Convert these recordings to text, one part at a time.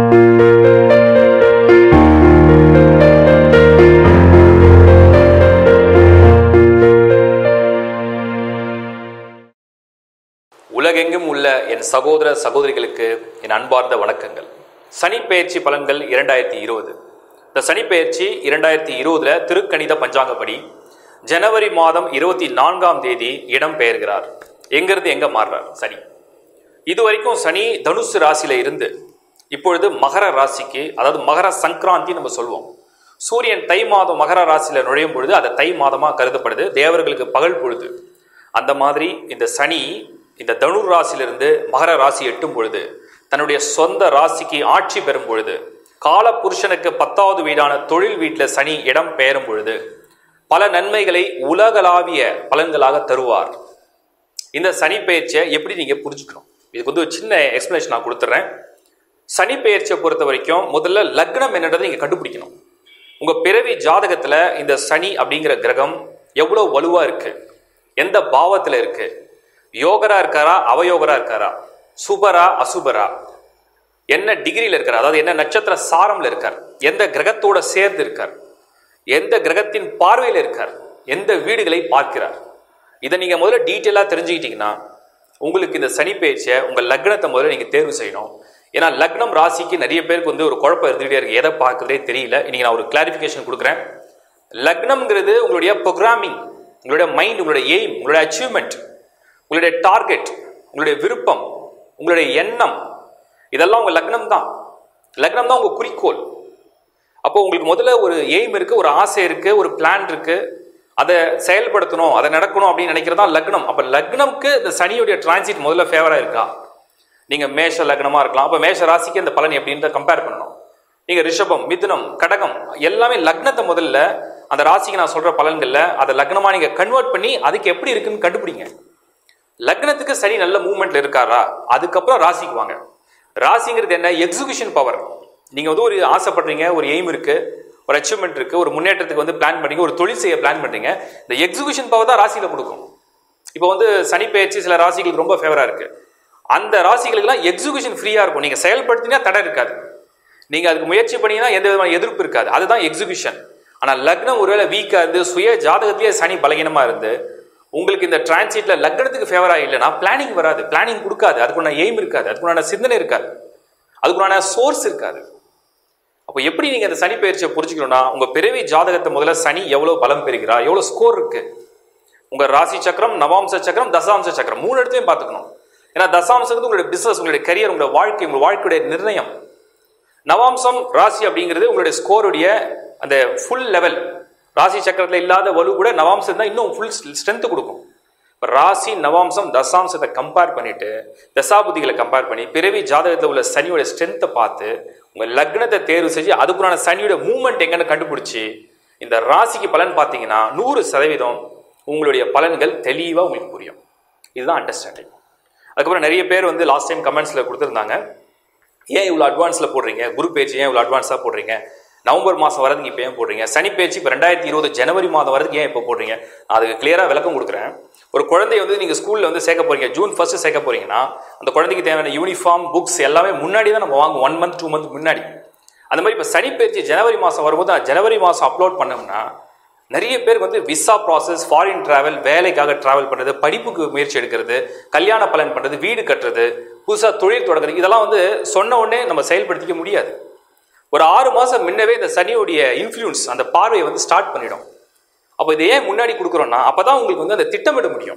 உலகெங்கும் உள்ள என் சகோதர சகோதரிகளுக்கு என் அன்பார்ந்த வணக்கங்கள் சனிப்பெயர்ச்சி பலன்கள் இரண்டாயிரத்தி இருபது இந்த சனிப்பெயர்ச்சி இரண்டாயிரத்தி இருபதுல திருக்கணித பஞ்சாங்கப்படி ஜனவரி மாதம் இருபத்தி நான்காம் தேதி இடம் பெயர்கிறார் எங்கிருந்து எங்க மாறுறார் சனி இது வரைக்கும் சனி தனுசு ராசியில இருந்து இப்பொழுது மகர ராசிக்கு அதாவது மகர சங்கராந்தி நம்ம சொல்லுவோம் சூரியன் தை மாதம் மகர ராசியில நுழையும் பொழுது அது தை மாதமா கருதப்படுது தேவர்களுக்கு பகல் பொழுது அந்த மாதிரி இந்த சனி இந்த தனுர் ராசியிலிருந்து மகர ராசி எட்டும் பொழுது தன்னுடைய சொந்த ராசிக்கு ஆட்சி பெறும் பொழுது கால புருஷனுக்கு பத்தாவது வீடான தொழில் வீட்டில் சனி இடம் பெயரும் பொழுது பல நன்மைகளை உலகளாவிய பலன்களாக தருவார் இந்த சனி பெயர்ச்சியை எப்படி நீங்க புரிஞ்சுக்கணும் இதுக்கு வந்து ஒரு சின்ன எக்ஸ்பிளேஷன் நான் கொடுத்துட்றேன் சனி பெயர்ச்சியை பொறுத்த வரைக்கும் முதல்ல லக்னம் என்னன்றதை நீங்க கண்டுபிடிக்கணும் உங்க பிறவி ஜாதகத்துல இந்த சனி அப்படிங்கிற கிரகம் எவ்வளவு வலுவா இருக்கு எந்த பாவத்துல இருக்கு யோகரா இருக்காரா அவயோகரா இருக்காரா சுபரா அசுபரா என்ன டிகிரியில் இருக்கார் அதாவது என்ன நட்சத்திர சாரம்ல இருக்கார் எந்த கிரகத்தோட சேர்ந்து இருக்கார் எந்த கிரகத்தின் பார்வையில் இருக்கார் எந்த வீடுகளை பார்க்கிறார் இதை நீங்க முதல்ல டீட்டெயிலாக தெரிஞ்சுக்கிட்டீங்கன்னா உங்களுக்கு இந்த சனி பயிற்சியை உங்க லக்னத்தை முதல்ல நீங்க தேர்வு செய்யணும் ஏன்னா லக்னம் ராசிக்கு நிறைய பேருக்கு வந்து ஒரு குழப்பம் இருந்துகிட்டே இருக்கு எதை பார்க்கறதே தெரியல இன்னைக்கு நான் ஒரு கிளாரிஃபிகேஷன் கொடுக்குறேன் லக்னம்ங்கிறது உங்களுடைய ப்ரோக்ராமிங் உங்களுடைய மைண்ட் உங்களுடைய எய்ம் உங்களுடைய அச்சீவ்மெண்ட் உங்களுடைய டார்கெட் உங்களுடைய விருப்பம் உங்களுடைய எண்ணம் இதெல்லாம் உங்க லக்னம் தான் லக்னம் தான் உங்க குறிக்கோள் அப்போ உங்களுக்கு முதல்ல ஒரு எய்ம் இருக்கு ஒரு ஆசை இருக்கு ஒரு பிளான் இருக்கு அதை செயல்படுத்தணும் அதை நடக்கணும் அப்படின்னு நினைக்கிறது தான் லக்னம் அப்போ லக்னம்க்கு இந்த சனியுடைய டிரான்சிட் முதல்ல ஃபேவரா இருக்கா நீங்க மேஷ லக்னமா இருக்கலாம் அப்போ மேஷ ராசிக்கு இந்த பலன் எப்படின்றத கம்பேர் பண்ணணும் நீங்க ரிஷபம் மிதுனம் கடகம் எல்லாமே லக்னத்தை முதல்ல அந்த ராசிக்கு நான் சொல்ற பலன்கள்ல அதை லக்னமா நீங்க கன்வெர்ட் பண்ணி அதுக்கு எப்படி இருக்குன்னு கண்டுபிடிங்க லக்னத்துக்கு சனி நல்ல மூவ்மெண்ட்ல இருக்காரா அதுக்கப்புறம் ராசிக்கு வாங்க ராசிங்கிறது என்ன எக்ஸிகியூஷன் பவர் நீங்க வந்து ஒரு ஆசைப்படுறீங்க ஒரு எய்ம் இருக்கு ஒரு அச்சீவ்மெண்ட் இருக்கு ஒரு முன்னேற்றத்துக்கு வந்து பிளான் பண்ணீங்க ஒரு தொழில் செய்ய பிளான் பண்றீங்க இந்த எக்ஸிகியூஷன் பவர் தான் ராசியில கொடுக்கும் இப்போ வந்து சனி பயிற்சி சில ராசிகளுக்கு ரொம்ப ஃபேவரா இருக்கு அந்த ராசிகளுக்கெல்லாம் எக்ஸிகியூஷன் ஃப்ரீயா இருக்கும் நீங்க செயல்படுத்தினா தடை இருக்காது நீங்க அதுக்கு முயற்சி பண்ணீங்கன்னா எந்த விதமான எதிர்ப்பு இருக்காது அதுதான் எக்ஸிகியூஷன் ஆனா லக்னம் ஒருவேளை வீக்கா இருந்து சுய ஜாதகத்திலேயே சனி பலகீனமா இருந்து உங்களுக்கு இந்த டிரான்சிட்ல லக்னத்துக்கு ஃபேவரா இல்லைன்னா பிளானிங் வராது பிளானிங் கொடுக்காது அதுக்குண்டான எய்ம் இருக்காது அதுக்குண்டான சிந்தனை இருக்காது அதுக்குண்டான சோர்ஸ் இருக்காது அப்போ எப்படி நீங்க இந்த சனி பயிற்சியை புரிஞ்சுக்கணும்னா உங்க பிறவி ஜாதகத்தை முதல்ல சனி எவ்வளவு பலம் பெறுகிறா எவ்வளவு ஸ்கோர் இருக்கு உங்க ராசி சக்கரம் நவாம்ச சக்கரம் தசாம்ச சக்கரம் மூணு இடத்தையும் பார்த்துக்கணும் ஏன்னா தசாம்சத்துக்கு உங்களுடைய பிசினஸ் உங்களுடைய கரியர் உங்களுடைய வாழ்க்கை உங்களுடைய வாழ்க்கையுடைய நிர்ணயம் நவாம்சம் ராசி அப்படிங்கிறது உங்களுடைய ஸ்கோருடைய அந்த ஃபுல் லெவல் ராசி சக்கரத்தில் இல்லாத வலு கூட நவாம்சம் தான் இன்னும் ஃபுல் ஸ்ட்ரென்த் கொடுக்கும் இப்போ ராசி நவாம்சம் தசாம்சத்தை கம்பேர் பண்ணிட்டு தசாபுதிகளை கம்பேர் பண்ணி பிறவி ஜாதகத்தில் உள்ள சனியோட ஸ்ட்ரென்த்தை பார்த்து உங்கள் லக்னத்தை தேர்வு செஞ்சு அதுக்குறான சனியோட மூவ்மெண்ட் எங்கன்னு கண்டுபிடிச்சி இந்த ராசிக்கு பலன் பார்த்தீங்கன்னா நூறு சதவீதம் உங்களுடைய பலன்கள் தெளிவாக உங்களுக்கு புரியும் இதுதான் அண்டர்ஸ்டாண்டிங் அதுக்கப்புறம் நிறைய பேர் வந்து லாஸ்ட் டைம் கமெண்ட்ஸில் கொடுத்துருந்தாங்க ஏன் இவ்வளோ அட்வான்ஸில் போடுறீங்க குரு பேச்சு ஏன் இவ்வளோ அட்வான்ஸாக போடுறீங்க நவம்பர் மாதம் வரதுக்கு இப்போ ஏன் போடுறீங்க சனி பேச்சு இப்போ ரெண்டாயிரத்தி இருபது ஜனவரி மாதம் வரதுக்கு ஏன் இப்போ போடுறீங்க நான் அதுக்கு கிளியராக விளக்கம் கொடுக்குறேன் ஒரு குழந்தைய வந்து நீங்கள் ஸ்கூலில் வந்து சேர்க்க போறீங்க ஜூன் ஃபர்ஸ்ட் சேர்க்க போறீங்கன்னா அந்த குழந்தைக்கு தேவையான யூனிஃபார்ம் புக்ஸ் எல்லாமே முன்னாடி தான் நம்ம வாங்குவோம் ஒன் மந்த் டூ மந்த் முன்னாடி அந்த மாதிரி இப்போ சனி பேச்சு ஜனவரி மாதம் வரும்போது நான் ஜனவரி மாதம் அப்லோட் பண்ணோம்னா நிறைய பேருக்கு வந்து விசா ப்ராசஸ் ஃபாரின் டிராவல் வேலைக்காக டிராவல் பண்ணுறது படிப்புக்கு முயற்சி எடுக்கிறது கல்யாண பலன் பண்ணுறது வீடு கட்டுறது புதுசாக தொழில் தொடங்குறது இதெல்லாம் வந்து சொன்ன உடனே நம்ம செயல்படுத்திக்க முடியாது ஒரு ஆறு மாதம் முன்னவே இந்த சனியோடைய இன்ஃப்ளூயன்ஸ் அந்த பார்வையை வந்து ஸ்டார்ட் பண்ணிடும் அப்போ இதை ஏன் முன்னாடி கொடுக்குறோம்னா அப்போ தான் உங்களுக்கு வந்து அந்த திட்டமிட முடியும்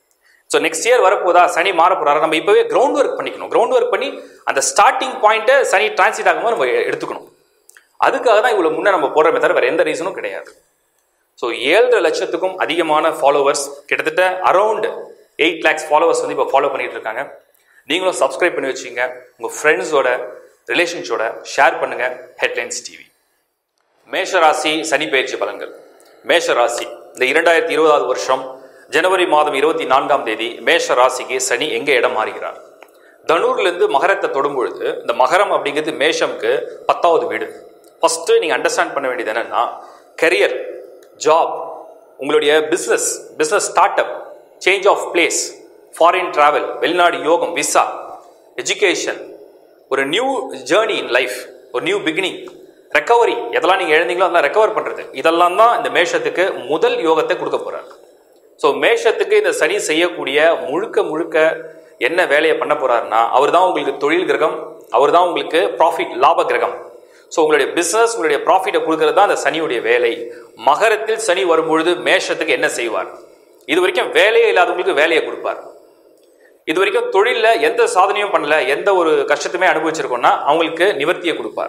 ஸோ நெக்ஸ்ட் இயர் வரப்போதா சனி மாற போறாரு நம்ம இப்போவே கிரவுண்ட் ஒர்க் பண்ணிக்கணும் கிரவுண்ட் ஒர்க் பண்ணி அந்த ஸ்டார்டிங் பாயிண்ட்டை சனி டிரான்சிட் ஆகும்போது நம்ம எடுத்துக்கணும் அதுக்காக தான் இவ்வளோ முன்னே நம்ம போடுறமே தவிர வேறு எந்த ரீசனும் கிடையாது ஸோ ஏழரை லட்சத்துக்கும் அதிகமான ஃபாலோவர்ஸ் கிட்டத்தட்ட அரௌண்ட் எயிட் லேக்ஸ் ஃபாலோவர்ஸ் வந்து இப்போ ஃபாலோ பண்ணிட்டு இருக்காங்க நீங்களும் சப்ஸ்கிரைப் பண்ணி வச்சுங்க உங்கள் ஃப்ரெண்ட்ஸோட ரிலேஷன்ஸோட ஷேர் பண்ணுங்க ஹெட்லைன்ஸ் டிவி மேஷராசி சனி பயிற்சி பலன்கள் மேஷராசி இந்த இரண்டாயிரத்தி இருபதாவது வருஷம் ஜனவரி மாதம் இருபத்தி நான்காம் தேதி மேஷ ராசிக்கு சனி எங்கே இடம் மாறுகிறார் தனூர்லேருந்து மகரத்தை தொடும் பொழுது இந்த மகரம் அப்படிங்கிறது மேஷம்க்கு பத்தாவது வீடு ஃபஸ்ட்டு நீங்கள் அண்டர்ஸ்டாண்ட் பண்ண வேண்டியது என்னன்னா கரியர் ஜாப் உங்களுடைய business business start up change of place foreign travel வெளிநாடு யோகம் விசா எஜுகேஷன் ஒரு நியூ ஜேர்னி இன் லைஃப் ஒரு நியூ பிகினிங் ரெக்கவரி எதெல்லாம் நீங்கள் எழுந்தீங்களோ அதெல்லாம் ரெக்கவர் பண்ணுறது இதெல்லாம் தான் இந்த மேஷத்துக்கு முதல் யோகத்தை கொடுக்க போகிறார் ஸோ மேஷத்துக்கு இந்த சனி செய்யக்கூடிய முழுக்க முழுக்க என்ன வேலையை பண்ண போறாருன்னா அவர் தான் உங்களுக்கு தொழில் கிரகம் அவர் தான் உங்களுக்கு ப்ராஃபிட் லாப கிரகம் ஸோ உங்களுடைய பிஸ்னஸ் உங்களுடைய ப்ராஃபிட்டை கொடுக்கறது தான் அந்த சனியுடைய வேலை மகரத்தில் சனி வரும்பொழுது மேஷத்துக்கு என்ன செய்வார் இது வரைக்கும் வேலையே இல்லாதவங்களுக்கு வேலையை கொடுப்பார் இது வரைக்கும் தொழிலில் எந்த சாதனையும் பண்ணல எந்த ஒரு கஷ்டத்தையுமே அனுபவிச்சிருக்கோம்னா அவங்களுக்கு நிவர்த்தியை கொடுப்பார்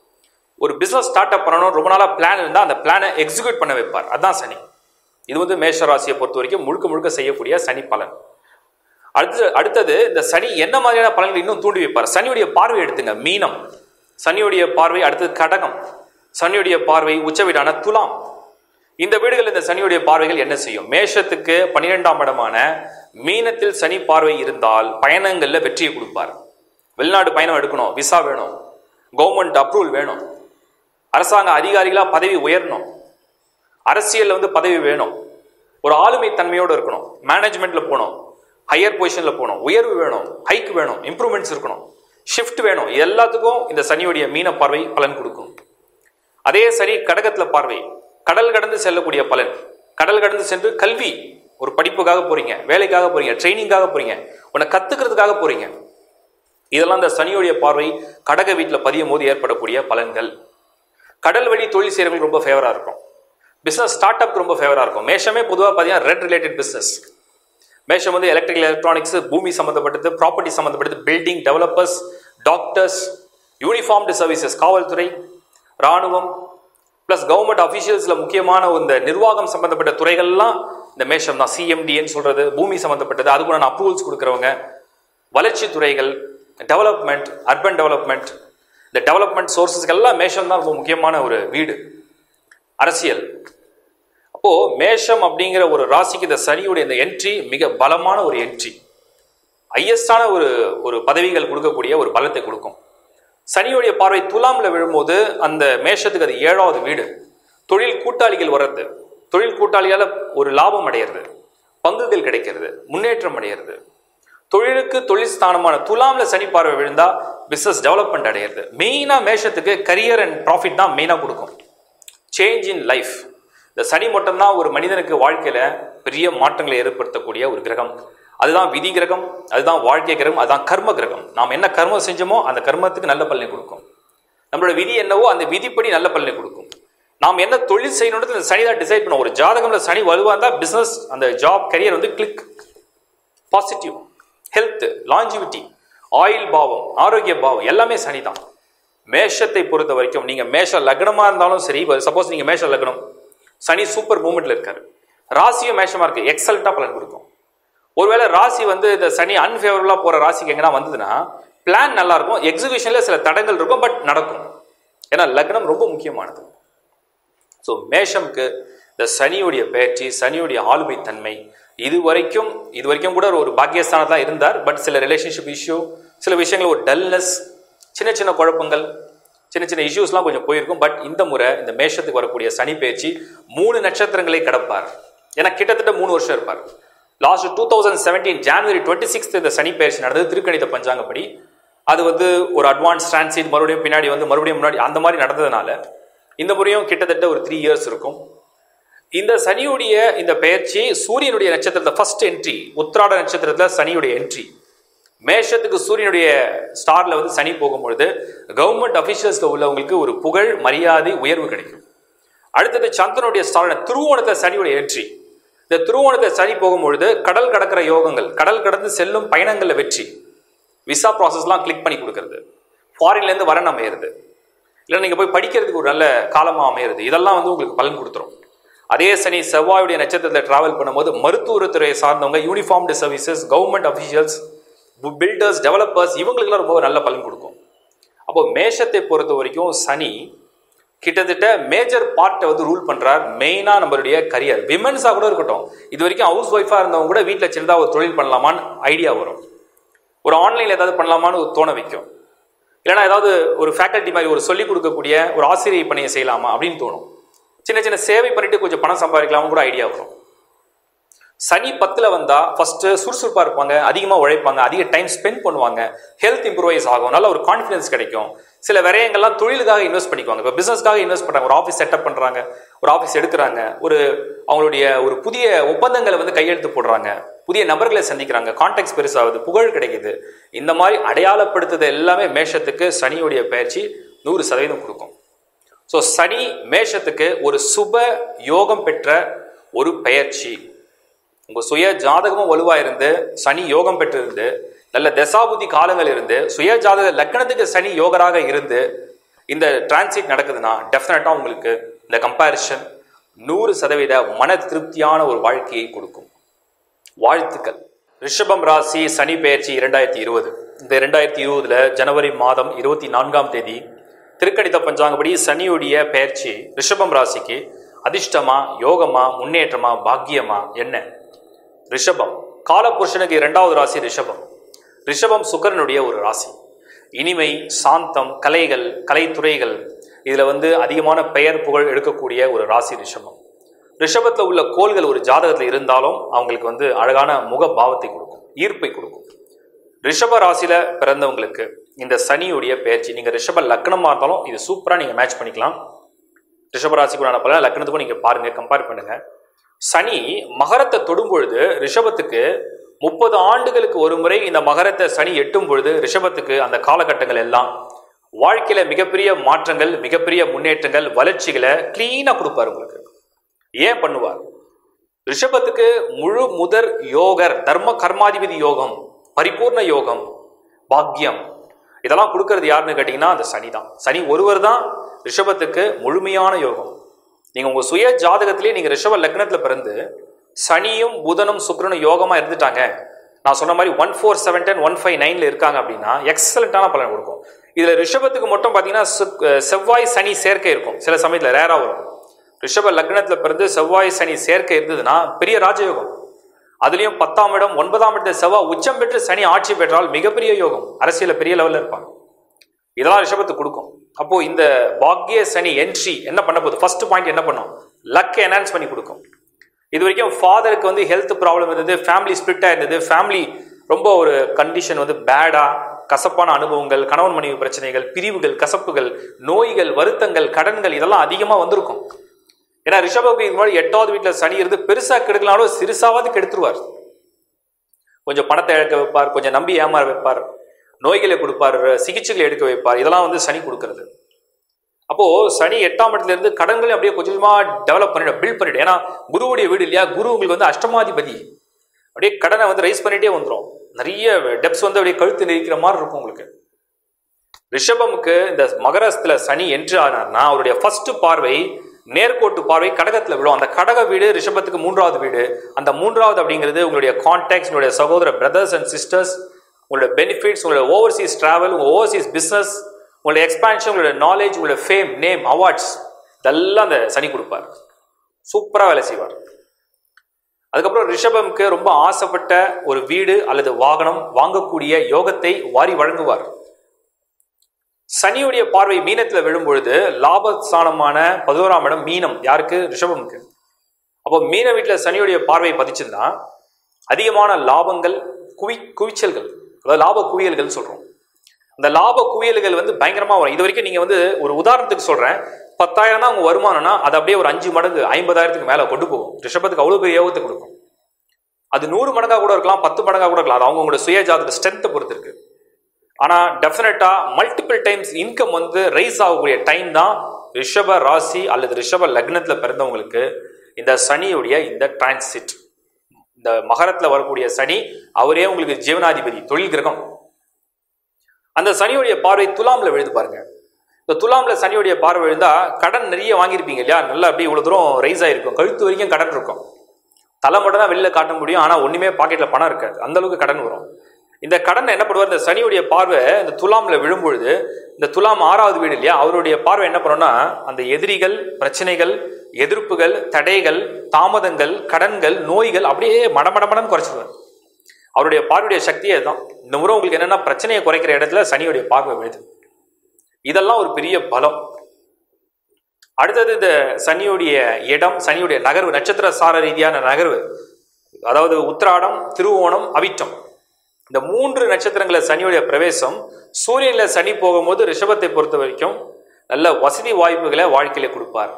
ஒரு பிஸ்னஸ் ஸ்டார்ட் அப் பண்ணணும் ரொம்ப நாளாக பிளான் இருந்தால் அந்த பிளானை எக்ஸிக்யூட் பண்ண வைப்பார் அதுதான் சனி இது வந்து மேஷ ராசியை பொறுத்த வரைக்கும் முழுக்க முழுக்க செய்யக்கூடிய சனி பலன் அடுத்து அடுத்தது இந்த சனி என்ன மாதிரியான பலன்கள் இன்னும் தூண்டி வைப்பார் சனியுடைய பார்வை எடுத்துங்க மீனம் சனியுடைய பார்வை அடுத்தது கடகம் சனியுடைய பார்வை உச்ச வீடான துலாம் இந்த வீடுகள் இந்த சனியுடைய பார்வைகள் என்ன செய்யும் மேஷத்துக்கு பன்னிரெண்டாம் இடமான மீனத்தில் சனி பார்வை இருந்தால் பயணங்கள்ல வெற்றியை கொடுப்பார் வெளிநாடு பயணம் எடுக்கணும் விசா வேணும் கவர்மெண்ட் அப்ரூவல் வேணும் அரசாங்க அதிகாரிகளா பதவி உயரணும் அரசியல்ல வந்து பதவி வேணும் ஒரு ஆளுமை தன்மையோடு இருக்கணும் மேனேஜ்மெண்ட்ல போகணும் ஹையர் பொசிஷன்ல போகணும் உயர்வு வேணும் ஹைக் வேணும் இம்ப்ரூவ்மெண்ட்ஸ் இருக்கணும் ஷிஃப்ட் வேணும் இது எல்லாத்துக்கும் இந்த சனியுடைய மீன பார்வை பலன் கொடுக்கும் அதே சரி கடகத்துல பார்வை கடல் கடந்து செல்லக்கூடிய பலன் கடல் கடந்து சென்று கல்வி ஒரு படிப்புக்காக போறீங்க வேலைக்காக போறீங்க ட்ரைனிங்காக போறீங்க உன்னை கத்துக்கிறதுக்காக போறீங்க இதெல்லாம் இந்த சனியுடைய பார்வை கடக வீட்டில் பதியும் போது ஏற்படக்கூடிய பலன்கள் கடல் வழி தொழில் செய்கிறவங்களுக்கு ரொம்ப ஃபேவராக இருக்கும் பிஸ்னஸ் ஸ்டார்ட் அப் ரொம்ப ஃபேவராக இருக்கும் மேஷமே பொதுவாக பார்த்தீங்கன்னா ரெட் ரிலேட்டட் பிஸ்னஸ் மேஷம் வந்து எலக்ட்ரிக்கல் எலக்ட்ரானிக்ஸ் பூமி சம்மந்தப்பட்டது ப்ராப்பர்ட்டி சம்மந்தப்பட்டது building developers doctors uniformed services காவல்துறை ராணுவம் ப்ளஸ் கவர்மெண்ட் அஃபீஷியல்ஸில் முக்கியமான இந்த நிர்வாகம் சம்மந்தப்பட்ட துறைகள்லாம் இந்த மேஷம் தான் சிஎம்டின்னு சொல்கிறது பூமி சம்மந்தப்பட்டது அதுக்குள்ள அப்ரூவல்ஸ் கொடுக்குறவங்க வளர்ச்சி துறைகள் டெவலப்மெண்ட் அர்பன் டெவலப்மெண்ட் இந்த டெவலப்மெண்ட் சோர்சஸ்க்கு எல்லாம் மேஷம் தான் ரொம்ப முக்கியமான ஒரு வீடு அரசியல் அப்போ மேஷம் அப்படிங்கிற ஒரு ராசிக்கு இந்த சனியுடைய இந்த என்ட்ரி மிக பலமான ஒரு என்ட்ரி ஹையஸ்டான ஒரு ஒரு பதவிகள் கொடுக்கக்கூடிய ஒரு பலத்தை கொடுக்கும் சனியுடைய பார்வை துலாம்ல விழும்போது அந்த மேஷத்துக்கு அது ஏழாவது வீடு தொழில் கூட்டாளிகள் வர்றது தொழில் கூட்டாளியால ஒரு லாபம் அடையிறது பங்குகள் கிடைக்கிறது முன்னேற்றம் அடையிறது தொழிலுக்கு தொழில் ஸ்தானமான துலாம்ல சனி பார்வை விழுந்தா பிசினஸ் டெவலப்மெண்ட் அடையிறது மெயினா மேஷத்துக்கு கரியர் அண்ட் ப்ராஃபிட் தான் மெயினா கொடுக்கும் சேஞ்ச் இன் லைஃப் இந்த சனி மட்டும்தான் ஒரு மனிதனுக்கு வாழ்க்கையில பெரிய மாற்றங்களை ஏற்படுத்தக்கூடிய ஒரு கிரகம் அதுதான் விதி கிரகம் அதுதான் வாழ்க்கை கிரகம் அதுதான் கர்ம கிரகம் நாம் என்ன கர்மம் செஞ்சோமோ அந்த கர்மத்துக்கு நல்ல பலனை கொடுக்கும் நம்மளோட விதி என்னவோ அந்த விதிப்படி நல்ல பலனை கொடுக்கும் நாம் என்ன தொழில் செய்யணுன்றது இந்த சனி தான் டிசைட் பண்ணும் ஒரு ஜாதகம்ல சனி வலுவா இருந்தால் பிசினஸ் அந்த ஜாப் கரியர் வந்து கிளிக் பாசிட்டிவ் ஹெல்த் லாஞ்சிவிட்டி ஆயில் பாவம் ஆரோக்கிய பாவம் எல்லாமே சனி தான் மேஷத்தை பொறுத்த வரைக்கும் நீங்க மேஷ லக்னமா இருந்தாலும் சரி சப்போஸ் நீங்க மேஷ லக்னம் சனி சூப்பர் மூமெண்ட்ல இருக்காரு ராசியும் மேஷமா இருக்கு எக்ஸல்ட்டா பலன் கொடுக்கும் ஒருவேளை ராசி வந்து இந்த சனி அன்ஃபேவரபுளா போற ராசிக்கு எங்கன்னா வந்ததுன்னா பிளான் நல்லா இருக்கும் எக்ஸிகியூஷன்ல சில தடங்கள் இருக்கும் பட் நடக்கும் ஏன்னா லக்னம் ரொம்ப முக்கியமானது ஸோ மேஷம்க்கு இந்த சனியுடைய பயிற்சி சனியுடைய ஆளுமை தன்மை இது வரைக்கும் இது வரைக்கும் கூட ஒரு பாக்கியஸ்தானத்தில் தான் இருந்தார் பட் சில ரிலேஷன்ஷிப் இஷ்யூ சில விஷயங்கள் ஒரு டல்னஸ் சின்ன சின்ன குழப்பங்கள் சின்ன சின்ன இஷ்யூஸ்லாம் கொஞ்சம் போயிருக்கும் பட் இந்த முறை இந்த மேஷத்துக்கு வரக்கூடிய சனி பயிற்சி மூணு நட்சத்திரங்களை கடப்பார் ஏன்னா கிட்டத்தட்ட மூணு வருஷம் இருப்பார் last two thousand seventeen January twenty sixth இந்த சனி பயிற்சி நடந்தது திருக்கணித பஞ்சாங்கப்படி அது வந்து ஒரு அட்வான்ஸ் டிரான்சிட் மறுபடியும் பின்னாடி வந்து மறுபடியும் முன்னாடி அந்த மாதிரி நடந்ததுனால இந்த முறையும் கிட்டத்தட்ட ஒரு த்ரீ இயர்ஸ் இருக்கும் இந்த சனியுடைய இந்த பெயர்ச்சி சூரியனுடைய நட்சத்திரத்தை ஃபர்ஸ்ட் என்ட்ரி உத்திராட நட்சத்திரத்தில் சனியுடைய என்ட்ரி மேஷத்துக்கு சூரியனுடைய ஸ்டார்ல வந்து சனி போகும்பொழுது கவர்மெண்ட் அஃபீஷியல்ஸ்ல உள்ளவங்களுக்கு ஒரு புகழ் மரியாதை உயர்வு கிடைக்கும் அடுத்தது சந்திரனுடைய ஸ்டார்ல திருவோணத்தை சனியுடைய என்ட்ரி இந்த திருவோணத்தை சனி போகும்பொழுது கடல் கடக்கிற யோகங்கள் கடல் கடந்து செல்லும் பயணங்கள்ல வெற்றி விசா ப்ராசஸ்லாம் கிளிக் பண்ணி கொடுக்கறது ஃபாரின்ல இருந்து வரன் அமையிறது இல்லை நீங்க போய் படிக்கிறதுக்கு ஒரு நல்ல காலமா அமையிறது இதெல்லாம் வந்து உங்களுக்கு பலன் கொடுத்துரும் அதே சனி செவ்வாயுடைய நட்சத்திரத்தில் டிராவல் பண்ணும்போது மருத்துவத்துறையை சார்ந்தவங்க uniformed services government officials builders developers இவங்களுக்குலாம் ரொம்ப நல்ல பலன் கொடுக்கும் அப்போ மேஷத்தை பொறுத்த வரைக்கும் சனி கிட்டத்தட்ட மேஜர் பார்ட்டை வந்து ரூல் பண்றார் மெயினா நம்மளுடைய கரியர் விமன்ஸாக கூட இருக்கட்டும் இது வரைக்கும் ஹவுஸ் ஒய்ஃபாக இருந்தவங்க கூட வீட்டில் சின்னதாக ஒரு தொழில் பண்ணலாமான்னு ஐடியா வரும் ஒரு ஆன்லைனில் ஏதாவது பண்ணலாமான்னு ஒரு தோண வைக்கும் இல்லைனா ஏதாவது ஒரு ஃபேக்கல்ட்டி மாதிரி ஒரு சொல்லிக் கொடுக்கக்கூடிய ஒரு ஆசிரியை பணியை செய்யலாமா அப்படின்னு தோணும் சின்ன சின்ன சேவை பண்ணிட்டு கொஞ்சம் பணம் சம்பாதிக்கலாம்னு கூட ஐடியா வரும் சனி பத்துல வந்தா ஃபர்ஸ்ட் சுறுசுறுப்பா இருப்பாங்க அதிகமா உழைப்பாங்க அதிக டைம் ஸ்பெண்ட் பண்ணுவாங்க ஹெல்த் இம்ப்ரூவைஸ் ஆகும் நல்ல ஒரு கான்ஃபிடன்ஸ் கிடைக்கும் சில விரயங்கள்லாம் தொழிலுக்காக இன்வெஸ்ட் பண்ணிக்குவாங்க இப்போ பிசினஸ்க்காக இன்வெஸ்ட் பண்றாங்க ஒரு ஆஃபீஸ் செட்டப் பண்றாங்க ஒரு ஆஃபீஸ் எடுக்கிறாங்க ஒரு அவங்களுடைய ஒரு புதிய ஒப்பந்தங்களை வந்து கையெழுத்து போடுறாங்க புதிய நபர்களை சந்திக்கிறாங்க கான்டாக்ட்ஸ் பெருசாகுது புகழ் கிடைக்குது இந்த மாதிரி அடையாளப்படுத்துறது எல்லாமே மேஷத்துக்கு சனியுடைய பயிற்சி நூறு சதவீதம் கொடுக்கும் ஸோ சனி மேஷத்துக்கு ஒரு சுப யோகம் பெற்ற ஒரு பெயர்ச்சி உங்க சுய ஜாதகமும் வலுவா இருந்து சனி யோகம் பெற்றிருந்து நல்ல தசாபுத்தி காலங்கள் இருந்து சுய ஜாதக லக்னத்துக்கு சனி யோகராக இருந்து இந்த டிரான்சிட் நடக்குதுன்னா டெஃபினட்டா உங்களுக்கு இந்த கம்பேரிஷன் நூறு சதவீத மன திருப்தியான ஒரு வாழ்க்கையை கொடுக்கும் வாழ்த்துக்கள் ரிஷபம் ராசி சனி பெயர்ச்சி இரண்டாயிரத்தி இருபது இந்த இரண்டாயிரத்தி இருபதுல ஜனவரி மாதம் இருபத்தி நான்காம் தேதி திருக்கணித பஞ்சாங்கப்படி சனியுடைய பெயர்ச்சி ரிஷபம் ராசிக்கு அதிர்ஷ்டமா யோகமா முன்னேற்றமா பாக்கியமா என்ன ரிஷபம் காலபுருஷனுக்கு இரண்டாவது ராசி ரிஷபம் ரிஷபம் சுக்கரனுடைய ஒரு ராசி இனிமை சாந்தம் கலைகள் கலைத்துறைகள் இதுல வந்து அதிகமான பெயர் புகழ் எடுக்கக்கூடிய ஒரு ராசி ரிஷபம் ரிஷபத்துல உள்ள கோள்கள் ஒரு ஜாதகத்துல இருந்தாலும் அவங்களுக்கு வந்து அழகான முக பாவத்தை கொடுக்கும் ஈர்ப்பை கொடுக்கும் ரிஷப ராசியில பிறந்தவங்களுக்கு இந்த சனியுடைய பெயர்ச்சி நீங்க ரிஷப லக்னமா இருந்தாலும் இது சூப்பரா நீங்க மேட்ச் பண்ணிக்கலாம் ரிஷப ராசிக்குள்ளான பல லக்னத்துக்கும் நீங்க பாருங்க கம்பேர் பண்ணுங்க சனி மகரத்தை தொடும் பொழுது ரிஷபத்துக்கு முப்பது ஆண்டுகளுக்கு ஒரு முறை இந்த மகரத்தை சனி எட்டும் பொழுது ரிஷபத்துக்கு அந்த காலகட்டங்கள் எல்லாம் வாழ்க்கையில மிகப்பெரிய மாற்றங்கள் மிகப்பெரிய முன்னேற்றங்கள் வளர்ச்சிகளை கிளீனா கொடுப்பாரு உங்களுக்கு ஏன் பண்ணுவார் ரிஷபத்துக்கு முழு முதற் யோகர் தர்ம கர்மாதிபதி யோகம் பரிபூர்ண யோகம் பாக்கியம் இதெல்லாம் கொடுக்கறது யாருன்னு கேட்டீங்கன்னா அந்த சனி தான் சனி ஒருவர் தான் ரிஷபத்துக்கு முழுமையான யோகம் நீங்க உங்க சுய ஜாதகத்திலேயே நீங்க ரிஷப லக்னத்துல பிறந்து சனியும் புதனும் சுக்கிரனும் யோகமா இருந்துட்டாங்க நான் சொன்ன மாதிரி one four seven ten one five நைன்ல இருக்காங்க அப்படின்னா எக்ஸலண்டான பலன் கொடுக்கும் இதுல ரிஷபத்துக்கு மட்டும் பாத்தீங்கன்னா சுக்- செவ்வாய் சனி சேர்க்கை இருக்கும் சில சமயத்துல ரேரா வரும் ரிஷப லக்னத்துல பிறந்து செவ்வாய் சனி சேர்க்கை இருந்ததுன்னா பெரிய ராஜயோகம் அதுலயும் பத்தாம் இடம் ஒன்பதாம் இடத்துல செவ்வாய் உச்சம் பெற்று சனி ஆட்சி பெற்றால் மிகப்பெரிய யோகம் அரசியல பெரிய லெவல்ல இருப்பாங்க இதெல்லாம் ரிஷபத்துக்கு கொடுக்கும் அப்போ இந்த பாக்ய சனி என்ட்ரி என்ன பண்ண போகுது ஃபர்ஸ்ட் பாயிண்ட் என்ன பண்ணும் லக் என்ஹான்ஸ் பண்ணி கொடுக்கும் இது வரைக்கும் ஃபாதருக்கு வந்து ஹெல்த் ப்ராப்ளம் இருந்தது ஃபேமிலி ஸ்பிளிட்டாக இருந்தது ஃபேமிலி ரொம்ப ஒரு கண்டிஷன் வந்து பேடா கசப்பான அனுபவங்கள் கணவன் மனைவி பிரச்சனைகள் பிரிவுகள் கசப்புகள் நோய்கள் வருத்தங்கள் கடன்கள் இதெல்லாம் அதிகமாக வந்திருக்கும் ஏன்னா ரிஷபக்கு இது மாதிரி எட்டாவது வீட்டில் சனி இருந்து பெருசா கெடுக்கலாலும் சிறுசாவது கெடுத்துருவார் கொஞ்சம் பணத்தை இழக்க வைப்பார் கொஞ்சம் நம்பி ஏமாற வைப்பார் நோய்களை கொடுப்பார் சிகிச்சைகளை எடுக்க வைப்பார் இதெல்லாம் வந்து சனி கொடுக்கறது அப்போ சனி எட்டாம் இடத்துல இருந்து கடன்களை அப்படியே கொஞ்சம் கொஞ்சமா டெவலப் பண்ணிடும் பில்ட் பண்ணிடும் ஏன்னா குருவுடைய வீடு இல்லையா குரு உங்களுக்கு வந்து அஷ்டமாதிபதி அப்படியே கடனை வந்து ரைஸ் பண்ணிட்டே வந்துடும் நிறைய டெப்ஸ் வந்து அப்படியே கழுத்து நெரிக்கிற மாதிரி இருக்கும் உங்களுக்கு ரிஷபமுக்கு இந்த மகரஸ்துல சனி என்று ஆனார்னா அவருடைய ஃபர்ஸ்ட் பார்வை நேர்கோட்டு பார்வை கடகத்துல விழும் அந்த கடக வீடு ரிஷபத்துக்கு மூன்றாவது வீடு அந்த மூன்றாவது அப்படிங்கிறது உங்களுடைய கான்டாக்ட்ஸ் உங்களுடைய சகோதர பிரதர்ஸ் அண்ட் சிஸ்டர்ஸ் உங்களுடைய பெனிஃபிட்ஸ் உங்களுடைய ஓவர்சீஸ் டிராவல் உங்க ஓவர்சீஸ் பிசினஸ் உங்களுடைய எக்ஸ்பான்ஷன் உங்களுடைய நாலேஜ் உங்களுடைய ஃபேம் நேம் அவார்ட்ஸ் இதெல்லாம் அந்த சனி கொடுப்பார் சூப்பரா வேலை செய்வார் அதுக்கப்புறம் ரிஷபம்க்கு ரொம்ப ஆசைப்பட்ட ஒரு வீடு அல்லது வாகனம் வாங்கக்கூடிய யோகத்தை வாரி வழங்குவார் சனியுடைய பார்வை மீனத்துல விழும் பொழுது லாபஸ்தானமான பதினோராம் இடம் மீனம் யாருக்கு ரிஷபம்க்கு அப்போ மீன வீட்டுல சனியுடைய பார்வை பதிச்சுன்னா அதிகமான லாபங்கள் குவி குவிச்சல்கள் அதாவது லாப குவியல்கள் சொல்றோம் அந்த லாப குவியல்கள் வந்து பயங்கரமா வரும் இது வரைக்கும் நீங்க வந்து ஒரு உதாரணத்துக்கு சொல்றேன் பத்தாயிரம் தான் உங்க வருமானம்னா அது அப்படியே ஒரு அஞ்சு மடங்கு ஐம்பதாயிரத்துக்கு மேல கொண்டு போகும் ரிஷபத்துக்கு அவ்வளவு பெரிய யோகத்தை கொடுக்கும் அது நூறு மடங்கா கூட இருக்கலாம் பத்து மடங்கா கூட இருக்கலாம் அது அவங்களோட சுயஜாதக ஸ்ட்ரென்த்தை பொறுத்து இருக்கு ஆனா டெஃபினட்டா மல்டிபிள் டைம்ஸ் இன்கம் வந்து ரைஸ் ஆகக்கூடிய டைம் தான் ரிஷப ராசி அல்லது ரிஷப லக்னத்துல பிறந்தவங்களுக்கு இந்த சனியுடைய இந்த டிரான்சிட் இந்த மகரத்துல வரக்கூடிய சனி அவரே உங்களுக்கு ஜீவனாதிபதி தொழில் கிரகம் அந்த சனியுடைய பார்வை துலாம்ல விழுது பாருங்க இந்த துலாம்ல சனியுடைய பார்வை விழுந்தா கடன் நிறைய வாங்கியிருப்பீங்க இல்லையா நல்லா அப்படியே இவ்வளவு தூரம் ரைஸ் ஆயிருக்கும் கழுத்து வரைக்கும் கடன் இருக்கும் தலை மட்டும் தான் வெளியில காட்ட முடியும் ஆனா ஒண்ணுமே பாக்கெட்ல பணம் இருக்காது அந்த அளவுக்கு கடன் வரும் இந்த கடன் என்ன பண்ணுவார் இந்த சனியுடைய பார்வை இந்த துலாம்ல விழும்பொழுது இந்த துலாம் ஆறாவது வீடு இல்லையா அவருடைய பார்வை என்ன பண்ணும்னா அந்த எதிரிகள் பிரச்சனைகள் எதிர்ப்புகள் தடைகள் தாமதங்கள் கடன்கள் நோய்கள் அப்படியே மடமடமடன்னு குறைச்சிடுவார் அவருடைய பார்வையுடைய சக்தியே அதுதான் இந்த முறை உங்களுக்கு என்னன்னா பிரச்சனையை குறைக்கிற இடத்துல சனியுடைய பார்வை விழுது இதெல்லாம் ஒரு பெரிய பலம் அடுத்தது இந்த சனியுடைய இடம் சனியுடைய நகர்வு நட்சத்திர சார ரீதியான நகர்வு அதாவது உத்திராடம் திருவோணம் அவிட்டம் இந்த மூன்று நட்சத்திரங்கள சனியுடைய பிரவேசம் சூரியன்ல சனி போகும்போது ரிஷபத்தை பொறுத்த வரைக்கும் நல்ல வசதி வாய்ப்புகளை வாழ்க்கையில கொடுப்பார்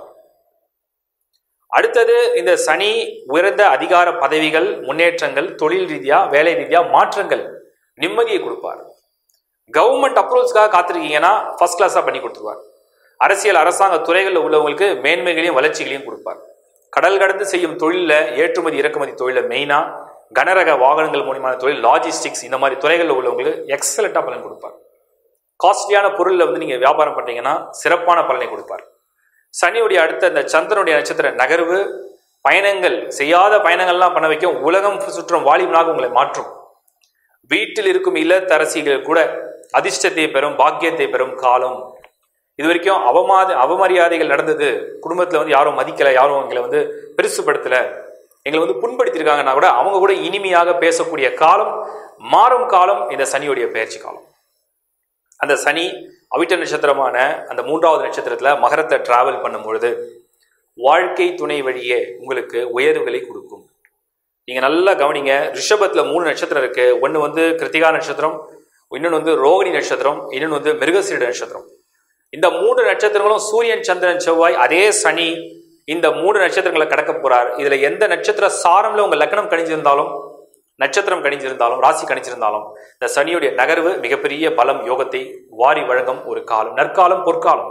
அடுத்தது இந்த சனி உயர்ந்த அதிகார பதவிகள் முன்னேற்றங்கள் தொழில் ரீதியா வேலை ரீதியா மாற்றங்கள் நிம்மதியை கொடுப்பார் கவர்மெண்ட் அப்ரூவல்ஸ்க்காக காத்திருக்கீங்கன்னா ஃபர்ஸ்ட் கிளாஸா பண்ணி கொடுத்துருவார் அரசியல் அரசாங்க துறைகளில் உள்ளவங்களுக்கு மேன்மைகளையும் வளர்ச்சிகளையும் கொடுப்பார் கடல் கடந்து செய்யும் தொழிலில் ஏற்றுமதி இறக்குமதி தொழிலில் மெயினாக கனரக வாகனங்கள் மூலியமான தொழில் லாஜிஸ்டிக்ஸ் இந்த மாதிரி துறைகளில் உள்ளவங்களுக்கு எக்ஸலண்ட்டாக பலன் கொடுப்பார் காஸ்ட்லியான பொருளில் வந்து நீங்கள் வியாபாரம் பண்ணீங்கன்னா சிறப்பான பலனை கொடுப்பார் சனியுடைய அடுத்த இந்த சந்திரனுடைய நட்சத்திர நகர்வு பயணங்கள் செய்யாத பயணங்கள்லாம் பண்ண வைக்கும் உலகம் சுற்றும் வாலிபனாக உங்களை மாற்றும் வீட்டில் இருக்கும் இல்லத்தரசிகள் கூட அதிர்ஷ்டத்தை பெறும் பாக்கியத்தை பெறும் காலம் இது வரைக்கும் அவமாத அவமரியாதைகள் நடந்தது குடும்பத்தில் வந்து யாரும் மதிக்கலை யாரும் எங்களை வந்து பெருசுப்படுத்தலை எங்களை வந்து புண்படுத்தியிருக்காங்கன்னா கூட அவங்க கூட இனிமையாக பேசக்கூடிய காலம் மாறும் காலம் இந்த சனியுடைய பயிற்சி காலம் அந்த சனி அவிட்ட நட்சத்திரமான அந்த மூன்றாவது நட்சத்திரத்தில் மகரத்தில் டிராவல் பண்ணும் பொழுது வாழ்க்கை துணை வழியே உங்களுக்கு உயர்வுகளை கொடுக்கும் நீங்கள் நல்லா கவனிங்க ரிஷபத்தில் மூணு நட்சத்திரம் இருக்கு ஒன்று வந்து கிருத்திகா நட்சத்திரம் இன்னொன்று வந்து ரோகிணி நட்சத்திரம் இன்னொன்று வந்து மிருகசீட நட்சத்திரம் இந்த மூன்று நட்சத்திரங்களும் சூரியன் சந்திரன் செவ்வாய் அதே சனி இந்த மூன்று நட்சத்திரங்களை கடக்க போறார் இதுல எந்த நட்சத்திர சாரம்ல உங்க லக்னம் கணிஞ்சிருந்தாலும் நட்சத்திரம் கணிஞ்சிருந்தாலும் ராசி கணிச்சிருந்தாலும் இந்த சனியுடைய நகர்வு மிகப்பெரிய பலம் யோகத்தை வாரி வழங்கும் ஒரு காலம் நற்காலம் பொற்காலம்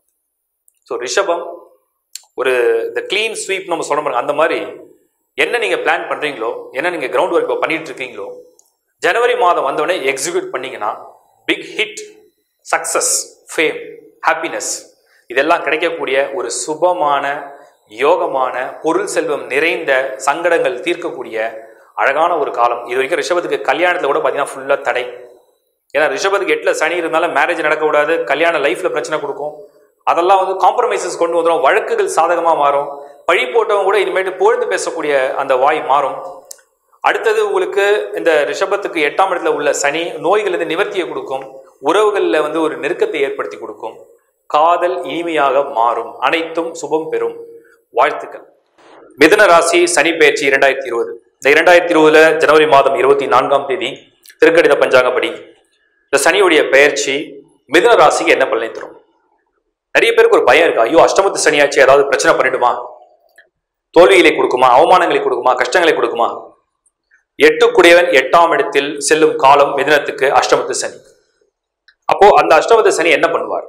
ஸோ ரிஷபம் ஒரு இந்த க்ளீன் ஸ்வீப் நம்ம சொல்ல முடியும் அந்த மாதிரி என்ன நீங்க பிளான் பண்றீங்களோ என்ன நீங்க கிரவுண்ட் ஒர்க் பண்ணிட்டு இருக்கீங்களோ ஜனவரி மாதம் வந்தோடனே எக்ஸிக்யூட் பண்ணீங்கன்னா big hit success fame happiness இதெல்லாம் கிடைக்கக்கூடிய ஒரு சுபமான யோகமான பொருள் செல்வம் நிறைந்த சங்கடங்கள் தீர்க்கக்கூடிய அழகான ஒரு காலம் இது வரைக்கும் ரிஷபத்துக்கு கல்யாணத்தில் கூட பார்த்தீங்கன்னா ஃபுல்லாக தடை ஏன்னா ரிஷபத்துக்கு எட்டில் சனி இருந்தாலும் மேரேஜ் நடக்கக்கூடாது கல்யாண லைஃப்பில் பிரச்சனை கொடுக்கும் அதெல்லாம் வந்து காம்ப்ரமைசஸ் கொண்டு வந்துடும் வழக்குகள் சாதகமாக மாறும் பழி போட்டவங்க கூட இனிமேட்டு புகழ்ந்து பேசக்கூடிய அந்த வாய் மாறும் அடுத்தது உங்களுக்கு இந்த ரிஷபத்துக்கு எட்டாம் இடத்துல உள்ள சனி நோய்களிலிருந்து நிவர்த்தியை கொடுக்கும் உறவுகளில் வந்து ஒரு நெருக்கத்தை ஏற்படுத்தி கொடுக்கும் காதல் இனிமையாக மாறும் அனைத்தும் சுபம் பெறும் வாழ்த்துக்கள் மிதுன ராசி சனி பயிற்சி இரண்டாயிரத்தி இருபது இந்த இரண்டாயிரத்தி இருபதுல ஜனவரி மாதம் இருபத்தி நான்காம் தேதி திருக்கணித பஞ்சாங்கப்படி இந்த சனியுடைய பெயர்ச்சி மிதுன ராசிக்கு என்ன பலனை தரும் நிறைய பேருக்கு ஒரு பயம் இருக்கு ஐயோ அஷ்டமத்து சனியாச்சு ஏதாவது பிரச்சனை பண்ணிடுமா தோல்விகளை கொடுக்குமா அவமானங்களை கொடுக்குமா கஷ்டங்களை கொடுக்குமா எட்டுக்குடையவன் எட்டாம் இடத்தில் செல்லும் காலம் மிதுனத்துக்கு அஷ்டமத்து சனி அப்போ அந்த அஷ்டமத்து சனி என்ன பண்ணுவார்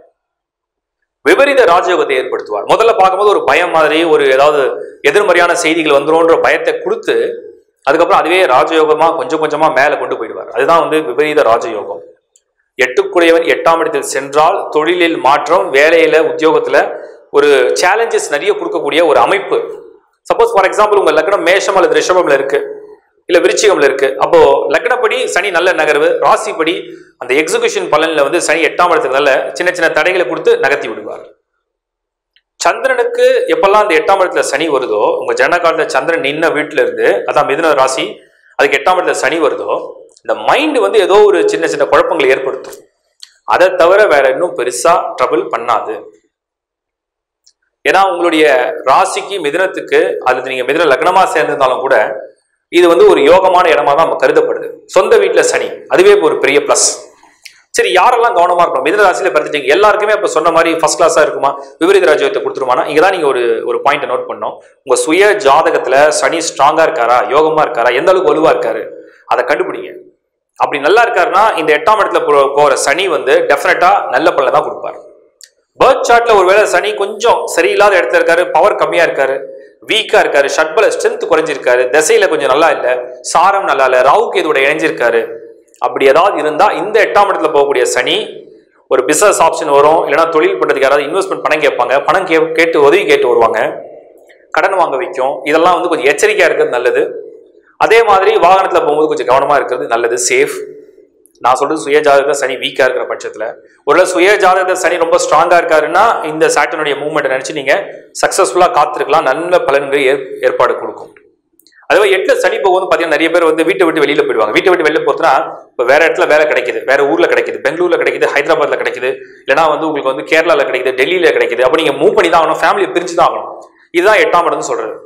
விபரீத ராஜயோகத்தை ஏற்படுத்துவார் முதல்ல பார்க்கும்போது ஒரு பயம் மாதிரி ஒரு ஏதாவது எதிர்மறையான செய்திகள் வந்துரும்ன்ற பயத்தை கொடுத்து அதுக்கப்புறம் அதுவே ராஜயோகமா கொஞ்சம் கொஞ்சமா மேல கொண்டு போயிடுவார் அதுதான் வந்து விபரீத ராஜயோகம் எட்டுக்குடையவன் எட்டாம் இடத்தில் சென்றால் தொழிலில் மாற்றம் வேலையில உத்தியோகத்துல ஒரு சேலஞ்சஸ் நிறைய கொடுக்கக்கூடிய ஒரு அமைப்பு சப்போஸ் ஃபார் எக்ஸாம்பிள் உங்க லக்னம் மேஷம் அல்லது ரிஷபம்ல இருக்கு இல்ல விருச்சிகம்ல இருக்கு அப்போ லக்னப்படி சனி நல்ல நகர்வு ராசிப்படி அந்த எக்ஸிகியூஷன் பலன்ல வந்து சனி எட்டாம் இடத்துக்குனால சின்ன சின்ன தடைகளை கொடுத்து நகர்த்தி விடுவார் சந்திரனுக்கு எப்பெல்லாம் அந்த எட்டாம் இடத்துல சனி வருதோ உங்க ஜன காலத்துல சந்திரன் நின்ன வீட்டுல இருந்து அதான் மிதுன ராசி அதுக்கு எட்டாம் இடத்துல சனி வருதோ இந்த மைண்ட் வந்து ஏதோ ஒரு சின்ன சின்ன குழப்பங்களை ஏற்படுத்தும் அதை தவிர வேற இன்னும் பெருசா ட்ரபிள் பண்ணாது ஏன்னா உங்களுடைய ராசிக்கு மிதுனத்துக்கு அல்லது நீங்க மிதுன லக்னமா சேர்ந்திருந்தாலும் கூட இது வந்து ஒரு யோகமான இடமா தான் நம்ம கருதப்படுது சொந்த வீட்டுல சனி அதுவே ஒரு பெரிய பிளஸ் சரி யாரெல்லாம் கவனமா இருக்கணும் மிதுன ராசியில பிறந்துட்டீங்க எல்லாருக்குமே இப்ப சொன்ன மாதிரி ஃபர்ஸ்ட் கிளாஸா இருக்குமா விபரீத ராஜ்யத்தை கொடுத்துருமானா இங்க தான் நீங்க ஒரு ஒரு பாயிண்ட் நோட் பண்ணோம் உங்க சுய ஜாதகத்துல சனி ஸ்ட்ராங்கா இருக்காரா யோகமா இருக்காரா எந்த அளவுக்கு வலுவா இருக்காரு அதை கண்டுபிடிங்க அப்படி நல்லா இருக்காருன்னா இந்த எட்டாம் இடத்துல போ- போற சனி வந்து டெஃபினட்டா நல்ல பலனை தான் கொடுப்பாரு பர்த் சார்ட்ல ஒருவேளை சனி கொஞ்சம் சரியில்லாத இடத்துல இருக்காரு பவர் கம்மியா இருக்காரு வீக்கா இருக்காரு ஷட்பல ஸ்ட்ரென்த் குறைஞ்சிருக்காரு திசையில கொஞ்சம் நல்லா இல்ல சாரம் நல்லா இல்ல ராவுக்கு இதோட இணைஞ்சிருக்காரு அப்படி ஏதாவது இருந்தா இந்த எட்டாம் இடத்துல போகக்கூடிய சனி ஒரு பிசினஸ் ஆப்ஷன் வரும் இல்லைன்னா தொழில் பண்றதுக்கு யாராவது இன்வெஸ்ட்மெண்ட் பணம் கேட்பாங்க பணம் கே கேட்டு உதவி கேட்டு வருவாங்க கடன் வாங்க வைக்கும் இதெல்லாம் வந்து கொஞ்சம் எச்சரிக்கையா இருக்கிறது நல்லது அதே மாதிரி வாகனத்துல போகும்போது கொஞ்சம் கவனமா இருக்கிறது நல்லது சேஃப் நான் சொல்றது சுய ஜாதகத்துல சனி வீக்கா இருக்கிற பட்சத்துல ஒருவேளை சுய ஜாதகத்துல சனி ரொம்ப ஸ்ட்ராங்கா இருக்காருன்னா இந்த சாட்டனுடைய மூவ்மெண்ட் நினைச்சு நீங்க சக்சஸ்ஃபுல்லா காத்திருக்கலாம் நல்ல பலன்களை ஏற்- ஏற்பாடு கொடுக்கும் அதுவே எட்டுல சனி போகும்போது பாத்தீங்கன்னா நிறைய பேர் வந்து வீட்டை விட்டு வெளியில போயிடுவாங்க வீட்டை விட்டு வெளியில போறதுனா இப்ப வேற இடத்துல வேலை கிடைக்குது வேற ஊர்ல கிடைக்குது பெங்களூர்ல கிடைக்குது ஹைதராபாத்ல கிடைக்குது இல்லைன்னா வந்து உங்களுக்கு வந்து கேரளால கிடைக்குது டெல்லியில கிடைக்குது அப்ப நீங்க மூவ் பண்ணி தான் ஆகணும் ஃபேமிலியை பிரிச்சு தான் ஆகணும் இதுதான் எட்டாம் இடம்னு சொல்றது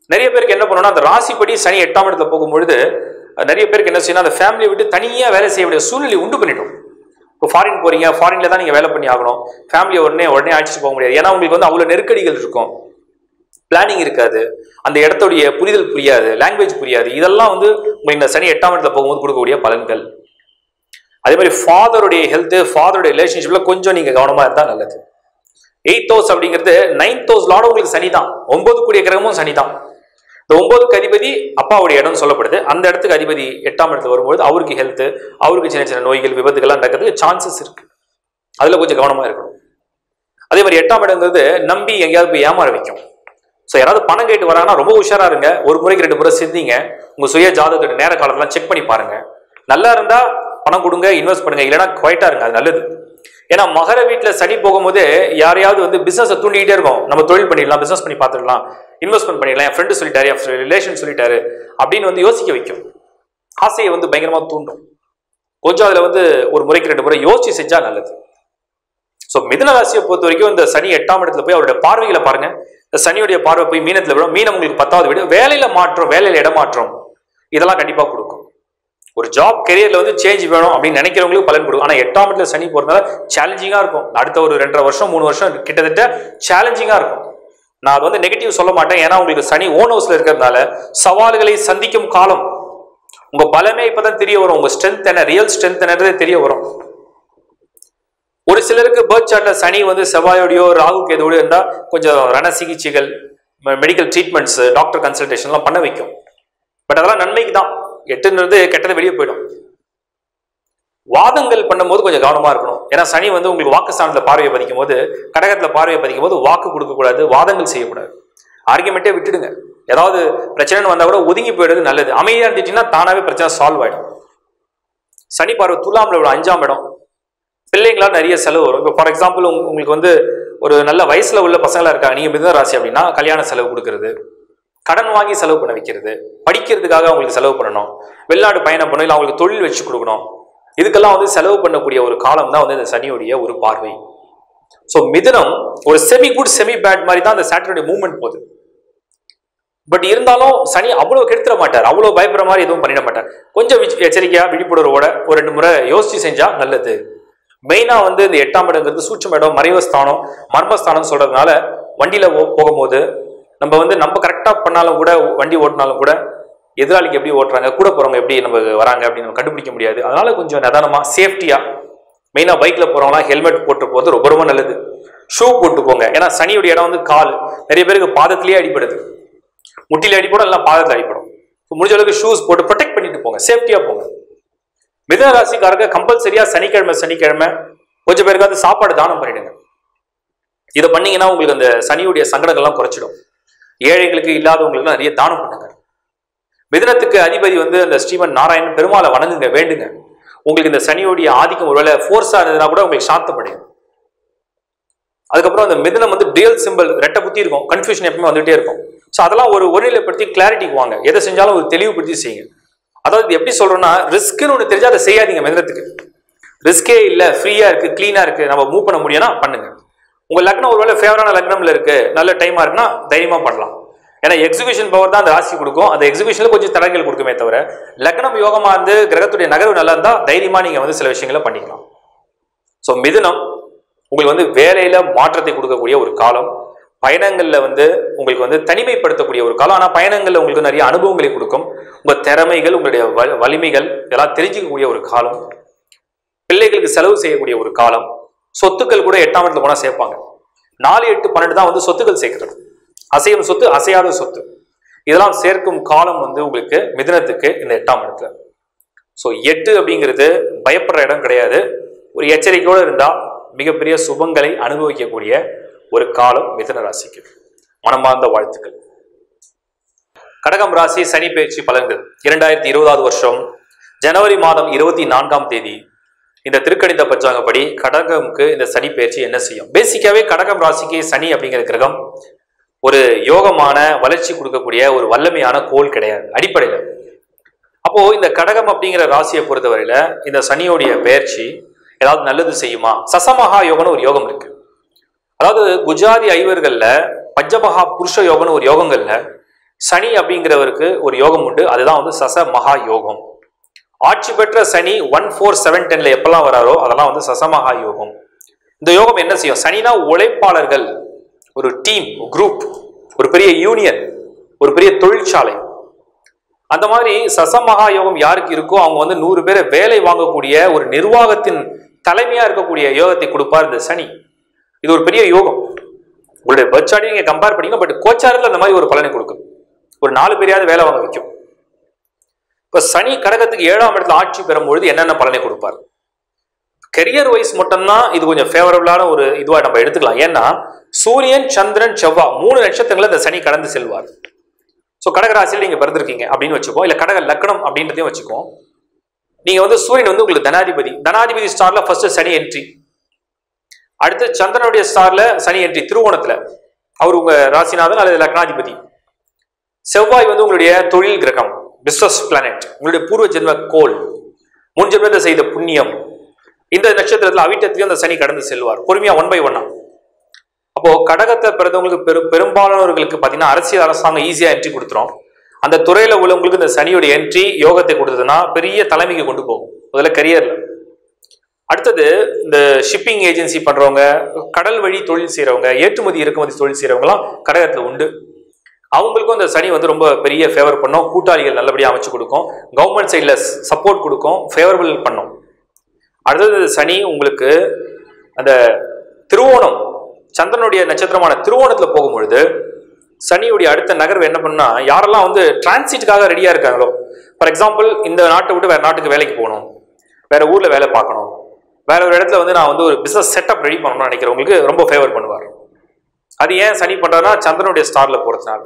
நிறைய பேருக்கு என்ன பண்ணணும்னா அந்த ராசிப்படி சனி எட்டாம் இடத்துல போகும்பொழுது அஹ், நிறைய பேருக்கு என்ன செய்யணும் அந்த ஃபேமிலியை விட்டு தனியாக வேலை செய்ய வேண்டிய சூழ்நிலை உண்டு பண்ணிடும் இப்போ ஃபாரின் போறீங்க ஃபாரின்ல தான் நீங்க வேலை பண்ணி ஆகணும் ஃபேமிலியை உடனே உடனே அழைச்சிட்டு போக முடியாது ஏன்னா உங்களுக்கு வந்து அவ்வளோ நெருக்கடிகள் இருக்கும் பிளானிங் இருக்காது அந்த இடத்துடைய புரிதல் புரியாது லாங்குவேஜ் புரியாது இதெல்லாம் வந்து உங்களுக்கு இந்த சனி எட்டாம் இடத்துல போகும்போது கொடுக்கக்கூடிய பலன்கள் அதே மாதிரி ஃபாதருடைய ஹெல்த் ஃபாதருடைய ரிலேஷன்ஷிப்ல கொஞ்சம் நீங்க கவனமா இருந்தா நல்லது எயித் ஹவுஸ் அப்படிங்கிறது நைன்த் ஹவுஸ் லாட உங்களுக்கு சனி தான் ஒன்பது கூடிய கிரகமும் சனி தான் இந்த ஒன்பதுக்கு அதிபதி அப்பாவுடைய இடம் சொல்லப்படுது அந்த இடத்துக்கு அதிபதி எட்டாம் இடத்துல வரும்போது அவருக்கு ஹெல்த் அவருக்கு சின்ன சின்ன நோய்கள் விபத்துகள்லாம் நடக்கிறதுக்கு சான்சஸ் இருக்கு அதுல கொஞ்சம் கவனமா இருக்கணும் அதே மாதிரி எட்டாம் இடங்கிறது நம்பி எங்கேயாவது போய் ஏமாற வைக்கும் ஸோ யாராவது பணம் கேட்டு வராங்கன்னா ரொம்ப உஷாரா இருங்க ஒரு முறைக்கு ரெண்டு முறை சிந்திங்க உங்க சுய ஜாதகத்தோட நேர காலத்தெல்லாம் செக் பண்ணி பாருங்க நல்லா இருந்தா பணம் கொடுங்க இன்வெஸ்ட் பண்ணுங்க இல்லைன்னா குவைட்டா இருங்க அது நல்லது ஏன்னா மகர வீட்டுல சனி போகும்போது யாரையாவது வந்து பிசினஸை தூண்டிக்கிட்டே இருக்கும் நம்ம தொழில் பண்ணிடலாம் பிசினஸ் பண்ணி பார்த்துடலாம் இன்வெஸ்ட்மெண்ட் பண்ணிடலாம் என் ஃப்ரெண்டு சொல்லிட்டாரு என் ரிலேஷன் சொல்லிட்டாரு அப்படின்னு வந்து யோசிக்க வைக்கும் ஆசையை வந்து பயங்கரமா தூண்டும் கொஞ்சம் அதுல வந்து ஒரு முறைக்கு ரெண்டு முறை யோசிச்சு செஞ்சா நல்லது ஸோ மிதுன ராசியை பொறுத்த வரைக்கும் இந்த சனி எட்டாம் இடத்துல போய் அவருடைய பார்வைகளை பாருங்க இந்த சனியுடைய பார்வை போய் மீனத்துல விடும் மீனம் உங்களுக்கு பத்தாவது வீடு வேலையில மாற்றம் வேலையில இடமாற்றம் இதெல்லாம் கண்டிப்பா கொடுக்கும் ஒரு ஜாப் கெரியர்ல வந்து சேஞ்ச் வேணும் அப்படின்னு நினைக்கிறவங்களுக்கு பலன் கொடுக்கும் ஆனா எட்டாம் இடத்துல சனி போறதுனால சேலஞ்சிங்கா இருக்கும் அடுத்த ஒரு ரெண்டரை வருஷம் மூணு வருஷம் கிட்டத்தட்ட சேலஞ்சிங்கா இருக்கும் நான் அது வந்து நெகட்டிவ் சொல்ல மாட்டேன் ஏன்னா உங்களுக்கு சனி ஓன் ஹவுஸ்ல இருக்கிறதுனால சவால்களை சந்திக்கும் காலம் உங்க பலமே இப்பதான் தெரிய வரும் உங்க ஸ்ட்ரென்த் என்ன ரியல் ஸ்ட்ரென்த் என்னன்றதே தெரிய வரும் ஒரு சிலருக்கு பேர்த் சார்ட்ல சனி வந்து செவ்வாயோடையோ ராகு கேதுவோடய இருந்தா கொஞ்சம் ரண சிகிச்சைகள் மெடிக்கல் ட்ரீட்மெண்ட்ஸ் டாக்டர் கன்சல்டேஷன்லாம் பண்ண வைக்கும் பட் அதெல்லாம் நன்மைக்கு தான் எட்டுன்றது கெட்டது வெளியே போயிடும் வாதங்கள் பண்ணும்போது கொஞ்சம் கவனமா இருக்கணும் ஏன்னா சனி வந்து உங்களுக்கு வாக்குஸ்தானத்துல பார்வையை பதிக்கும் போது கடகத்துல பார்வையை பதிக்கும் போது வாக்கு கொடுக்கக்கூடாது வாதங்கள் செய்யக்கூடாது ஆர்குமெண்ட்டே விட்டுடுங்க ஏதாவது பிரச்சனைன்னு வந்தா கூட ஒதுங்கி போயிடுறது நல்லது அமைதியா இருந்துட்டீங்கன்னா தானாவே பிரச்சனை சால்வ் ஆயிடும் சனி பார்வை துலாம்ல விட அஞ்சாம் இடம் பிள்ளைங்களால் நிறைய செலவு வரும் இப்போ ஃபார் எக்ஸாம்பிள் உங்களுக்கு வந்து ஒரு நல்ல வயசுல உள்ள பசங்களா இருக்காங்க நீங்க மிதுன ராசி அப்படின்னா கல்யாண செலவு கொடுக்கறது கடன் வாங்கி செலவு பண்ண வைக்கிறது படிக்கிறதுக்காக அவங்களுக்கு செலவு பண்ணணும் வெளிநாடு பயணம் பண்ணணும் இல்லை அவங்களுக்கு தொழில் வச்சு கொடுக்கணும் இதுக்கெல்லாம் வந்து செலவு பண்ணக்கூடிய ஒரு காலம் தான் வந்து இந்த சனியுடைய ஒரு பார்வை ஸோ மிதுனம் ஒரு செமி குட் செமி பேட் மாதிரி தான் அந்த சாட்டர்டே மூவ்மெண்ட் போகுது பட் இருந்தாலும் சனி அவ்வளோ கெடுத்துட மாட்டார் அவ்வளோ பயப்படுற மாதிரி எதுவும் பண்ணிட மாட்டார் கொஞ்சம் விச்- எச்சரிக்கையா விழிப்புணர்வோட ஒரு ரெண்டு முறை யோசிச்சு செஞ்சா நல்லது மெயினா வந்து இந்த எட்டாம் இடங்கிறது சூட்சம் இடம் மறைவஸ்தானம் மர்மஸ்தானம் சொல்றதுனால வண்டியில போ- போகும்போது நம்ம வந்து நம்ம கரெக்டா பண்ணாலும் கூட வண்டி ஓட்டினாலும் கூட எதிராளிக்கு எப்படி ஓட்டுறாங்க கூட போறவங்க எப்படி நம்ம வராங்க அப்படின்னு நம்ம கண்டுபிடிக்க முடியாது அதனால கொஞ்சம் நிதானமா சேஃப்டியா மெயினா பைக்ல போறவங்களாம் ஹெல்மெட் போட்டு போகிறது ரொம்ப ரொம்ப நல்லது ஷூ போட்டு போங்க ஏன்னா சனியுடைய இடம் வந்து கால் நிறைய பேருக்கு பாதத்திலேயே அடிபடுது முட்டில அடிப்படும் இல்லை பாதத்தில் அடிப்படும் So, முடிஞ்ச அளவுக்கு ஷூஸ் போட்டு ப்ரொடெக்ட் பண்ணிட்டு போங்க சேஃப்டியா போங்க மிதன ராசிக்காரங்க கம்பல்சரியா சனிக்கிழமை சனிக்கிழமை கொஞ்சம் பேருக்காவது சாப்பாடு தானம் பண்ணிடுங்க இதை பண்ணீங்கன்னா உங்களுக்கு அந்த சனியுடைய சங்கடங்கள்லாம் குறைச்சிடும் ஏழைகளுக்கு இல்லாதவங்களுக்கு நிறைய தானம் பண்ணுங்க மிதனத்துக்கு அதிபதி வந்து அந்த ஸ்ரீமன் நாராயணன் பெருமாளை வணங்குங்க வேண்டுங்க உங்களுக்கு இந்த சனியோடைய ஆதிக்கம் ஒருவேளை ஃபோர்ஸா இருந்ததுன்னா கூட உங்களுக்கு சாந்தப்படையும் அதுக்கப்புறம் அந்த மிதனம் வந்து டியல் சிம்பிள் ரெட்டை புத்தி இருக்கும் கன்ஃபியூஷன் எப்பவுமே வந்துட்டே இருக்கும் ஸோ அதெல்லாம் ஒரு ஒருநிலைப்படுத்தி கிளாரிட்டிக்கு வாங்க எதை செஞ்சாலும் ஒரு தெளிவுபடுத்தி செய்யுங்க அதாவது இது எப்படி சொல்றோம்னா ரிஸ்க்னு ஒன்று தெரிஞ்சா அதை செய்யாதீங்க மிதனத்துக்கு ரிஸ்கே இல்லை ஃப்ரீயா இருக்கு க்ளீனா இருக்கு நம்ம மூவ் பண்ண முடியும்னா பண்ணுங்க உங்க லக்னம் ஒருவேளை ஃபேவரான லக்னம்ல இருக்கு நல்ல டைமா இருக்குன்னா தைரியமா பண்ணலாம் ஏன்னா எக்ஸிகியூஷன் பவர் தான் அந்த ராசி கொடுக்கும் அந்த எக்ஸிகியூஷன்ல கொஞ்சம் தடங்கள் கொடுக்குமே தவிர லக்னம் யோகமா இருந்து கிரகத்துடைய நகர்வு நல்லா இருந்தா தைரியமா நீங்க வந்து சில விஷயங்களை பண்ணிக்கலாம் ஸோ மிதுனம் உங்களுக்கு வந்து வேலையில மாற்றத்தை கொடுக்கக்கூடிய ஒரு காலம் பயணங்கள்ல வந்து உங்களுக்கு வந்து தனிமைப்படுத்தக்கூடிய ஒரு காலம் ஆனா பயணங்கள்ல உங்களுக்கு நிறைய அனுபவங்களை கொடுக்கும் உங்க திறமைகள் உங்களுடைய வ- வலிமைகள் இதெல்லாம் தெரிஞ்சுக்கக்கூடிய ஒரு காலம் பிள்ளைகளுக்கு செலவு செய்யக்கூடிய ஒரு காலம் சொத்துக்கள் கூட எட்டாம் இடத்துல போனா சேர்ப்பாங்க நாலு எட்டு பன்னெண்டு தான் வந்து சொத்துக்கள் சேர்க்கிறது அசையும் சொத்து அசையாத சொத்து இதெல்லாம் சேர்க்கும் காலம் வந்து உங்களுக்கு மிதுனத்துக்கு இந்த எட்டாம் இடத்துல ஸோ எட்டு அப்படிங்கிறது பயப்படுற இடம் கிடையாது ஒரு எச்சரிக்கையோடு இருந்தா மிகப்பெரிய சுபங்களை அனுபவிக்கக்கூடிய ஒரு காலம் மிதுன ராசிக்கு மனமார்ந்த வாழ்த்துக்கள் கடகம் ராசி சனி பயிற்சி பலன்கள் இரண்டாயிரத்தி இருபதாவது வருஷம் ஜனவரி மாதம் இருபத்தி நான்காம் தேதி இந்த திருக்கணித பஞ்சாங்கப்படி கடகமுக்கு இந்த சனி பயிற்சி என்ன செய்யும் பேசிக்காவே கடகம் ராசிக்கு சனி அப்படிங்கிற கிரகம் ஒரு யோகமான வளர்ச்சி கொடுக்கக்கூடிய ஒரு வல்லமையான கோல் கிடையாது அடிப்படையில் அப்போ இந்த கடகம் அப்படிங்கிற ராசியை பொறுத்தவரையில இந்த சனியோடைய பெயர்ச்சி ஏதாவது நல்லது செய்யுமா சசமகா யோகம்னு ஒரு யோகம் இருக்கு அதாவது குஜாதி ஐவர்கள்ல பஞ்சமகா புருஷ யோகம்னு ஒரு யோகங்கள்ல சனி அப்படிங்கிறவருக்கு ஒரு யோகம் உண்டு அதுதான் வந்து சச மகா யோகம் ஆட்சி பெற்ற சனி ஒன் ஃபோர் செவன் டென்ல எப்பெல்லாம் வராரோ அதெல்லாம் வந்து சசமகா யோகம் இந்த யோகம் என்ன செய்யும் சனினா உழைப்பாளர்கள் ஒரு டீம் குரூப் ஒரு பெரிய யூனியன் ஒரு பெரிய தொழிற்சாலை அந்த மாதிரி சசமகா யோகம் யாருக்கு இருக்கோ அவங்க வந்து நூறு பேரை வேலை வாங்கக்கூடிய ஒரு நிர்வாகத்தின் தலைமையா இருக்கக்கூடிய யோகத்தை கொடுப்பார் இந்த சனி இது ஒரு பெரிய யோகம் உங்களுடைய பர்த் நீங்க கம்பேர் பண்ணீங்க பட் கோச்சாரத்தில் அந்த மாதிரி ஒரு பலனை கொடுக்கும் ஒரு நாலு பேரையாவது வேலை வாங்க வைக்கும் இப்ப சனி கடகத்துக்கு ஏழாம் இடத்துல ஆட்சி பெறும்பொழுது என்னென்ன பலனை கொடுப்பார் கெரியர் வைஸ் மட்டும்தான் இது கொஞ்சம் ஃபேவரபிளான ஒரு இதுவா நம்ம எடுத்துக்கலாம் ஏன்னா சூரியன் சந்திரன் செவ்வாய் மூணு நட்சத்திரங்களை இந்த சனி கடந்து செல்வார் ஸோ கடகராசியில் நீங்க பிறந்திருக்கீங்க அப்படின்னு வச்சுக்கோ இல்ல கடக லக்னம் அப்படின்றதையும் வச்சுக்கோ நீங்க வந்து சூரியன் வந்து உங்களுக்கு தனாதிபதி தனாதிபதி ஸ்டார்ல ஃபர்ஸ்ட் சனி என்ட்ரி அடுத்து சந்திரனுடைய ஸ்டார்ல சனி என்ட்ரி திருவோணத்துல அவர் உங்க ராசிநாதன் அல்லது லக்னாதிபதி செவ்வாய் வந்து உங்களுடைய தொழில் கிரகம் பிசினஸ் பிளானட் உங்களுடைய பூர்வ ஜென்ம கோல் முன் ஜென்மத்தை செய்த புண்ணியம் இந்த நட்சத்திரத்துல அவிட்டத்திலையும் அந்த சனி கடந்து செல்வார் பொறுமையா ஒன் பை ஒன்னா அப்போ கடகத்தை பிறந்தவங்களுக்கு பெரும் பெரும்பாலானவர்களுக்கு பார்த்தீங்கன்னா அரசியல் அரசாங்கம் ஈஸியா என்ட்ரி கொடுத்துரும் அந்த துறையில உள்ளவங்களுக்கு இந்த சனியோட என்ட்ரி யோகத்தை கொடுத்ததுன்னா பெரிய தலைமைக்கு கொண்டு போகும் முதல்ல கரியர்ல அடுத்தது இந்த ஷிப்பிங் ஏஜென்சி பண்றவங்க கடல் வழி தொழில் செய்றவங்க ஏற்றுமதி இறக்குமதி தொழில் செய்றவங்கலாம் கடகத்துல உண்டு அவங்களுக்கும் இந்த சனி வந்து ரொம்ப பெரிய ஃபேவர் பண்ணும் கூட்டாளிகள் நல்லபடியாக அமைச்சு கொடுக்கும் கவர்மெண்ட் சைடில் சப்போர்ட் கொடுக்கும் ஃபேவரபிள் பண்ணும் அடுத்தது சனி உங்களுக்கு அந்த திருவோணம் சந்திரனுடைய நட்சத்திரமான திருவோணத்தில் போகும்பொழுது சனியுடைய அடுத்த நகர்வு என்ன பண்ணா யாரெல்லாம் வந்து டிரான்சிட்டுக்காக ரெடியாக இருக்காங்களோ ஃபார் எக்ஸாம்பிள் இந்த நாட்டை விட்டு வேற நாட்டுக்கு வேலைக்கு போகணும் வேற ஊரில் வேலை பார்க்கணும் வேற ஒரு இடத்துல வந்து நான் வந்து ஒரு பிஸ்னஸ் செட்டப் ரெடி பண்ணணும்னு நினைக்கிறவங்களுக்கு ரொம்ப ஃபேவர் பண்ணுவார் அது ஏன் சனி பண்றாருன்னா சந்திரனுடைய ஸ்டார்ல போறதுனால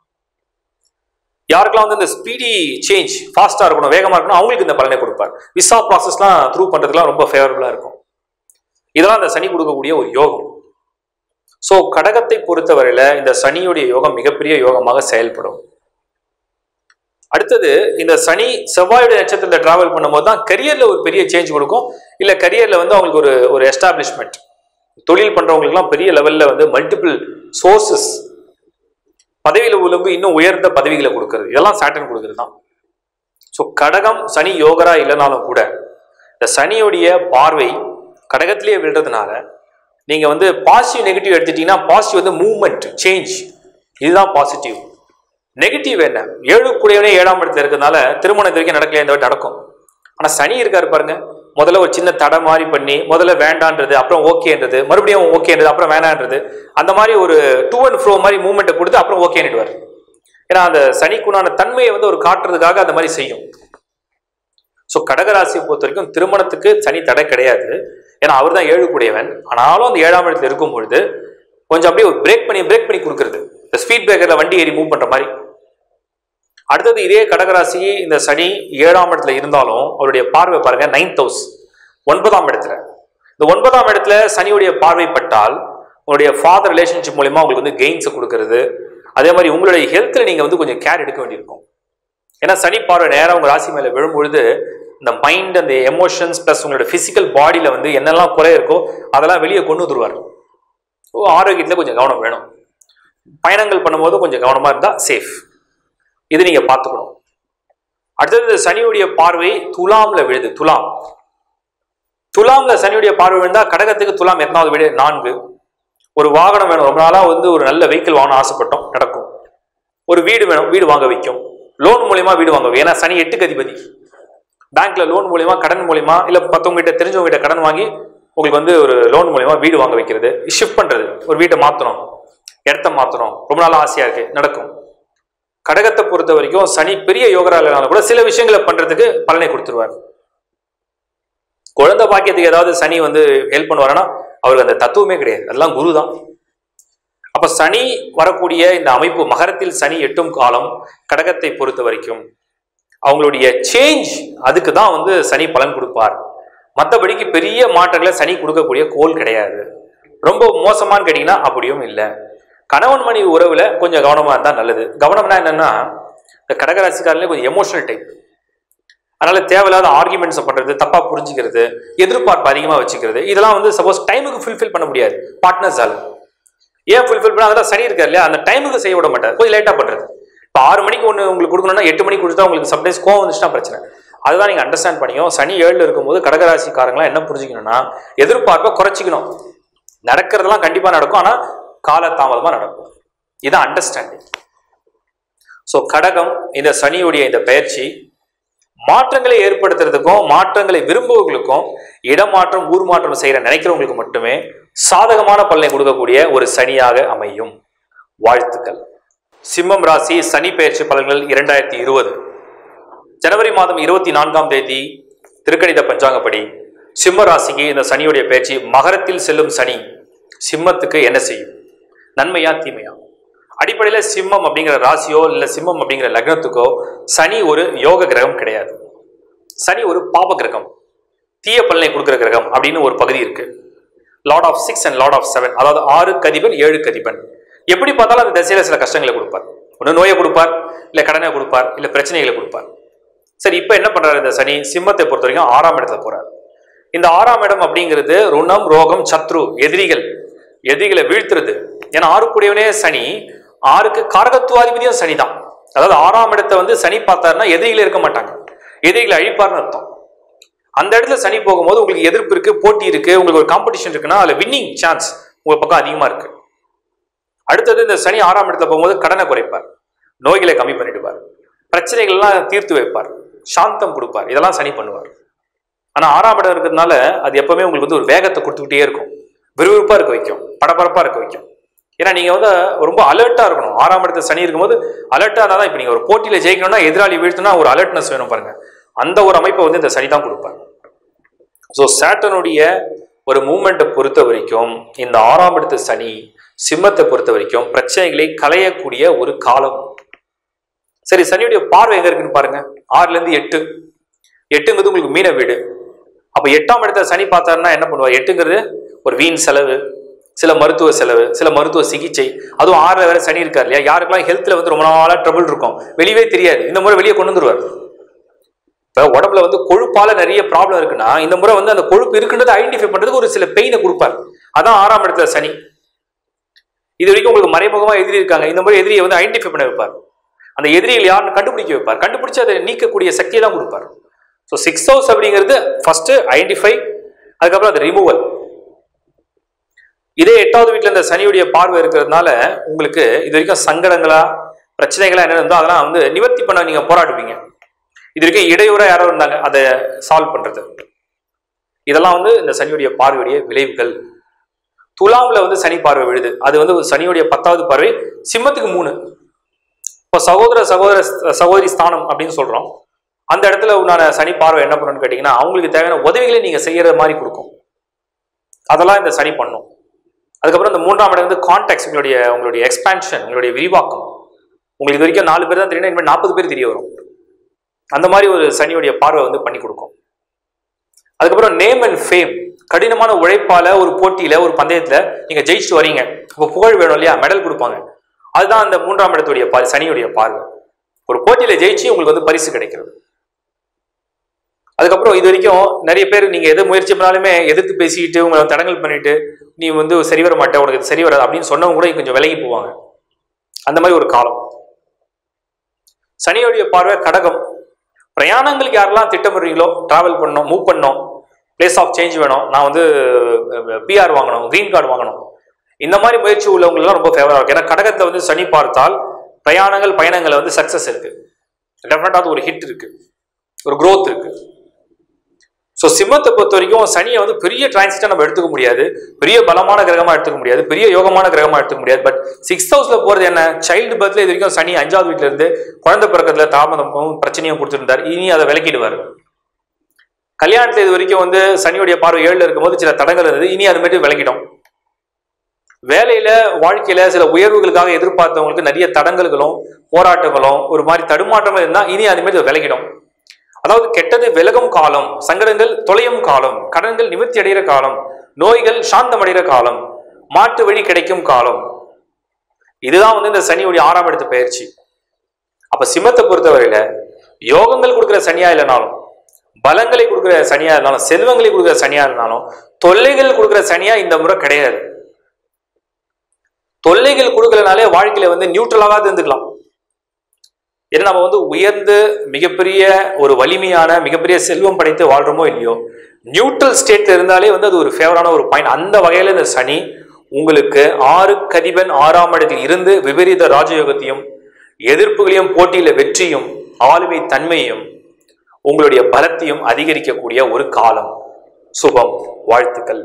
யாருக்கெல்லாம் வந்து இந்த ஸ்பீடி சேஞ்ச் ஃபாஸ்டா இருக்கணும் வேகமா இருக்கணும் அவங்களுக்கு இந்த பலனை கொடுப்பார் விசா ப்ராசஸ்லாம் த்ரூ பண்றதுக்குலாம் ரொம்ப ஃபேவரபிளா இருக்கும் இதெல்லாம் இந்த சனி கொடுக்கக்கூடிய ஒரு யோகம் ஸோ கடகத்தை பொறுத்தவரையில இந்த சனியுடைய யோகம் மிகப்பெரிய யோகமாக செயல்படும் அடுத்தது இந்த சனி செவ்வாயுடைய நட்சத்திரத்தில் டிராவல் பண்ணும்போது தான் கரியர்ல ஒரு பெரிய சேஞ்ச் கொடுக்கும் இல்ல கரியர்ல வந்து அவங்களுக்கு ஒரு ஒரு எஸ்டாப்ளிஷ்மெண்ட் தொழில் பண்றவங்களுக்குலாம் பெரிய லெவல்ல வந்து மல்டிபிள் சோர்சஸ் பதவியில உள்ளவங்க இன்னும் உயர்ந்த பதவிகளை கொடுக்கறது இதெல்லாம் சாட்டன் கொடுக்கறது தான் ஸோ கடகம் சனி யோகரா இல்லைனாலும் கூட இந்த சனியுடைய பார்வை கடகத்திலேயே விழுறதுனால நீங்க வந்து பாசிட்டிவ் நெகட்டிவ் எடுத்துட்டீங்கன்னா பாசிட்டிவ் வந்து மூவ்மெண்ட் சேஞ்ச் இதுதான் பாசிட்டிவ் நெகட்டிவ் என்ன ஏழு கூடியவனே ஏழாம் இடத்துல இருக்கிறதுனால திருமணம் இது வரைக்கும் நடக்கலையே இந்த வாட்டி நடக்கும் ஆனா சனி இருக்காரு பாருங்க முதல்ல ஒரு சின்ன தடை மாதிரி பண்ணி முதல்ல வேண்டான்றது அப்புறம் ஓகேன்றது மறுபடியும் ஓகேன்றது அப்புறம் வேணான்றது அந்த மாதிரி ஒரு டூ அண்ட் ஃப்ரோ மாதிரி மூவ்மெண்ட்டை கொடுத்து அப்புறம் ஓகேன்னுடுவார் ஏன்னா அந்த சனிக்குண்டான தன்மையை வந்து ஒரு காட்டுறதுக்காக அந்த மாதிரி செய்யும் ஸோ கடகராசியை பொறுத்த வரைக்கும் திருமணத்துக்கு சனி தடை கிடையாது ஏன்னா அவர் தான் ஏழு கூடியவன் ஆனாலும் அந்த ஏழாம் இடத்துல இருக்கும் பொழுது கொஞ்சம் அப்படியே ஒரு பிரேக் பண்ணி பிரேக் பண்ணி கொடுக்கறது இந்த ஸ்பீட் பிரேக்கர்ல வண்டி ஏறி மூவ் பண்ற மாதிரி அடுத்தது இதே கடகராசி இந்த சனி ஏழாம் இடத்துல இருந்தாலும் அவருடைய பார்வை பாருங்க நைன்த் ஹவுஸ் ஒன்பதாம் இடத்துல இந்த ஒன்பதாம் இடத்துல சனியுடைய பார்வை பட்டால் உங்களுடைய ஃபாதர் ரிலேஷன்ஷிப் மூலியமா உங்களுக்கு வந்து கெயின்ஸை கொடுக்கறது அதே மாதிரி உங்களுடைய ஹெல்த்ல நீங்க வந்து கொஞ்சம் கேர் எடுக்க வேண்டியிருக்கும் ஏன்னா சனி பார்வை நேரம் உங்க ராசி மேல விழும்பொழுது இந்த மைண்ட் அந்த எமோஷன்ஸ் ப்ளஸ் உங்களோட பிசிக்கல் பாடியில வந்து என்னெல்லாம் குறை இருக்கோ அதெல்லாம் வெளியே கொண்டு வந்துருவார் ஸோ ஆரோக்கியத்தில் கொஞ்சம் கவனம் வேணும் பயணங்கள் பண்ணும்போது கொஞ்சம் கவனமா இருந்தா சேஃப் இது நீங்க பார்த்துக்கணும் அடுத்தது இந்த சனியுடைய பார்வை துலாம்ல விழுது துலாம் துலாம்ல சனியுடைய பார்வை விழுந்தா கடகத்துக்கு துலாம் எத்தனாவது வீடு நான்கு ஒரு வாகனம் வேணும் ரொம்ப நாளா வந்து ஒரு நல்ல வெஹிக்கிள் வாங்கணும் ஆசைப்பட்டோம் நடக்கும் ஒரு வீடு வேணும் வீடு வாங்க வைக்கும் லோன் மூலியமா வீடு வாங்க வைக்கும். ஏன்னா சனி எட்டுக்கு அதிபதி பேங்க்ல லோன் மூலியமா கடன் மூலியமா இல்ல மத்தவங்க கிட்ட தெரிஞ்சவங்க கிட்ட கடன் வாங்கி உங்களுக்கு வந்து ஒரு லோன் மூலியமா வீடு வாங்க வைக்கிறது ஷிஃப்ட் பண்றது ஒரு வீட்டை மாத்தணும் இடத்த மாத்தணும் ரொம்ப நாள் ஆசையா இருக்கு நடக்கும் கடகத்தை பொறுத்த வரைக்கும் சனி பெரிய யோகரா இல்லைனாலும் கூட சில விஷயங்களை பண்றதுக்கு பலனை கொடுத்துருவார் குழந்தை பாக்கியத்துக்கு ஏதாவது சனி வந்து ஹெல்ப் பண்ணுவாருன்னா அவருக்கு அந்த தத்துவமே கிடையாது அதெல்லாம் குரு தான் அப்ப சனி வரக்கூடிய இந்த அமைப்பு மகரத்தில் சனி எட்டும் காலம் கடகத்தை பொறுத்த வரைக்கும் அவங்களுடைய சேஞ்ச் அதுக்கு தான் வந்து சனி பலன் கொடுப்பார் மற்றபடிக்கு பெரிய மாற்றங்களை சனி கொடுக்கக்கூடிய கோல் கிடையாது ரொம்ப மோசமான்னு கேட்டிங்கன்னா அப்படியும் இல்லை கணவன் மனைவி உறவுல கொஞ்சம் கவனமா இருந்தா நல்லது கவனம்னா என்னன்னா இந்த கடகராசிக்காரங்களே கொஞ்சம் எமோஷனல் டைப் அதனால தேவையில்லாத ஆர்குமெண்ட்ஸ் பண்றது தப்பா புரிஞ்சுக்கிறது எதிர்பார்ப்பு அதிகமா வச்சுக்கிறது இதெல்லாம் வந்து சப்போஸ் டைமுக்கு ஃபுல்ஃபில் பண்ண முடியாது பார்ட்னர்ஸால ஏன் ஃபுல்ஃபில் பண்ண அதெல்லாம் சனி இருக்காரு இல்லையா அந்த டைமுக்கு செய்ய விட மாட்டார் கொஞ்சம் லேட்டா பண்றது இப்போ ஆறு மணிக்கு ஒன்று உங்களுக்கு கொடுக்கணும்னா எட்டு மணிக்கு கொடுத்தா உங்களுக்கு சம்டைம்ஸ் கோவம் வந்துச்சுன்னா பிரச்சனை அதுதான் நீங்கள் அண்டர்ஸ்டாண்ட் பண்ணியும் சனி ஏழில் இருக்கும்போது கடகராசிக்காரங்களாம் என்ன புரிஞ்சுக்கணும்னா எதிர்பார்ப்பை குறைச்சிக்கணும் நடக்கிறதெல்லாம் கண்டிப்பாக நடக்கும் ஆனால் காலதாமதமாக நடக்கும் இதான் அண்டர்ஸ்டாண்டிங் ஸோ கடகம் இந்த சனியுடைய இந்த பயிற்சி மாற்றங்களை ஏற்படுத்துறதுக்கும் மாற்றங்களை விரும்புவர்களுக்கும் இடமாற்றம் ஊர் மாற்றம் செய்யற நினைக்கிறவங்களுக்கு மட்டுமே சாதகமான பலனை கொடுக்கக்கூடிய ஒரு சனியாக அமையும் வாழ்த்துக்கள் சிம்மம் ராசி சனி பயிற்சி பலன்கள் இரண்டாயிரத்தி இருபது ஜனவரி மாதம் இருபத்தி நான்காம் தேதி திருக்கணித பஞ்சாங்கப்படி சிம்ம ராசிக்கு இந்த சனியுடைய பயிற்சி மகரத்தில் செல்லும் சனி சிம்மத்துக்கு என்ன செய்யும் நன்மையா தீமையா அடிப்படையில் சிம்மம் அப்படிங்கிற ராசியோ இல்லை சிம்மம் அப்படிங்கிற லக்னத்துக்கோ சனி ஒரு யோக கிரகம் கிடையாது சனி ஒரு பாப கிரகம் தீய பலனை கொடுக்குற கிரகம் அப்படின்னு ஒரு பகுதி இருக்கு lord of six and lord of seven அதாவது ஆறு கதிபன் ஏழு கதிபன் எப்படி பார்த்தாலும் அந்த திசையில சில கஷ்டங்களை கொடுப்பார் ஒன்று நோயை கொடுப்பார் இல்லை கடனை கொடுப்பார் இல்லை பிரச்சனைகளை கொடுப்பார் சரி இப்போ என்ன பண்றாரு இந்த சனி சிம்மத்தை பொறுத்த வரைக்கும் ஆறாம் இடத்துல போறார் இந்த ஆறாம் இடம் அப்படிங்கிறது ருணம் ரோகம் சத்ரு எதிரிகள் எதிரிகளை வீழ்த்துறது ஏன்னா ஆறுக்குடையவனே சனி ஆறுக்கு காரகத்துவாதிபதியும் சனி தான் அதாவது ஆறாம் இடத்தை வந்து சனி பார்த்தாருன்னா எதிரிகள் இருக்க மாட்டாங்க எதிரிகளை அழிப்பார்னு அர்த்தம் அந்த இடத்துல சனி போகும்போது உங்களுக்கு எதிர்ப்பு இருக்கு போட்டி இருக்கு உங்களுக்கு ஒரு காம்படிஷன் இருக்குன்னா அதுல வின்னிங் சான்ஸ் உங்க பக்கம் அதிகமா இருக்கு அடுத்தது இந்த சனி ஆறாம் இடத்துல போகும்போது கடனை குறைப்பார் நோய்களை கம்மி பண்ணிடுவார் பிரச்சனைகள்லாம் தீர்த்து வைப்பார் சாந்தம் கொடுப்பார் இதெல்லாம் சனி பண்ணுவார் ஆனா ஆறாம் இடம் இருக்கிறதுனால அது எப்பவுமே உங்களுக்கு வந்து ஒரு வேகத்தை கொடுத்துக்கிட்டே இருக்கும் விறுவிறுப்பா இருக்க வைக்கும் படபரப்பா இருக்க வைக்கும் ஏன்னா நீங்க வந்து ரொம்ப அலர்ட்டா இருக்கணும் ஆறாம் இடத்துல சனி இருக்கும்போது அலர்ட்டா இருந்தால் தான் இப்போ நீங்க ஒரு போட்டியில ஜெயிக்கணும்னா எதிராளி வீழ்த்துனா ஒரு அலர்ட்னஸ் வேணும் பாருங்க அந்த ஒரு அமைப்பை வந்து இந்த சனி தான் கொடுப்பார் ஸோ சேட்டனுடைய ஒரு மூமெண்ட்டை பொறுத்த வரைக்கும் இந்த ஆறாம் இடத்து சனி சிம்மத்தை பொறுத்த வரைக்கும் பிரச்சனைகளை களையக்கூடிய ஒரு காலம் சரி சனியுடைய பார்வை எங்க இருக்குன்னு பாருங்க ஆறுல இருந்து எட்டு எட்டுங்கிறது உங்களுக்கு மீன வீடு அப்ப எட்டாம் இடத்துல சனி பார்த்தாருன்னா என்ன பண்ணுவார் எட்டுங்கிறது ஒரு வீண் செலவு சில மருத்துவ செலவு சில மருத்துவ சிகிச்சை அதுவும் ஆறுல வேற சனி இருக்கார் இல்லையா யாருக்கெல்லாம் ஹெல்த்ல வந்து ரொம்ப நாளா ட்ரபிள் இருக்கும் வெளியவே தெரியாது இந்த முறை வெளியே கொண்டு வந்துருவார் இப்போ உடம்புல வந்து கொழுப்பால நிறைய ப்ராப்ளம் இருக்குன்னா இந்த முறை வந்து அந்த கொழுப்பு இருக்குன்றதை ஐடென்டிஃபை பண்றதுக்கு ஒரு சில பெயினை கொடுப்பார் அதான் ஆறாம் இடத்துல சனி இது வரைக்கும் உங்களுக்கு மறைமுகமா எதிரி இருக்காங்க இந்த முறை எதிரியை வந்து ஐடென்டிஃபை பண்ண வைப்பார் அந்த எதிரிகள் யாருன்னு கண்டுபிடிக்க வைப்பார் கண்டுபிடிச்சு அதை நீக்கக்கூடிய சக்தியை தான் கொடுப்பார் ஸோ சிக்ஸ் ஹவுஸ் அப்படிங்கிறது ஃபர்ஸ்ட் ஐடென்டிஃபை அதுக்கப்புறம் அது ரிமூவல் இதே எட்டாவது வீட்டில் இந்த சனியுடைய பார்வை இருக்கிறதுனால உங்களுக்கு இது வரைக்கும் சங்கடங்களா பிரச்சனைகளா என்ன இருந்தோ அதெல்லாம் வந்து நிவர்த்தி பண்ண நீங்க போராடுவீங்க இது வரைக்கும் இடையூறா யாரோ இருந்தாங்க அதை சால்வ் பண்றது இதெல்லாம் வந்து இந்த சனியுடைய பார்வையுடைய விளைவுகள் துலாம்ல வந்து சனி பார்வை விழுது அது வந்து சனியுடைய பத்தாவது பார்வை சிம்மத்துக்கு மூணு இப்போ சகோதர சகோதர சகோதரி ஸ்தானம் அப்படின்னு சொல்றோம் அந்த இடத்துல உண்டான சனி பார்வை என்ன பண்ணுன்னு கேட்டிங்கன்னா அவங்களுக்கு தேவையான உதவிகளை நீங்க செய்யற மாதிரி கொடுக்கும் அதெல்லாம் இந்த சனி பண்ணும் அதுக்கப்புறம் இந்த மூன்றாம் இடம் வந்து கான்டாக்ட்ஸ் உங்களுடைய உங்களுடைய எக்ஸ்பான்ஷன் உங்களுடைய விரிவாக்கம் உங்களுக்கு இது வரைக்கும் நாலு பேர் தான் தெரியும் இனிமேல் நாற்பது பேர் தெரிய வரும் அந்த மாதிரி ஒரு சனியுடைய பார்வை வந்து பண்ணி கொடுக்கும் அதுக்கப்புறம் நேம் அண்ட் ஃபேம் கடினமான உழைப்பால ஒரு போட்டியில ஒரு பந்தயத்துல நீங்க ஜெயிச்சுட்டு வரீங்க அப்போ புகழ் வேணும் இல்லையா மெடல் கொடுப்பாங்க அதுதான் அந்த மூன்றாம் இடத்துடைய பார்வை சனியுடைய பார்வை ஒரு போட்டியில ஜெயிச்சு உங்களுக்கு வந்து பரிசு கிடைக்கிறது அதுக்கப்புறம் இது வரைக்கும் நிறைய பேர் நீங்க எதை முயற்சி பண்ணாலுமே எதிர்த்து பேசிக்கிட்டு உங்களை தடங்கல் பண்ணிட்டு நீ வந்து சரி வர மாட்டே உனக்கு இது சரி வராது அப்படின்னு சொன்னவங்க கூட கொஞ்சம் விலகி போவாங்க அந்த மாதிரி ஒரு காலம் சனியோடைய பார்வை கடகம் பிரயாணங்களுக்கு யாரெல்லாம் திட்டமிடுறீங்களோ டிராவல் பண்ணணும் மூவ் பண்ணணும் பிளேஸ் ஆஃப் சேஞ்ச் வேணும் நான் வந்து பிஆர் வாங்கணும் கிரீன் கார்டு வாங்கணும் இந்த மாதிரி முயற்சி உள்ளவங்கலாம் ரொம்ப ஃபேவரா இருக்கு ஏன்னா கடகத்துல வந்து சனி பார்த்தால் பிரயாணங்கள் பயணங்கள்ல வந்து சக்சஸ் இருக்கு டெஃபினட்டாக ஒரு ஹிட் இருக்கு ஒரு growth இருக்கு ஸோ சிம்மத்தை பொறுத்த வரைக்கும் சனியை வந்து பெரிய டிரான்சிட்டா நம்ம எடுத்துக்க முடியாது பெரிய பலமான கிரகமா எடுத்துக்க முடியாது பெரிய யோகமான கிரகமா எடுத்துக்க முடியாது பட் சிக்ஸ் ஹவுஸ்ல போறது என்ன சைல்டு பர்த்ல இது வரைக்கும் சனி அஞ்சாவது வீட்ல இருந்து குழந்தை பிறக்கத்துல தாமதமும் பிரச்சனையும் கொடுத்துருந்தார் இனி அதை விலக்கிடுவார் கல்யாணத்துல இது வரைக்கும் வந்து சனியுடைய பார்வை ஏழுல இருக்கும்போது சில தடங்கள் இருந்தது இனி அது மட்டும் விலகிடும் வேலையில வாழ்க்கையில சில உயர்வுகளுக்காக எதிர்பார்த்தவங்களுக்கு நிறைய தடங்கல்களும் போராட்டங்களும் ஒரு மாதிரி தடுமாற்றங்கள் இருந்தா இனி அது மாதிரி விலகிடும் அதாவது கெட்டது விலகும் காலம் சங்கடங்கள் தொலையும் காலம் கடன்கள் நிவர்த்தி அடைகிற காலம் நோய்கள் சாந்தம் அடைகிற காலம் மாற்று வழி கிடைக்கும் காலம் இதுதான் வந்து இந்த சனியுடைய ஆறாம் இடத்து பயிற்சி அப்ப சிம்மத்தை பொறுத்தவரையில யோகங்கள் கொடுக்குற சனியா இல்லைனாலும் பலங்களை கொடுக்குற சனியா இருந்தாலும் செல்வங்களை கொடுக்குற சனியா இருந்தாலும் தொல்லைகள் கொடுக்குற சனியா இந்த முறை கிடையாது தொல்லைகள் கொடுக்கலனாலே வாழ்க்கையில வந்து நியூட்ரலாவது இருந்துக்கலாம் ஏன்னா நம்ம வந்து உயர்ந்து மிகப்பெரிய ஒரு வலிமையான மிகப்பெரிய செல்வம் படைத்து வாழ்றோமோ இல்லையோ நியூட்ரல் ஸ்டேட்ல இருந்தாலே வந்து அது ஒரு ஃபேவரான ஒரு பாயிண்ட் அந்த வகையில இந்த சனி உங்களுக்கு ஆறு கதிபன் ஆறாம் இடத்தில் இருந்து விபரீத ராஜயோகத்தையும் எதிர்ப்புகளையும் போட்டியில வெற்றியும் ஆளுமை தன்மையும் உங்களுடைய பலத்தையும் அதிகரிக்கக்கூடிய ஒரு காலம் சுபம் வாழ்த்துக்கள்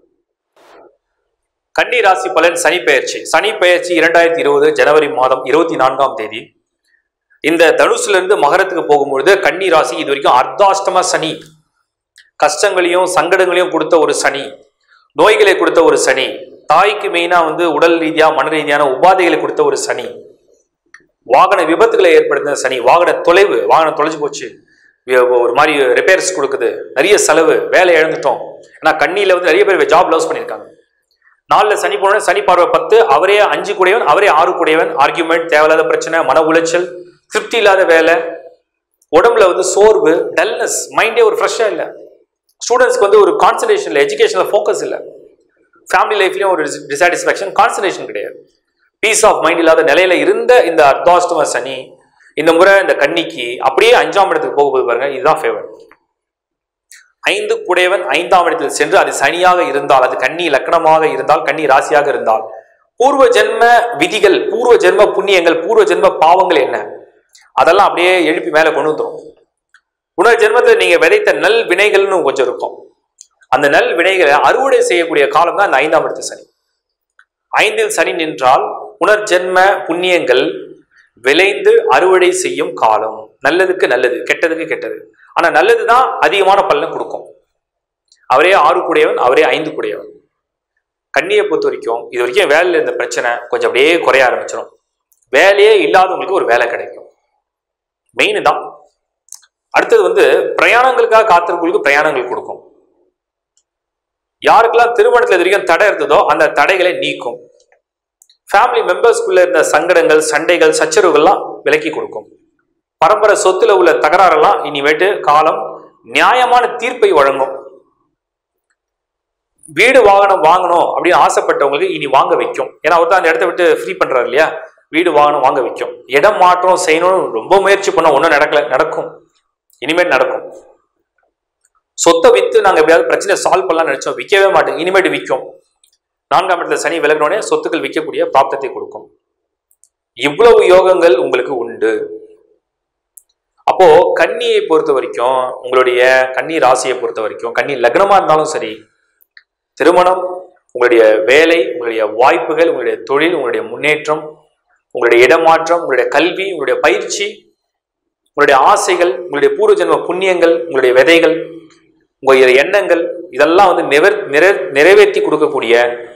கன்னி ராசி பலன் சனி பெயர்ச்சி சனி பெயர்ச்சி இரண்டாயிரத்தி இருபது ஜனவரி மாதம் இருபத்தி நான்காம் தேதி இந்த தனுசுல இருந்து மகரத்துக்கு போகும்பொழுது கன்னி ராசி இது வரைக்கும் அர்த்தாஷ்டம சனி கஷ்டங்களையும் சங்கடங்களையும் கொடுத்த ஒரு சனி நோய்களை கொடுத்த ஒரு சனி தாய்க்கு மெயினா வந்து உடல் ரீதியா மன ரீதியான உபாதைகளை கொடுத்த ஒரு சனி வாகன விபத்துகளை ஏற்படுத்தின சனி வாகன தொலைவு வாகனம் தொலைஞ்சு போச்சு வி- ஒரு மாதிரி ரிப்பேர்ஸ் கொடுக்குது நிறைய செலவு வேலை இழந்துட்டோம் ஏன்னா கண்ணியில வந்து நிறைய பேர் ஜாப் லாஸ் பண்ணியிருக்காங்க நாலுல சனி போன சனி பார்வை பத்து அவரே அஞ்சு கூடையவன் அவரே ஆறு கூடையவன் ஆர்கியூமெண்ட் தேவையில்லாத பிரச்சனை மன உளைச்சல் திருப்தி இல்லாத வேலை உடம்புல வந்து சோர்வு டல்னஸ் மைண்டே ஒரு ஃப்ரெஷ்ஷாக இல்லை ஸ்டூடெண்ட்ஸ்க்கு வந்து ஒரு கான்சன்ட்ரேஷன் இல்லை எஜுகேஷனில் ஃபோக்கஸ் இல்லை ஃபேமிலி லைஃப்லயும் ஒரு டிசாட்டிஸ்ஃபேக்ஷன் கான்சன்ட்ரேஷன் கிடையாது பீஸ் ஆஃப் மைண்ட் இல்லாத நிலையில இருந்த இந்த அர்த்தாஷ்டம சனி இந்த முறை இந்த கன்னிக்கு அப்படியே அஞ்சாம் இடத்துக்கு போகும்போது பாருங்க இதுதான் ஃபேவர் ஐந்து குடையவன் ஐந்தாம் இடத்தில் சென்று அது சனியாக இருந்தால் அது கன்னி லக்னமாக இருந்தால் கன்னி ராசியாக இருந்தால் பூர்வ ஜென்ம விதிகள் பூர்வ ஜென்ம புண்ணியங்கள் பூர்வ ஜென்ம பாவங்கள் என்ன அதெல்லாம் அப்படியே எழுப்பி மேலே கொண்டு வந்துரும் உணர் ஜென்மத்தில் நீங்க விதைத்த நல் வினைகள்னு கொஞ்சம் இருக்கும் அந்த நல் வினைகளை அறுவடை செய்யக்கூடிய காலம் தான் அந்த ஐந்தாம் இடத்து சனி ஐந்தில் சனி நின்றால் புனர் ஜென்ம புண்ணியங்கள் விளைந்து அறுவடை செய்யும் காலம் நல்லதுக்கு நல்லது கெட்டதுக்கு கெட்டது ஆனா நல்லது தான் அதிகமான பலனை கொடுக்கும் அவரே ஆறு கூடையவன் அவரே ஐந்து கூடையவன் கண்ணியை பொறுத்த வரைக்கும் இது வரைக்கும் வேலையில் இருந்த பிரச்சனை கொஞ்சம் அப்படியே குறைய ஆரம்பிச்சிடும் வேலையே இல்லாதவங்களுக்கு ஒரு வேலை கிடைக்கும் மெயின் தான் அடுத்தது வந்து பிரயாணங்களுக்காக காத்திருக்கவங்களுக்கு பிரயாணங்கள் கொடுக்கும் யாருக்கெல்லாம் திருமணத்துல இது வரைக்கும் தடை இருந்ததோ அந்த தடைகளை நீக்கும் ஃபேமிலி மெம்பர்ஸ்குள்ள இருந்த சங்கடங்கள் சண்டைகள் சச்சரவுகள்லாம் விலக்கி கொடுக்கும் பரம்பரை சொத்துல உள்ள தகராறெல்லாம் இனிமேட்டு காலம் நியாயமான தீர்ப்பை வழங்கும் வீடு வாகனம் வாங்கணும் அப்படின்னு ஆசைப்பட்டவங்களுக்கு இனி வாங்க வைக்கும் ஏன்னா அவர் தான் அந்த இடத்த விட்டு ஃப்ரீ பண்றாரு இல்லையா வீடு வாகனம் வாங்க வைக்கும் இடம் மாற்றம் செய்யணும்னு ரொம்ப முயற்சி பண்ண ஒன்றும் நடக்கல நடக்கும் இனிமேல் நடக்கும் சொத்தை வித்து நாங்க எப்படியாவது பிரச்சனை சால்வ் பண்ணலாம் நினைச்சோம் விற்கவே மாட்டோம் இனிமேட்டு விற்கும் நான்காம் இடத்துல சனி விலகினோடனே சொத்துக்கள் விற்கக்கூடிய பிராப்தத்தை கொடுக்கும் இவ்வளவு யோகங்கள் உங்களுக்கு உண்டு அப்போ கன்னியை பொறுத்த வரைக்கும் உங்களுடைய கன்னி ராசியை பொறுத்த வரைக்கும் கன்னி லக்னமா இருந்தாலும் சரி திருமணம் உங்களுடைய வேலை உங்களுடைய வாய்ப்புகள் உங்களுடைய தொழில் உங்களுடைய முன்னேற்றம் உங்களுடைய இடமாற்றம் உங்களுடைய கல்வி உங்களுடைய பயிற்சி உங்களுடைய ஆசைகள் உங்களுடைய பூர்வ ஜென்ம புண்ணியங்கள் உங்களுடைய விதைகள் உங்களுடைய எண்ணங்கள் இதெல்லாம் வந்து நிவர் நிறை நிறைவேற்றி கொடுக்கக்கூடிய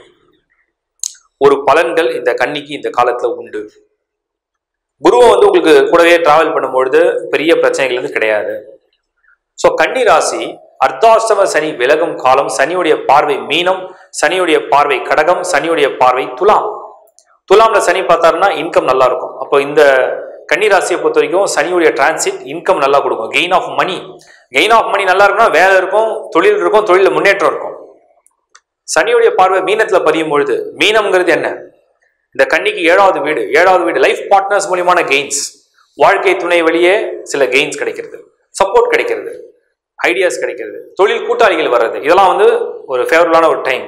ஒரு பலன்கள் இந்த கன்னிக்கு இந்த காலத்துல உண்டு குருவை வந்து உங்களுக்கு கூடவே டிராவல் பண்ணும்பொழுது பெரிய பிரச்சனைகள் வந்து கிடையாது ஸோ கன்னி ராசி அர்த்தாஷ்டம சனி விலகும் காலம் சனியுடைய பார்வை மீனம் சனியுடைய பார்வை கடகம் சனியுடைய பார்வை துலாம் துலாம்ல சனி பார்த்தாருன்னா இன்கம் நல்லா இருக்கும் அப்போ இந்த கன்னி ராசியை பொறுத்த வரைக்கும் சனியுடைய டிரான்சிட் இன்கம் நல்லா கொடுக்கும் gain of money gain of money நல்லா இருக்கும்னா வேலை இருக்கும் தொழில் இருக்கும் தொழில முன்னேற்றம் இருக்கும் சனியுடைய பார்வை மீனத்துல பதியும் பொழுது மீனம்ங்கிறது என்ன இந்த கன்னிக்கு ஏழாவது வீடு ஏழாவது வீடு லைஃப் பார்ட்னர்ஸ் மூலியமான கெயின்ஸ் வாழ்க்கை துணை வழியே சில கெயின்ஸ் கிடைக்கிறது சப்போர்ட் கிடைக்கிறது ஐடியாஸ் கிடைக்கிறது தொழில் கூட்டாளிகள் வர்றது இதெல்லாம் வந்து ஒரு ஃபேவரபுளான ஒரு டைம்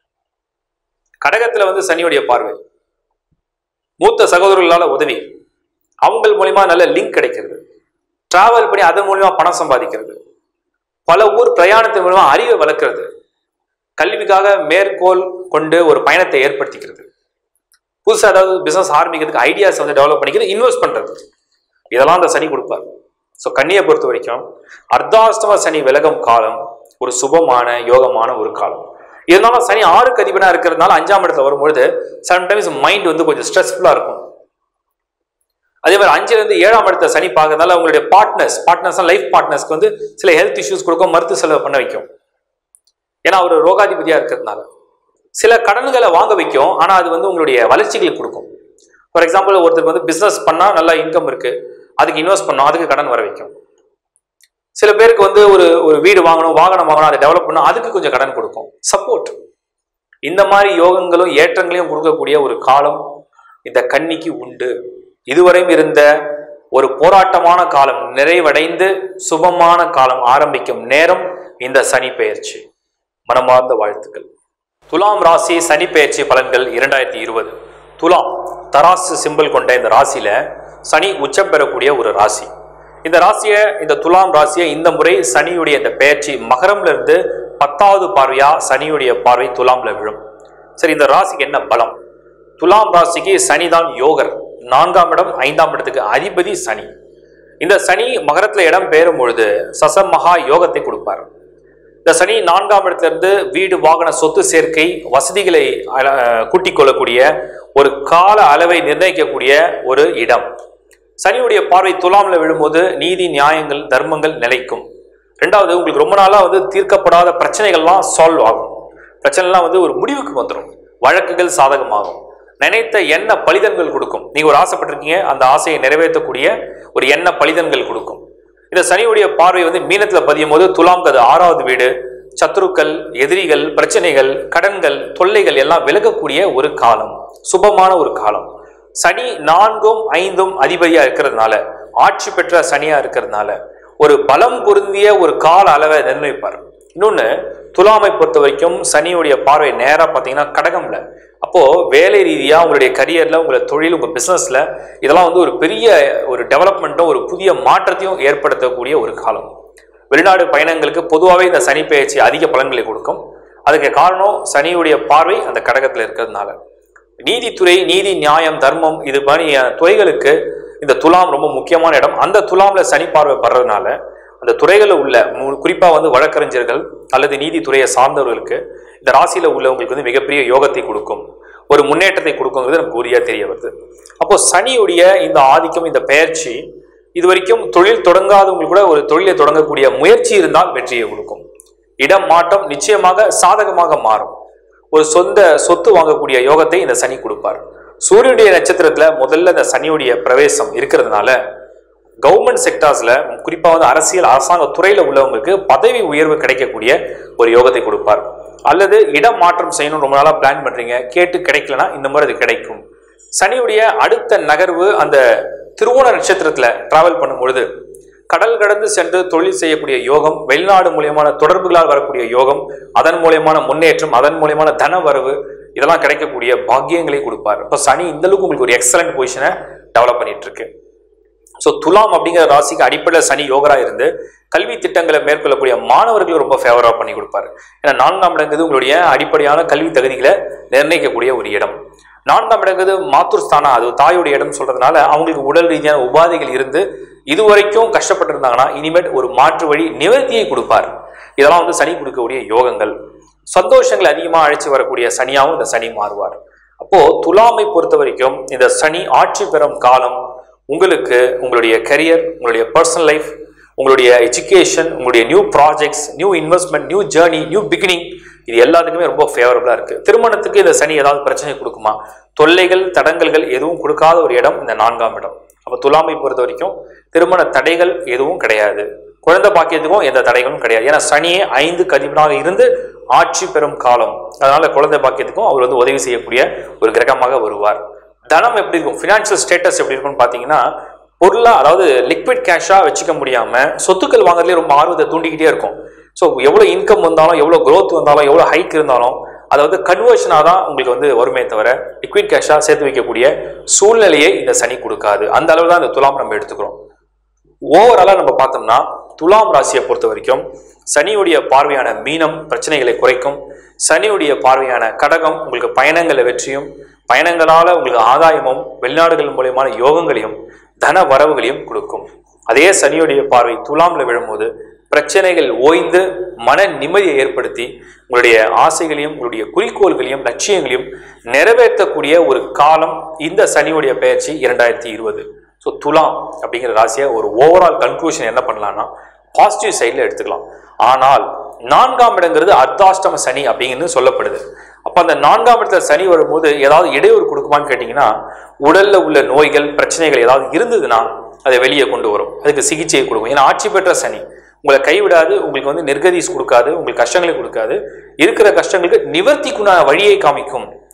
கடகத்துல வந்து சனியுடைய பார்வை மூத்த சகோதரர்களால உதவி அவங்கள் மூலியமா நல்ல லிங்க் கிடைக்கிறது டிராவல் பண்ணி அதன் மூலியமா பணம் சம்பாதிக்கிறது பல ஊர் பிரயாணத்தின் மூலமா அறிவை வளர்க்கிறது கல்விக்காக மேற்கோள் கொண்டு ஒரு பயணத்தை ஏற்படுத்திக்கிறது புதுசாக ஏதாவது பிசினஸ் ஆரம்பிக்கிறதுக்கு ஐடியாஸ் வந்து டெவலப் பண்ணிக்கிறது இன்வெஸ்ட் பண்றது இதெல்லாம் அந்த சனி கொடுப்பார் ஸோ கன்னியை பொறுத்த வரைக்கும் அர்த்தாஷ்டம சனி விலகும் காலம் ஒரு சுபமான யோகமான ஒரு காலம் இருந்தாலும் சனி ஆறுக்கு அதிபனா இருக்கிறதுனால அஞ்சாம் இடத்துல வரும்பொழுது சம்டைம்ஸ் மைண்ட் வந்து கொஞ்சம் ஸ்ட்ரெஸ்ஃபுல்லாக இருக்கும் அதே மாதிரி அஞ்சுல இருந்து ஏழாம் இடத்துல சனி பார்க்கறதுனால உங்களுடைய பார்ட்னர்ஸ் பார்ட்னர்ஸ் லைஃப் பார்ட்னர்ஸ்க்கு வந்து சில ஹெல்த் இஷ்யூஸ் கொடுக்கும் மருத்துவ செலவு பண்ண வைக்கும் ஏன்னா அவர் ரோகாதிபதியா இருக்கிறதுனால சில கடன்களை வாங்க வைக்கும் ஆனா அது வந்து உங்களுடைய வளர்ச்சிகளுக்கு கொடுக்கும் ஃபார் எக்ஸாம்பிள் ஒருத்தருக்கு வந்து பிசினஸ் பண்ணா நல்லா இன்கம் இருக்கு அதுக்கு இன்வெஸ்ட் பண்ணோம் அதுக்கு கடன் வர வைக்கும் சில பேருக்கு வந்து ஒரு ஒரு வீடு வாங்கணும் வாகனம் வாங்கணும் அதை டெவலப் பண்ணணும் அதுக்கு கொஞ்சம் கடன் கொடுக்கும் சப்போர்ட் இந்த மாதிரி யோகங்களும் ஏற்றங்களையும் கொடுக்கக்கூடிய ஒரு காலம் இந்த கன்னிக்கு உண்டு இதுவரையும் இருந்த ஒரு போராட்டமான காலம் நிறைவடைந்து சுபமான காலம் ஆரம்பிக்கும் நேரம் இந்த சனி பெயர்ச்சி மனமார்ந்த வாழ்த்துக்கள் துலாம் ராசி சனி பெயர்ச்சி பலன்கள் இரண்டாயிரத்தி இருபது துலாம் தராசு சிம்பிள் கொண்ட இந்த ராசியில சனி உச்சம் பெறக்கூடிய ஒரு ராசி இந்த ராசியை இந்த துலாம் ராசியை இந்த முறை சனியுடைய இந்த பெயர்ச்சி மகரம்ல இருந்து பத்தாவது பார்வையா சனியுடைய பார்வை துலாம்ல விழும் சரி இந்த ராசிக்கு என்ன பலம் துலாம் ராசிக்கு சனிதான் யோகர் நான்காம் இடம் ஐந்தாம் இடத்துக்கு அதிபதி சனி இந்த சனி மகரத்துல இடம் பெயரும் பொழுது சசம் மகா யோகத்தை கொடுப்பார் இந்த சனி நான்காம் இடத்துல இருந்து வீடு வாகன சொத்து சேர்க்கை வசதிகளை அஹ், கூட்டிக் கொள்ளக்கூடிய ஒரு கால அளவை நிர்ணயிக்கக்கூடிய ஒரு இடம் சனியுடைய பார்வை துலாம்ல விழும்போது நீதி நியாயங்கள் தர்மங்கள் நிலைக்கும் ரெண்டாவது உங்களுக்கு ரொம்ப நாளா வந்து தீர்க்கப்படாத பிரச்சனைகள்லாம் சால்வ் ஆகும் பிரச்சனைலாம் வந்து ஒரு முடிவுக்கு வந்துடும் வழக்குகள் சாதகமாகும் நினைத்த எண்ண பலிதன்கள் கொடுக்கும் நீங்க ஒரு ஆசைப்பட்டிருக்கீங்க அந்த ஆசையை நிறைவேற்றக்கூடிய ஒரு எண்ண பலிதன்கள் கொடுக்கும் இந்த சனியுடைய பார்வை வந்து மீனத்துல பதியும் போது துலாம்க்கு அது ஆறாவது வீடு சத்துருக்கள் எதிரிகள் பிரச்சனைகள் கடன்கள் தொல்லைகள் எல்லாம் விலகக்கூடிய ஒரு காலம் சுபமான ஒரு காலம் சனி நான்கும் ஐந்தும் அதிபதியா இருக்கிறதுனால ஆட்சி பெற்ற சனியா இருக்கிறதுனால ஒரு பலம் பொருந்திய ஒரு கால அளவை நிர்ணயிப்பார் இன்னொன்னு துலாமை பொறுத்த வரைக்கும் சனியுடைய பார்வை நேரா பார்த்தீங்கன்னா கடகம்ல அப்போ வேலை ரீதியா உங்களுடைய கரியர்ல உங்களை தொழில் உங்க பிசினஸ்ல இதெல்லாம் வந்து ஒரு பெரிய ஒரு டெவலப்மெண்ட்டும் ஒரு புதிய மாற்றத்தையும் ஏற்படுத்தக்கூடிய ஒரு காலம் வெளிநாடு பயணங்களுக்கு பொதுவாகவே இந்த சனி பயிற்சி அதிக பலன்களை கொடுக்கும் அதுக்கு காரணம் சனியுடைய பார்வை அந்த கடகத்தில் இருக்கிறதுனால நீதித்துறை நீதி நியாயம் தர்மம் இது மாதிரி அஹ், துறைகளுக்கு இந்த துலாம் ரொம்ப முக்கியமான இடம் அந்த துலாம்ல சனி பார்வை படுறதுனால அந்த துறைகளில் உள்ள மு- குறிப்பா வந்து வழக்கறிஞர்கள் அல்லது நீதித்துறையை சார்ந்தவர்களுக்கு இந்த ராசியில உள்ளவங்களுக்கு வந்து மிகப்பெரிய யோகத்தை கொடுக்கும் ஒரு முன்னேற்றத்தை கொடுக்குங்கிறது நமக்கு உறுதியா தெரிய வருது அப்போ சனியுடைய இந்த ஆதிக்கம் இந்த பெயர்ச்சி இது வரைக்கும் தொழில் தொடங்காதவங்களுக்கு கூட ஒரு தொழிலை தொடங்கக்கூடிய முயற்சி இருந்தால் வெற்றியை கொடுக்கும் இடம் மாற்றம் நிச்சயமாக சாதகமாக மாறும் ஒரு சொந்த சொத்து வாங்கக்கூடிய யோகத்தை இந்த சனி கொடுப்பார் சூரியனுடைய நட்சத்திரத்துல முதல்ல இந்த சனியுடைய பிரவேசம் இருக்கிறதுனால கவர்மெண்ட் செக்டார்ஸ்ல குறிப்பா வந்து அரசியல் அரசாங்க துறையில உள்ளவங்களுக்கு பதவி உயர்வு கிடைக்கக்கூடிய ஒரு யோகத்தை கொடுப்பார் அல்லது இடம் மாற்றம் செய்யணும் ரொம்ப நாளா பிளான் பண்றீங்க கேட்டு கிடைக்கலனா இந்த மாதிரி அது கிடைக்கும் சனியுடைய அடுத்த நகர்வு அந்த திருவோண நட்சத்திரத்துல டிராவல் பண்ணும் பொழுது கடல் கடந்து சென்று தொழில் செய்யக்கூடிய யோகம் வெளிநாடு மூலியமான தொடர்புகளால் வரக்கூடிய யோகம் அதன் மூலியமான முன்னேற்றம் அதன் மூலியமான தன வரவு இதெல்லாம் கிடைக்கக்கூடிய பாக்கியங்களை கொடுப்பார் இப்போ சனி இந்த அளவுக்கு உங்களுக்கு ஒரு எக்ஸலண்ட் பொசிஷனை டெவலப் பண்ணிட்டு இருக்கு ஸோ துலாம் அப்படிங்கிற ராசிக்கு அடிப்படையில் சனி யோகரா இருந்து கல்வி திட்டங்களை மேற்கொள்ளக்கூடிய மாணவர்களுக்கு ரொம்ப ஃபேவராக பண்ணி கொடுப்பாரு ஏன்னா நான்காம் இடங்கிறது உங்களுடைய அடிப்படையான கல்வி தகுதிகளை நிர்ணயிக்கக்கூடிய ஒரு இடம் நான்காம் இடங்கிறது மாத்தூர் ஸ்தானம் அது தாயோடைய இடம் சொல்றதுனால அவங்களுக்கு உடல் ரீதியான உபாதைகள் இருந்து இதுவரைக்கும் கஷ்டப்பட்டு இருந்தாங்கன்னா இனிமேல் ஒரு மாற்று வழி நிவர்த்தியை கொடுப்பார் இதெல்லாம் வந்து சனி கொடுக்கக்கூடிய யோகங்கள் சந்தோஷங்களை அதிகமாக அழைச்சி வரக்கூடிய சனியாவும் இந்த சனி மாறுவார் அப்போ துலாமை பொறுத்த வரைக்கும் இந்த சனி ஆட்சி பெறும் காலம் உங்களுக்கு உங்களுடைய கரியர் உங்களுடைய பர்சனல் லைஃப் உங்களுடைய எஜுகேஷன் உங்களுடைய new projects new investment new journey new beginning இது எல்லாத்துக்குமே ரொம்ப ஃபேவரபுளாக இருக்கு திருமணத்துக்கு இந்த சனி ஏதாவது பிரச்சனை கொடுக்குமா தொல்லைகள் தடங்கல்கள் எதுவும் கொடுக்காத ஒரு இடம் இந்த நான்காம் இடம் அப்போ துலாமை பொறுத்த வரைக்கும் திருமண தடைகள் எதுவும் கிடையாது குழந்தை பாக்கியத்துக்கும் எந்த தடைகளும் கிடையாது ஏன்னா சனியே ஐந்து கதிபனாக இருந்து ஆட்சி பெறும் காலம் அதனால குழந்தை பாக்கியத்துக்கும் அவர் வந்து உதவி செய்யக்கூடிய ஒரு கிரகமாக வருவார் தனம் எப்படி இருக்கும் ஃபினான்ஷியல் ஸ்டேட்டஸ் எப்படி இருக்கும்னு பார்த்தீங்கன்னா பொருளா அதாவது லிக்விட் கேஷா வச்சுக்க முடியாம சொத்துக்கள் வாங்குறதுலேயே ரொம்ப ஆர்வத்தை தூண்டிக்கிட்டே இருக்கும் ஸோ எவ்வளோ இன்கம் வந்தாலும் எவ்வளோ growth வந்தாலும் எவ்வளோ ஹைக் இருந்தாலும் அதை வந்து கன்வர்ஷனாக தான் உங்களுக்கு வந்து வருமே தவிர லிக்விட் கேஷாக சேர்த்து வைக்கக்கூடிய சூழ்நிலையை இந்த சனி கொடுக்காது அந்த அளவு தான் இந்த துலாம் நம்ம எடுத்துக்கிறோம் ஓவராலாக நம்ம பார்த்தோம்னா துலாம் ராசியை பொறுத்த வரைக்கும் சனியுடைய பார்வையான மீனம் பிரச்சனைகளை குறைக்கும் சனியுடைய பார்வையான கடகம் உங்களுக்கு பயணங்களை வெற்றியும் பயணங்களால உங்களுக்கு ஆதாயமும் வெளிநாடுகள் மூலியமான யோகங்களையும் தன வரவுகளையும் கொடுக்கும் அதே சனியுடைய பார்வை துலாம்ல விழும்போது பிரச்சனைகள் ஓய்ந்து மன நிம்மதியை ஏற்படுத்தி உங்களுடைய ஆசைகளையும் உங்களுடைய குறிக்கோள்களையும் லட்சியங்களையும் நிறைவேற்றக்கூடிய ஒரு காலம் இந்த சனியுடைய பெயர்ச்சி இரண்டாயிரத்தி இருபது ஸோ துலாம் அப்படிங்கிற ராசியை ஒரு ஓவரால் கன்க்ளூஷன் என்ன பண்ணலாம்னா பாசிட்டிவ் சைடில் எடுத்துக்கலாம் ஆனால் நான்காம் இடங்கிறது அர்த்தாஷ்டம சனி அப்படின்னு சொல்லப்படுது அப்போ அந்த நான்காம் இடத்துல சனி வரும்போது ஏதாவது இடையூறு கொடுக்குமான்னு கேட்டிங்கன்னா உடல்ல உள்ள நோய்கள் பிரச்சனைகள் ஏதாவது இருந்ததுன்னா அதை வெளியே கொண்டு வரும் அதுக்கு சிகிச்சையை கொடுக்கும் ஏன்னா ஆட்சி பெற்ற சனி உங்களை கைவிடாது உங்களுக்கு வந்து நிர்கதீஸ் கொடுக்காது உங்களுக்கு கஷ்டங்களை கொடுக்காது இருக்கிற கஷ்டங்களுக்கு நிவர்த்திக்குண்டான வழியை காமிக்கும்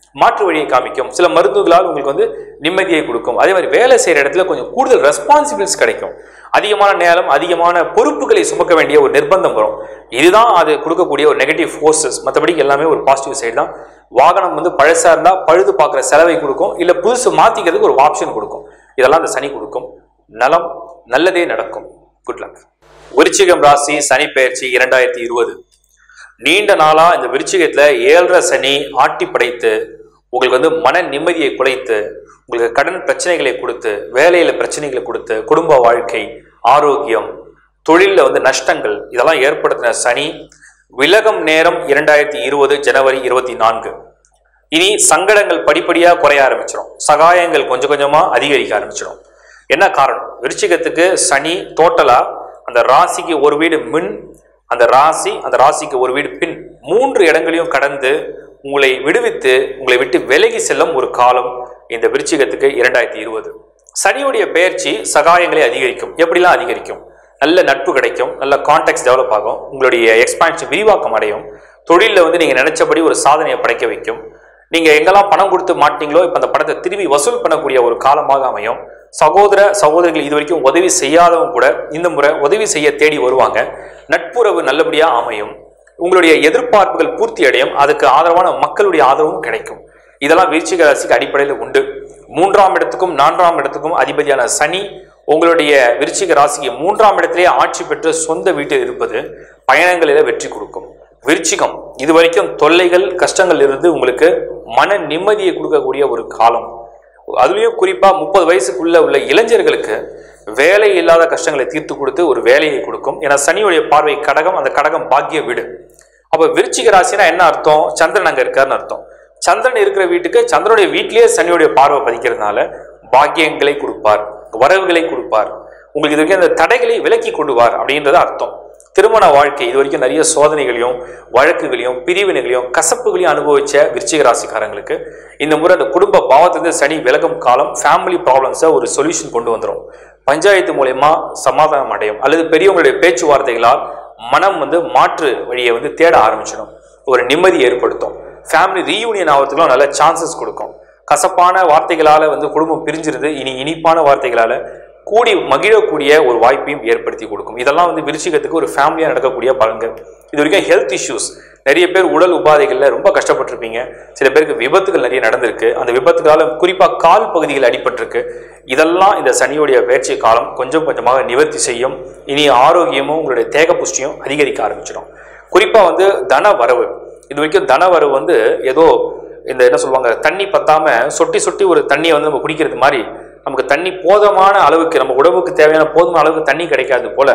மாற்று வழியை காமிக்கும் சில மருந்துகளால் உங்களுக்கு வந்து நிம்மதியை கொடுக்கும் அதே மாதிரி வேலை செய்கிற இடத்துல கொஞ்சம் கூடுதல் ரெஸ்பான்சிபிலிட்டிஸ் கிடைக்கும் அதிகமான நேரம் அதிகமான பொறுப்புகளை சுமக்க வேண்டிய ஒரு நிர்பந்தம் வரும் இதுதான் அது கொடுக்கக்கூடிய ஒரு நெகட்டிவ் ஃபோர்ஸஸ் மற்றபடி எல்லாமே ஒரு பாசிட்டிவ் சைடு தான் வாகனம் வந்து பழசா இருந்தா பழுது பார்க்குற செலவை கொடுக்கும் இல்லை புதுசு மாத்திக்கிறதுக்கு ஒரு ஆப்ஷன் கொடுக்கும் இதெல்லாம் அந்த சனி கொடுக்கும் நலம் நல்லதே நடக்கும் குட் லக் விருச்சிகம் ராசி சனி பெயர்ச்சி இரண்டாயிரத்தி இருபது நீண்ட நாளா இந்த விருச்சிகத்துல ஏழரை சனி ஆட்டி படைத்து உங்களுக்கு வந்து மன நிம்மதியை குலைத்து உங்களுக்கு கடன் பிரச்சனைகளை கொடுத்து வேலையில பிரச்சனைகளை கொடுத்து குடும்ப வாழ்க்கை ஆரோக்கியம் தொழிலில் வந்து நஷ்டங்கள் இதெல்லாம் ஏற்படுத்தின சனி விலகம் நேரம் இரண்டாயிரத்தி இருபது ஜனவரி இருபத்தி நான்கு இனி சங்கடங்கள் படிப்படியா குறைய ஆரம்பிச்சிடும் சகாயங்கள் கொஞ்சம் கொஞ்சமா அதிகரிக்க ஆரம்பிச்சிடும் என்ன காரணம் விருச்சிகத்துக்கு சனி டோட்டலா அந்த ராசிக்கு ஒரு வீடு மின் அந்த ராசி அந்த ராசிக்கு ஒரு வீடு பின் மூன்று இடங்களையும் கடந்து உங்களை விடுவித்து உங்களை விட்டு விலகி செல்லும் ஒரு காலம் இந்த விருச்சிகத்துக்கு இரண்டாயிரத்தி இருபது சனியுடைய பெயர்ச்சி சகாயங்களை அதிகரிக்கும் எப்படிலாம் அதிகரிக்கும் நல்ல நட்பு கிடைக்கும் நல்ல கான்டாக்ட்ஸ் டெவலப் ஆகும் உங்களுடைய எக்ஸ்பான்ஷன் விரிவாக்கம் அடையும் தொழிலில் வந்து நீங்கள் நினைச்சபடி ஒரு சாதனையை படைக்க வைக்கும் நீங்கள் எங்கெல்லாம் பணம் கொடுத்து மாட்டீங்களோ இப்போ அந்த பணத்தை திரும்பி வசூல் பண்ணக்கூடிய ஒரு காலமாக அமையும் சகோதர சகோதரிகள் இது வரைக்கும் உதவி செய்யாதவங்க கூட இந்த முறை உதவி செய்ய தேடி வருவாங்க நட்புறவு நல்லபடியாக அமையும் உங்களுடைய எதிர்பார்ப்புகள் பூர்த்தி அடையும் அதுக்கு ஆதரவான மக்களுடைய ஆதரவும் கிடைக்கும் இதெல்லாம் விருச்சிக ராசிக்கு அடிப்படையில் உண்டு மூன்றாம் இடத்துக்கும் நான்காம் இடத்துக்கும் அதிபதியான சனி உங்களுடைய விருச்சிக ராசிக்கு மூன்றாம் இடத்திலே ஆட்சி பெற்று சொந்த வீட்டில் இருப்பது பயணங்களில வெற்றி கொடுக்கும் விருச்சிகம் இது வரைக்கும் தொல்லைகள் கஷ்டங்கள் இருந்து உங்களுக்கு மன நிம்மதியை கொடுக்கக்கூடிய ஒரு காலம் அதுலேயும் குறிப்பா முப்பது வயசுக்குள்ள உள்ள இளைஞர்களுக்கு வேலை இல்லாத கஷ்டங்களை தீர்த்து கொடுத்து ஒரு வேலையை கொடுக்கும் ஏன்னா சனியுடைய பார்வை கடகம் அந்த கடகம் பாக்கிய வீடு அப்ப விருச்சிக ராசினா என்ன அர்த்தம் சந்திரன் அங்க இருக்காருன்னு அர்த்தம் சந்திரன் இருக்கிற வீட்டுக்கு சந்திரனுடைய வீட்டிலேயே சனியுடைய பார்வை பதிக்கிறதுனால பாக்கியங்களை கொடுப்பார் வரவுகளை கொடுப்பார் உங்களுக்கு இது வரைக்கும் அந்த தடைகளை விலக்கி கொண்டுவார் அப்படின்றது அர்த்தம் திருமண வாழ்க்கை இது வரைக்கும் நிறைய சோதனைகளையும் வழக்குகளையும் பிரிவினைகளையும் கசப்புகளையும் அனுபவிச்ச விருச்சிக ராசிக்காரங்களுக்கு இந்த முறை அந்த குடும்ப பாவத்திலிருந்து சனி விலகும் காலம் ஃபேமிலி ப்ராப்ளம்ஸை ஒரு சொல்யூஷன் கொண்டு வந்துடும் பஞ்சாயத்து மூலயமா சமாதானம் அடையும் அல்லது பெரியவங்களுடைய பேச்சுவார்த்தைகளால் மனம் வந்து மாற்று வழியை வந்து தேட ஆரம்பிச்சிடும் ஒரு நிம்மதி ஏற்படுத்தும் ஃபேமிலி ரீயூனியன் ஆகிறதுக்குலாம் நல்ல சான்சஸ் கொடுக்கும் கசப்பான வார்த்தைகளால வந்து குடும்பம் பிரிஞ்சிருது இனி இனிப்பான வார்த்தைகளால கூடி மகிழக்கூடிய ஒரு வாய்ப்பையும் ஏற்படுத்தி கொடுக்கும் இதெல்லாம் வந்து விருச்சிகத்துக்கு ஒரு ஃபேமிலியாக நடக்கக்கூடிய பலன்கள் இது வரைக்கும் ஹெல்த் இஷ்யூஸ் நிறைய பேர் உடல் உபாதைகளில் ரொம்ப கஷ்டப்பட்டிருப்பீங்க சில பேருக்கு விபத்துகள் நிறைய நடந்திருக்கு அந்த விபத்துக்கால குறிப்பாக கால் பகுதிகள் அடிபட்டிருக்கு இதெல்லாம் இந்த சனியுடைய பயிற்சி காலம் கொஞ்சம் கொஞ்சமாக நிவர்த்தி செய்யும் இனி ஆரோக்கியமும் உங்களுடைய தேக புஷ்டியும் அதிகரிக்க ஆரம்பிச்சிடும் குறிப்பாக வந்து தன வரவு இது வரைக்கும் தன வரவு வந்து ஏதோ இந்த என்ன சொல்லுவாங்க தண்ணி பத்தாம சொட்டி சொட்டி ஒரு தண்ணியை வந்து நம்ம குடிக்கிறது மாதிரி நமக்கு தண்ணி போதுமான அளவுக்கு நம்ம உடம்புக்கு தேவையான போதுமான அளவுக்கு தண்ணி கிடைக்காது போல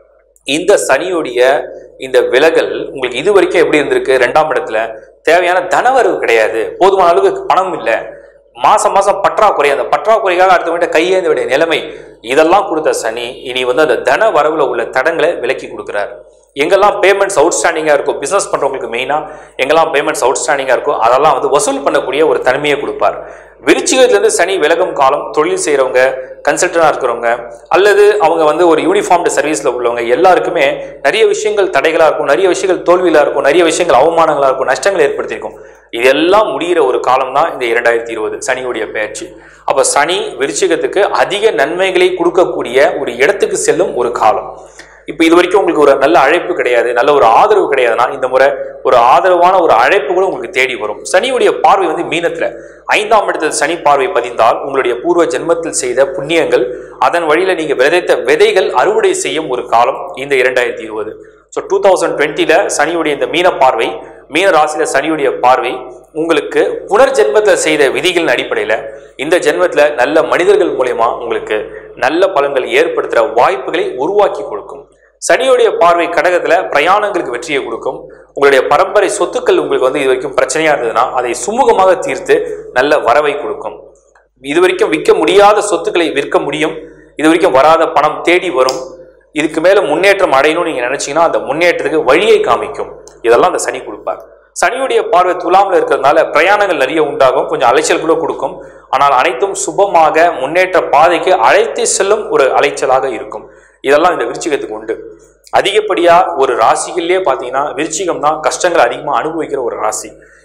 இந்த சனியுடைய இந்த விலகல் உங்களுக்கு இது வரைக்கும் எப்படி இருந்திருக்கு ரெண்டாம் இடத்துல தேவையான தனவரவு கிடையாது போதுமான அளவுக்கு பணம் இல்லை மாசம் மாசம் பற்றாக்குறை அந்த பற்றாக்குறைக்காக அடுத்தவங்கிட்ட கையேந்த வேண்டிய நிலைமை இதெல்லாம் கொடுத்த சனி இனி வந்து அந்த தன வரவுல உள்ள தடங்களை விலக்கி கொடுக்குறாரு எங்கெல்லாம் பேமெண்ட்ஸ் அவுட்ஸ்டாண்டிங்காக இருக்கும் பிஸ்னஸ் பண்ணுறவங்களுக்கு மெயினாக எங்கெல்லாம் பேமெண்ட்ஸ் அவுட்ஸ்டாண்டிங்காக இருக்கும் அதெல்லாம் வந்து வசூல் பண்ணக்கூடிய ஒரு தன்மையை கொடுப்பார் விருச்சிகத்திலேருந்து சனி விலகும் காலம் தொழில் செய்கிறவங்க கன்சல்டனாக இருக்கிறவங்க அல்லது அவங்க வந்து ஒரு யூனிஃபார்ம்டு சர்வீஸில் உள்ளவங்க எல்லாருக்குமே நிறைய விஷயங்கள் தடைகளாக இருக்கும் நிறைய விஷயங்கள் தோல்வியிலாக இருக்கும் நிறைய விஷயங்கள் அவமானங்களாக இருக்கும் நஷ்டங்கள் ஏற்படுத்தியிருக்கும் இதெல்லாம் முடிகிற ஒரு காலம் தான் இந்த இரண்டாயிரத்தி இருபது சனியுடைய பயிற்சி அப்போ சனி விருச்சிகத்துக்கு அதிக நன்மைகளை கொடுக்கக்கூடிய ஒரு இடத்துக்கு செல்லும் ஒரு காலம் இப்போ இது வரைக்கும் உங்களுக்கு ஒரு நல்ல அழைப்பு கிடையாது நல்ல ஒரு ஆதரவு கிடையாதுன்னா இந்த முறை ஒரு ஆதரவான ஒரு அழைப்பு கூட உங்களுக்கு தேடி வரும் சனியுடைய பார்வை வந்து மீனத்துல ஐந்தாம் இடத்தில் சனி பார்வை பதிந்தால் உங்களுடைய பூர்வ ஜென்மத்தில் செய்த புண்ணியங்கள் அதன் வழியில நீங்க விதைத்த விதைகள் அறுவடை செய்யும் ஒரு காலம் இந்த இரண்டாயிரத்தி இருபது ஸோ டூ தௌசண்ட் டுவெண்ட்டில சனியுடைய இந்த மீன பார்வை மீன ராசியில சனியுடைய பார்வை உங்களுக்கு புனர் ஜென்மத்தில் செய்த விதிகளின் அடிப்படையில் இந்த ஜென்மத்தில் நல்ல மனிதர்கள் மூலயமா உங்களுக்கு நல்ல பலன்கள் ஏற்படுத்துகிற வாய்ப்புகளை உருவாக்கி கொடுக்கும் சனியுடைய பார்வை கடகத்துல பிரயாணங்களுக்கு வெற்றியை கொடுக்கும் உங்களுடைய பரம்பரை சொத்துக்கள் உங்களுக்கு வந்து இது வரைக்கும் பிரச்சனையா இருந்ததுன்னா அதை சுமூகமாக தீர்த்து நல்ல வரவை கொடுக்கும் இது வரைக்கும் விற்க முடியாத சொத்துக்களை விற்க முடியும் இது வரைக்கும் வராத பணம் தேடி வரும் இதுக்கு மேல முன்னேற்றம் அடையணும்னு நீங்க நினைச்சீங்கன்னா அந்த முன்னேற்றத்துக்கு வழியை காமிக்கும் இதெல்லாம் அந்த சனி கொடுப்பார் சனியுடைய பார்வை துலாம்ல இருக்கிறதுனால பிரயாணங்கள் நிறைய உண்டாகும் கொஞ்சம் அலைச்சல் கூட கொடுக்கும் ஆனால் அனைத்தும் சுபமாக முன்னேற்ற பாதைக்கு அழைத்து செல்லும் ஒரு அலைச்சலாக இருக்கும் இதெல்லாம் இந்த விருச்சிகத்துக்கு உண்டு அதிகப்படியா ஒரு ராசிகள்லயே பார்த்தீங்கன்னா விருச்சிகம் தான் கஷ்டங்களை அதிகமாக அனுபவிக்கிற ஒரு ராசி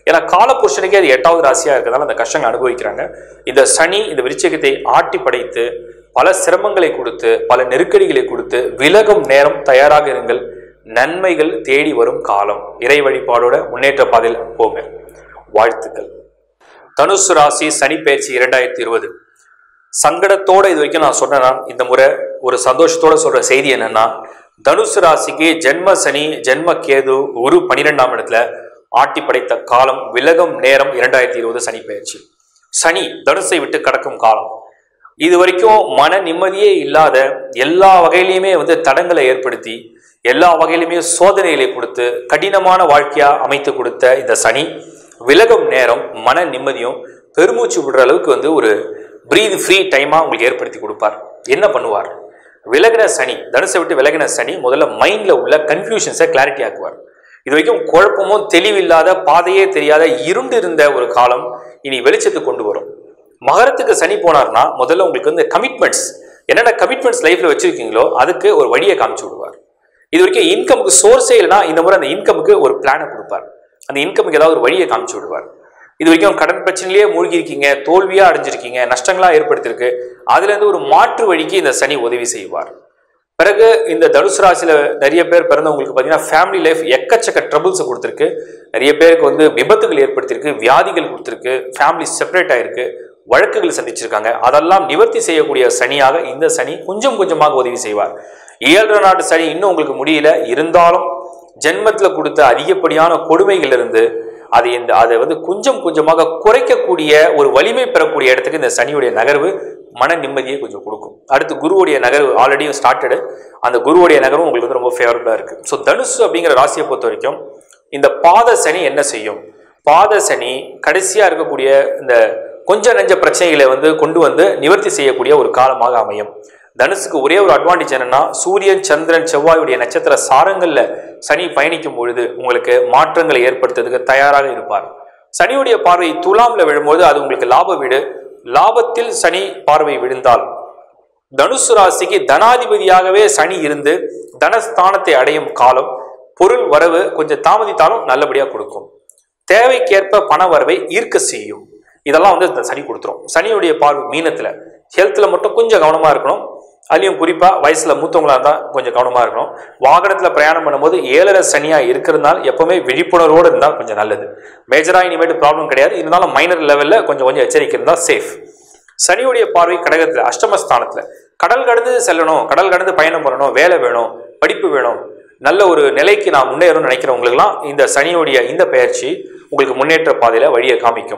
ஏன்னா காலபுருஷனுக்கே அது எட்டாவது ராசியா இருக்கிறதால அந்த கஷ்டங்களை அனுபவிக்கிறாங்க இந்த சனி இந்த விருச்சிகத்தை ஆட்டி படைத்து பல சிரமங்களை கொடுத்து பல நெருக்கடிகளை கொடுத்து விலகும் நேரம் தயாராக இருங்கள் நன்மைகள் தேடி வரும் காலம் இறை வழிபாடோட முன்னேற்ற பாதையில் போங்க வாழ்த்துக்கள் தனுசு ராசி சனி பயிற்சி இரண்டாயிரத்தி இருபது சங்கடத்தோட இது வரைக்கும் நான் சொன்னேன்னா இந்த முறை ஒரு சந்தோஷத்தோட சொல்ற செய்தி என்னன்னா தனுசு ராசிக்கு ஜென்ம சனி ஜென்ம கேது ஒரு பனிரெண்டாம் இடத்துல ஆட்டி படைத்த காலம் விலகும் நேரம் இரண்டாயிரத்தி இருபது சனி பயிற்சி சனி தனுசை விட்டு கடக்கும் காலம் இது வரைக்கும் மன நிம்மதியே இல்லாத எல்லா வகையிலையுமே வந்து தடங்களை ஏற்படுத்தி எல்லா வகையிலுமே சோதனைகளை கொடுத்து கடினமான வாழ்க்கையா அமைத்து கொடுத்த இந்த சனி விலகும் நேரம் மன நிம்மதியும் பெருமூச்சு விடுற அளவுக்கு வந்து ஒரு பிரீத் ஃப்ரீ டைமா உங்களுக்கு ஏற்படுத்தி கொடுப்பார் என்ன பண்ணுவார் விலகின சனி தனுசை விட்டு விலகின சனி முதல்ல மைண்ட்ல உள்ள கன்ஃபியூஷன்ஸை கிளாரிட்டி ஆக்குவார் இது வரைக்கும் குழப்பமும் தெளிவில்லாத பாதையே தெரியாத இருண்டு இருந்த ஒரு காலம் இனி வெளிச்சத்துக்கு கொண்டு வரும் மகரத்துக்கு சனி போனார்னா முதல்ல உங்களுக்கு வந்து கமிட்மெண்ட்ஸ் என்னென்ன கமிட்மெண்ட்ஸ் லைஃப்ல வச்சிருக்கீங்களோ அதுக்கு ஒரு வழியை காமிச்சு விடுவார் இது வரைக்கும் இன்கமுக்கு சோர்ஸே இல்லைனா இந்த முறை அந்த இன்கமுக்கு ஒரு பிளானை கொடுப்பார் அந்த இன்கமுக்கு ஏதாவது ஒரு வழியை காமிச்சு விடுவார் இது வரைக்கும் கடன் பிரச்சனையிலேயே மூழ்கி இருக்கீங்க தோல்வியா அடைஞ்சிருக்கீங்க நஷ்டங்களா ஏற்படுத்தியிருக்கு அதுல இருந்து ஒரு மாற்று வழிக்கு இந்த சனி உதவி செய்வார் பிறகு இந்த தனுசு ராசியில நிறைய பேர் பிறந்தவங்களுக்கு பார்த்தீங்கன்னா ஃபேமிலி லைஃப் எக்கச்சக்க ட்ரபிள்ஸை கொடுத்துருக்கு நிறைய பேருக்கு வந்து விபத்துகள் ஏற்படுத்தியிருக்கு வியாதிகள் கொடுத்துருக்கு ஃபேமிலி செப்பரேட் ஆயிருக்கு வழக்குகள் சந்திச்சிருக்காங்க அதெல்லாம் நிவர்த்தி செய்யக்கூடிய சனியாக இந்த சனி கொஞ்சம் கொஞ்சமாக உதவி செய்வார் ஏழரை நாட்டு சனி இன்னும் உங்களுக்கு முடியல இருந்தாலும் ஜென்மத்துல கொடுத்த அதிகப்படியான கொடுமைகள் இருந்து அதை இந்த அதை வந்து கொஞ்சம் கொஞ்சமாக குறைக்கக்கூடிய ஒரு வலிமை பெறக்கூடிய இடத்துக்கு இந்த சனியுடைய நகர்வு மன நிம்மதியை கொஞ்சம் கொடுக்கும் அடுத்து குருவுடைய நகர்வு ஆல்ரெடி ஸ்டார்டடு அந்த குருவுடைய நகர்வும் உங்களுக்கு வந்து ரொம்ப ஃபேவரபுளாக இருக்கு ஸோ தனுசு அப்படிங்கிற ராசியை பொறுத்த வரைக்கும் இந்த பாத சனி என்ன செய்யும் பாத சனி கடைசியாக இருக்கக்கூடிய இந்த கொஞ்ச நெஞ்ச பிரச்சனைகளை வந்து கொண்டு வந்து நிவர்த்தி செய்யக்கூடிய ஒரு காலமாக அமையும் தனுசுக்கு ஒரே ஒரு அட்வான்டேஜ் என்னன்னா சூரியன் சந்திரன் செவ்வாயுடைய நட்சத்திர சாரங்கள்ல சனி பயணிக்கும் பொழுது உங்களுக்கு மாற்றங்களை ஏற்படுத்துறதுக்கு தயாராக இருப்பார் சனியுடைய பார்வை துலாம்ல விழும்போது அது உங்களுக்கு லாப வீடு லாபத்தில் சனி பார்வை விழுந்தால் தனுசு ராசிக்கு தனாதிபதியாகவே சனி இருந்து தனஸ்தானத்தை அடையும் காலம் பொருள் வரவு கொஞ்சம் தாமதித்தாலும் நல்லபடியாக கொடுக்கும் தேவைக்கேற்ப பண வரவை ஈர்க்க செய்யும் இதெல்லாம் வந்து இந்த சனி கொடுத்துரும் சனியுடைய பார்வை மீனத்தில் ஹெல்த்தில் மட்டும் கொஞ்சம் கவனமாக இருக்கணும் அதுலேயும் குறிப்பாக வயசில் மூத்தவங்களாக இருந்தால் கொஞ்சம் கவனமாக இருக்கணும் வாகனத்தில் பிரயாணம் பண்ணும்போது ஏழரை சனியாக இருக்கிறதுனால எப்பவுமே விழிப்புணர்வோடு இருந்தால் கொஞ்சம் நல்லது மேஜராக இனிமேட்டு ப்ராப்ளம் கிடையாது இருந்தாலும் மைனர் லெவலில் கொஞ்சம் கொஞ்சம் எச்சரிக்கை இருந்தால் சேஃப் சனியுடைய பார்வை கடகத்தில் அஷ்டமஸ்தானத்தில் கடல் கடந்து செல்லணும் கடல் கடந்து பயணம் பண்ணணும் வேலை வேணும் படிப்பு வேணும் நல்ல ஒரு நிலைக்கு நான் முன்னேறணும்னு நினைக்கிறவங்களுக்குலாம் இந்த சனியுடைய இந்த பயிற்சி உங்களுக்கு முன்னேற்ற பாதையில் வழியை காமிக்கும்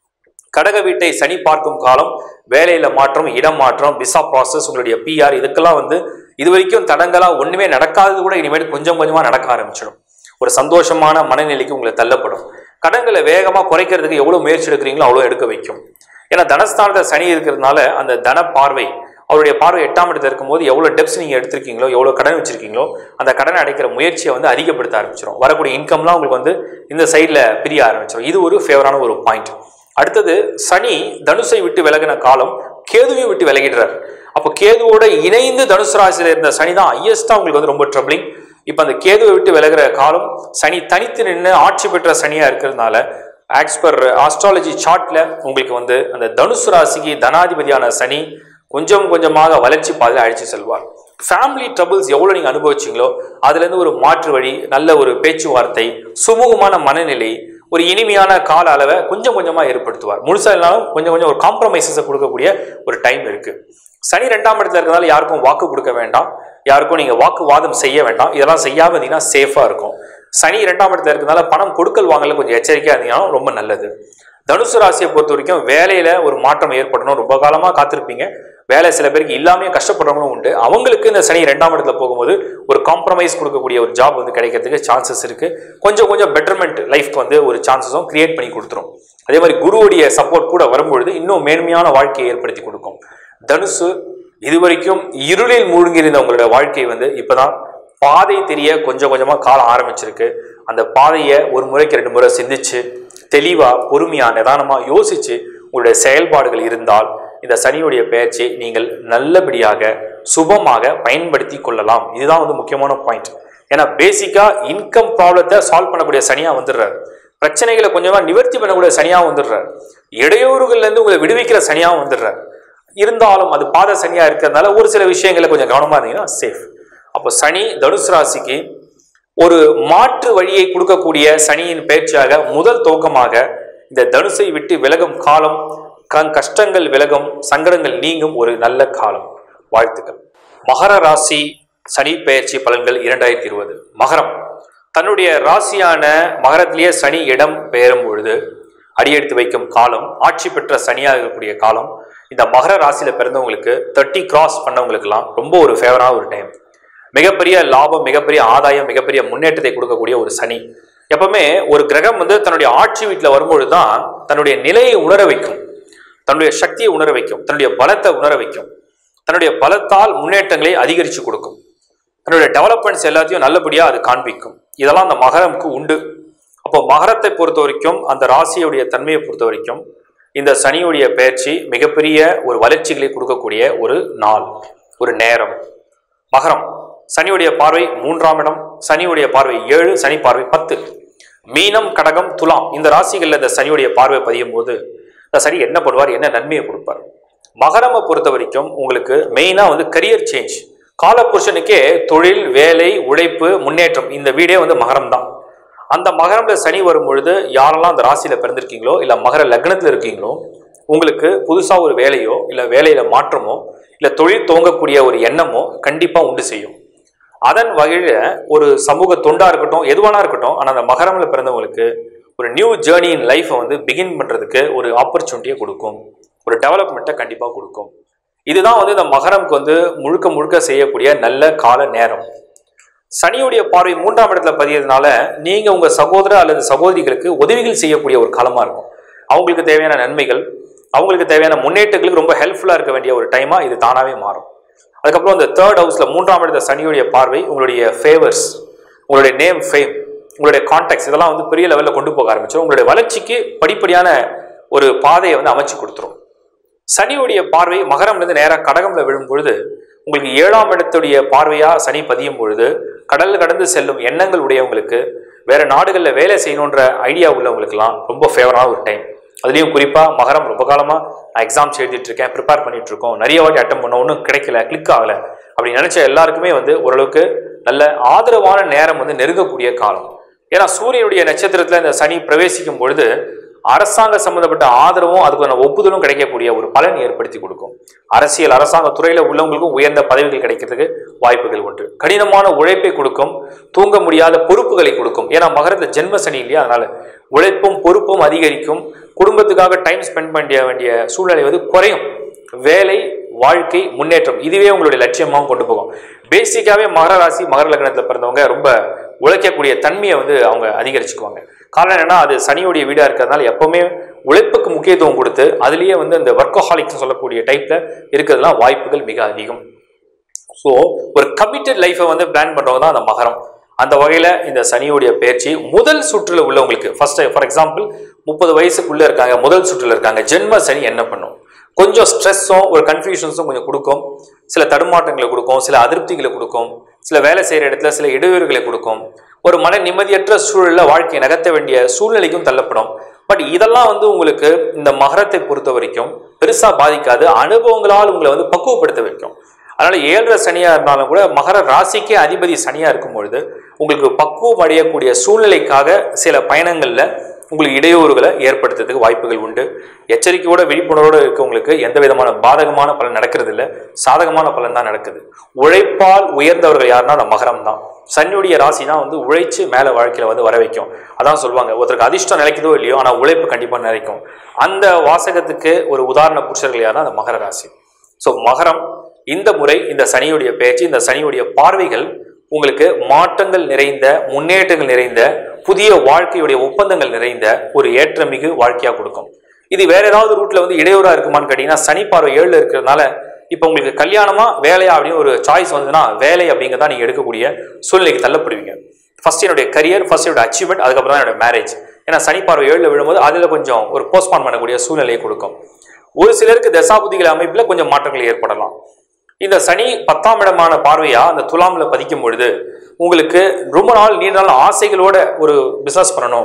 கடக வீட்டை சனி பார்க்கும் காலம் வேலையில மாற்றம் இடம் மாற்றம் விசா ப்ராசஸ் உங்களுடைய பிஆர் இதுக்கெல்லாம் வந்து இது வரைக்கும் தடங்களா ஒண்ணுமே நடக்காதது கூட இனிமேல் கொஞ்சம் கொஞ்சமா நடக்க ஆரம்பிச்சிடும் ஒரு சந்தோஷமான மனநிலைக்கு உங்களை தள்ளப்படும் கடன்களை வேகமா குறைக்கிறதுக்கு எவ்வளவு முயற்சி எடுக்கிறீங்களோ அவ்வளோ எடுக்க வைக்கும் ஏன்னா தனஸ்தானத்தை சனி இருக்கிறதுனால அந்த தன பார்வை அவருடைய பார்வை எட்டாம் இடத்துல இருக்கும்போது எவ்வளோ டெப்ஸ் நீங்கள் எடுத்திருக்கீங்களோ எவ்வளோ கடன் வச்சிருக்கீங்களோ அந்த கடனை அடைக்கிற முயற்சியை வந்து அதிகப்படுத்த ஆரம்பிச்சிடும் வரக்கூடிய இன்கம்லாம் உங்களுக்கு வந்து இந்த சைடில் பிரிய ஆரம்பிச்சிடும் இது ஒரு ஃபேவரான ஒரு பாயிண்ட் அடுத்தது சனி தனுசை விட்டு விலகின காலம் கேதுவையும் விட்டு விலகிடுறார் அப்போ கேதுவோட இணைந்து தனுசு ராசியில் இருந்த சனி தான் ஹையஸ்டாக உங்களுக்கு வந்து ரொம்ப ட்ரபிளிங் இப்போ அந்த கேதுவை விட்டு விலகிற காலம் சனி தனித்து நின்று ஆட்சி பெற்ற சனியாக இருக்கிறதுனால ஆக்ஸ் பர் ஆஸ்ட்ராலஜி சார்ட்ல உங்களுக்கு வந்து அந்த தனுசு ராசிக்கு தனாதிபதியான சனி கொஞ்சம் கொஞ்சமாக வளர்ச்சி பாதையில் அழைச்சி செல்வார் ஃபேமிலி ட்ரபிள்ஸ் எவ்வளோ நீங்கள் அனுபவிச்சிங்களோ அதுலேருந்து ஒரு மாற்று வழி நல்ல ஒரு பேச்சுவார்த்தை சுமூகமான மனநிலை ஒரு இனிமையான கால அளவை கொஞ்சம் கொஞ்சமாக ஏற்படுத்துவார் முழுசா இல்லைனாலும் கொஞ்சம் கொஞ்சம் ஒரு காம்ப்ரமைசஸை கொடுக்கக்கூடிய ஒரு டைம் இருக்கு சனி ரெண்டாம் இடத்துல இருக்கிறதால யாருக்கும் வாக்கு கொடுக்க வேண்டாம் யாருக்கும் நீங்கள் வாக்குவாதம் செய்ய வேண்டாம் இதெல்லாம் செய்யாம இருந்தீங்கன்னா சேஃபாக இருக்கும் சனி இரண்டாம் இடத்துல இருக்கிறதுனால பணம் கொடுக்கல் வாங்கல கொஞ்சம் எச்சரிக்கையாக இருந்தீங்கன்னா ரொம்ப நல்லது தனுசு ராசியை பொறுத்த வரைக்கும் வேலையில ஒரு மாற்றம் ஏற்படணும் ரொம்ப காலமா காத்திருப்பீங்க வேலை சில பேருக்கு இல்லாமே கஷ்டப்படுறவங்களும் உண்டு அவங்களுக்கு இந்த சனி ரெண்டாம் இடத்துல போகும்போது ஒரு காம்ப்ரமைஸ் கொடுக்கக்கூடிய ஒரு ஜாப் வந்து கிடைக்கிறதுக்கு சான்சஸ் இருக்கு கொஞ்சம் கொஞ்சம் பெட்டர்மெண்ட் லைஃப்க்கு வந்து ஒரு சான்சஸும் கிரியேட் பண்ணி கொடுத்துரும் அதே மாதிரி குருவுடைய சப்போர்ட் கூட வரும்பொழுது இன்னும் மேன்மையான வாழ்க்கையை ஏற்படுத்தி கொடுக்கும் தனுசு இதுவரைக்கும் இருளில் மூழ்கியிருந்த உங்களுடைய வாழ்க்கை வந்து இப்பதான் பாதை தெரிய கொஞ்சம் கொஞ்சமாக காலம் ஆரம்பிச்சிருக்கு அந்த பாதையை ஒரு முறைக்கு ரெண்டு முறை சிந்திச்சு தெளிவாக பொறுமையாக நிதானமாக யோசிச்சு உங்களுடைய செயல்பாடுகள் இருந்தால் இந்த சனியுடைய பெயர்ச்சியை நீங்கள் நல்லபடியாக சுபமாக பயன்படுத்தி கொள்ளலாம் இதுதான் வந்து முக்கியமான பாயிண்ட் ஏன்னா பேசிக்காக இன்கம் ப்ராப்ளத்தை சால்வ் பண்ணக்கூடிய சனியாக வந்துடுறாரு பிரச்சனைகளை கொஞ்சமா நிவர்த்தி பண்ணக்கூடிய சனியாகவும் வந்துடுறார் இடையூறுகள்ல இருந்து உங்களை விடுவிக்கிற சனியாகவும் வந்துடுறார் இருந்தாலும் அது பாத சனியா இருக்கிறதுனால ஒரு சில விஷயங்களை கொஞ்சம் கவனமா இருந்தீங்கன்னா சேஃப் அப்போ சனி தனுசு ராசிக்கு ஒரு மாற்று வழியை கொடுக்கக்கூடிய சனியின் பேச்சாக முதல் துவக்கமாக இந்த தனுசை விட்டு விலகும் காலம் க- கஷ்டங்கள் விலகும் சங்கடங்கள் நீங்கும் ஒரு நல்ல காலம் வாழ்த்துக்கள் மகர ராசி சனி பெயர்ச்சி பலன்கள் இரண்டாயிரத்தி இருபது மகரம் தன்னுடைய ராசியான மகரத்திலேயே சனி இடம் பெயரும் பொழுது அடியெடுத்து வைக்கும் காலம் ஆட்சி பெற்ற சனியாக இருக்கக்கூடிய காலம் இந்த மகர ராசியில பிறந்தவங்களுக்கு தேர்ட்டி கிராஸ் பண்ணவங்களுக்குலாம் ரொம்ப ஒரு ஃபேவரான ஒரு டைம் மிகப்பெரிய லாபம் மிகப்பெரிய ஆதாயம் மிகப்பெரிய முன்னேற்றத்தை கொடுக்கக்கூடிய ஒரு சனி எப்பவுமே ஒரு கிரகம் வந்து தன்னுடைய ஆட்சி வீட்டில் வரும்பொழுது தான் தன்னுடைய நிலையை உணர வைக்கும் தன்னுடைய சக்தியை உணர வைக்கும் தன்னுடைய பலத்தை உணர வைக்கும் தன்னுடைய பலத்தால் முன்னேற்றங்களை அதிகரித்து கொடுக்கும் தன்னுடைய டெவலப்மெண்ட்ஸ் எல்லாத்தையும் நல்லபடியாக அது காண்பிக்கும் இதெல்லாம் அந்த மகரமுக்கு உண்டு அப்போ மகரத்தை பொறுத்த வரைக்கும் அந்த ராசியுடைய தன்மையை பொறுத்த வரைக்கும் இந்த சனியுடைய பயிற்சி மிகப்பெரிய ஒரு வளர்ச்சிகளை கொடுக்கக்கூடிய ஒரு நாள் ஒரு நேரம் மகரம் சனியுடைய பார்வை மூன்றாம் இடம் சனியுடைய பார்வை ஏழு சனி பார்வை பத்து மீனம் கடகம் துலாம் இந்த ராசிகளில் இந்த சனியுடைய பார்வை பதியும் போது இந்த சனி என்ன பண்ணுவார் என்ன நன்மையை கொடுப்பார் மகரமை பொறுத்த வரைக்கும் உங்களுக்கு மெயினாக வந்து கரியர் சேஞ்ச் காலபுருஷனுக்கே தொழில் வேலை உழைப்பு முன்னேற்றம் இந்த வீடே வந்து மகரம் தான் அந்த மகரம்ல சனி வரும் பொழுது யாரெல்லாம் அந்த ராசியில பிறந்திருக்கீங்களோ இல்ல மகர லக்னத்துல இருக்கீங்களோ உங்களுக்கு புதுசா ஒரு வேலையோ இல்ல வேலையில மாற்றமோ இல்ல தொழில் துவங்கக்கூடிய ஒரு எண்ணமோ கண்டிப்பா உண்டு செய்யும் அதன் வகையில ஒரு சமூக தொண்டா இருக்கட்டும் எதுவானா இருக்கட்டும் ஆனா அந்த மகரம்ல பிறந்தவங்களுக்கு ஒரு நியூ ஜேர்னி இன் லைஃப்பை வந்து பிகின் பண்றதுக்கு ஒரு ஆப்பர்ச்சுனிட்டியை கொடுக்கும் ஒரு டெவலப்மெண்ட்டை கண்டிப்பா கொடுக்கும் இதுதான் வந்து இந்த மகரம்க்கு வந்து முழுக்க முழுக்க செய்யக்கூடிய நல்ல கால நேரம் சனியுடைய பார்வை மூன்றாம் இடத்துல பதியறதுனால நீங்க உங்க சகோதர அல்லது சகோதரிகளுக்கு உதவிகள் செய்யக்கூடிய ஒரு காலமா இருக்கும் அவங்களுக்கு தேவையான நன்மைகள் அவங்களுக்கு தேவையான முன்னேற்றங்களுக்கு ரொம்ப ஹெல்ப்ஃபுல்லா இருக்க வேண்டிய ஒரு டைமா இது தானாவே மாறும் அதுக்கப்புறம் இந்த தேர்ட் ஹவுஸ்ல மூன்றாம் இடத்த சனியுடைய பார்வை உங்களுடைய ஃபேவர்ஸ் உங்களுடைய நேம் ஃபேம் உங்களுடைய கான்டாக்ட்ஸ் இதெல்லாம் வந்து பெரிய லெவலில் கொண்டு போக ஆரம்பிச்சிடும் உங்களுடைய வளர்ச்சிக்கு படிப்படியான ஒரு பாதையை வந்து அமைச்சு கொடுத்துரும் சனியுடைய பார்வை மகரம்லேருந்து நேராக கடகம்ல விழும் பொழுது உங்களுக்கு ஏழாம் இடத்துடைய பார்வையா சனி பதியும் பொழுது கடல் கடந்து செல்லும் எண்ணங்கள் உடையவங்களுக்கு வேற நாடுகளில் வேலை செய்யணுன்ற ஐடியா உள்ளவங்களுக்குலாம் ரொம்ப ஃபேவரான ஒரு டைம் அதுலேயும் குறிப்பாக மகரம் ரொம்ப காலமாக நான் எக்ஸாம்ஸ் எழுதிட்டு இருக்கேன் ப்ரிப்பேர் பண்ணிட்டு இருக்கோம் நிறைய வாட்டி அட்டம் பண்ண ஒன்றும் கிடைக்கல கிளிக் ஆகலை அப்படி நினைச்ச எல்லாருக்குமே வந்து ஓரளவுக்கு நல்ல ஆதரவான நேரம் வந்து நெருங்கக்கூடிய காலம் ஏன்னா சூரியனுடைய நட்சத்திரத்தில் இந்த சனி பிரவேசிக்கும் பொழுது அரசாங்க சம்பந்தப்பட்ட ஆதரவும் அதுக்கான ஒப்புதலும் கிடைக்கக்கூடிய ஒரு பலன் ஏற்படுத்தி கொடுக்கும் அரசியல் அரசாங்க துறையில உள்ளவங்களுக்கும் உயர்ந்த பதவிகள் கிடைக்கிறதுக்கு வாய்ப்புகள் உண்டு கடினமான உழைப்பை கொடுக்கும் தூங்க முடியாத பொறுப்புகளை கொடுக்கும் ஏன்னா மகரத்துல ஜென்ம சனி இல்லையா அதனால உழைப்பும் பொறுப்பும் அதிகரிக்கும் குடும்பத்துக்காக டைம் ஸ்பெண்ட் பண்ண வேண்டிய சூழ்நிலை வந்து குறையும் வேலை வாழ்க்கை முன்னேற்றம் இதுவே உங்களுடைய லட்சியமாகவும் கொண்டு போகும் பேசிக்காவே மகர ராசி மகர லக்னத்தில் பிறந்தவங்க ரொம்ப உழைக்கக்கூடிய தன்மையை வந்து அவங்க அதிகரிச்சுக்குவாங்க காரணம் என்னன்னா அது சனியுடைய வீடா இருக்கிறதுனால எப்பவுமே உழைப்புக்கு முக்கியத்துவம் கொடுத்து அதுலேயே வந்து அந்த ஒர்க்கஹாலிக்ஸ் சொல்லக்கூடிய டைப்ல இருக்கிறதுலாம் வாய்ப்புகள் மிக அதிகம் ஸோ ஒரு கமிட்டட் லைஃப்பை வந்து பிளான் பண்ணுறவங்க தான் அந்த மகரம் அந்த வகையில் இந்த சனியுடைய பயிற்சி முதல் சுற்றுல உள்ளவங்களுக்கு ஃபர்ஸ்ட் ஃபார் எக்ஸாம்பிள் முப்பது வயசுக்குள்ளே இருக்காங்க முதல் சுற்றுல இருக்காங்க ஜென்ம சனி என்ன பண்ணும் கொஞ்சம் ஸ்ட்ரெஸ்ஸும் ஒரு கன்ஃபியூஷன்ஸும் கொஞ்சம் கொடுக்கும் சில தடுமாற்றங்களை கொடுக்கும் சில அதிருப்திகளை கொடுக்கும் சில வேலை செய்கிற இடத்துல சில இடையூறுகளை கொடுக்கும் ஒரு மன நிம்மதியற்ற சூழலில் வாழ்க்கையை நகர்த்த வேண்டிய சூழ்நிலைக்கும் தள்ளப்படும் பட் இதெல்லாம் வந்து உங்களுக்கு இந்த மகரத்தை பொறுத்த வரைக்கும் பெருசாக பாதிக்காது அனுபவங்களால் உங்களை வந்து பக்குவப்படுத்த வைக்கும் அதனால ஏழரை சனியா இருந்தாலும் கூட மகர ராசிக்கே அதிபதி சனியா இருக்கும் பொழுது உங்களுக்கு பக்குவம் அடையக்கூடிய சூழ்நிலைக்காக சில பயணங்கள்ல உங்களுக்கு இடையூறுகளை ஏற்படுத்துறதுக்கு வாய்ப்புகள் உண்டு எச்சரிக்கையோட விழிப்புணர்வோடு இருக்கவங்களுக்கு எந்த விதமான பாதகமான பலன் நடக்கிறது இல்லை சாதகமான பலன் தான் நடக்குது உழைப்பால் உயர்ந்தவர்கள் யாருன்னா அந்த மகரம் தான் சனியுடைய ராசி தான் வந்து உழைச்சு மேலே வாழ்க்கையில வந்து வர வைக்கும் அதான் சொல்லுவாங்க ஒருத்தருக்கு அதிர்ஷ்டம் நிலைக்குதோ இல்லையோ ஆனால் உழைப்பு கண்டிப்பாக நிலைக்கும் அந்த வாசகத்துக்கு ஒரு உதாரண புருஷர்கள் யாருன்னா அந்த மகர ராசி ஸோ மகரம் இந்த முறை இந்த சனியுடைய பேச்சு இந்த சனியுடைய பார்வைகள் உங்களுக்கு மாற்றங்கள் நிறைந்த முன்னேற்றங்கள் நிறைந்த புதிய வாழ்க்கையுடைய ஒப்பந்தங்கள் நிறைந்த ஒரு ஏற்றமிகு வாழ்க்கையா கொடுக்கும் இது வேற ஏதாவது ரூட்ல வந்து இடையூறா இருக்குமான்னு கேட்டீங்கன்னா சனி பார்வை ஏழுல இருக்கிறதுனால இப்போ உங்களுக்கு கல்யாணமா வேலையா அப்படின்னு ஒரு சாய்ஸ் வந்ததுன்னா வேலை அப்படிங்கிறதா நீங்க எடுக்கக்கூடிய சூழ்நிலைக்கு தள்ளப்படுவீங்க ஃபர்ஸ்ட் என்னுடைய கரியர் ஃபர்ஸ்ட் என்னோட அச்சீவ்மெண்ட் அதுக்கப்புறம் தான் என்னோட மேரேஜ் ஏன்னா சனி பார்வை ஏழுல விழும்போது அதில் கொஞ்சம் ஒரு போஸ்ட்பான் பண்ணக்கூடிய சூழ்நிலையை கொடுக்கும் ஒரு சிலருக்கு தசாபுதிகள் அமைப்பில் கொஞ்சம் மாற்றங்கள் ஏற்படலாம் இந்த சனி பத்தாம் இடமான பார்வையா அந்த துலாம்ல பதிக்கும் பொழுது உங்களுக்கு ரொம்ப நாள் நீண்ட நாள் ஆசைகளோட ஒரு பிசினஸ் பண்ணணும்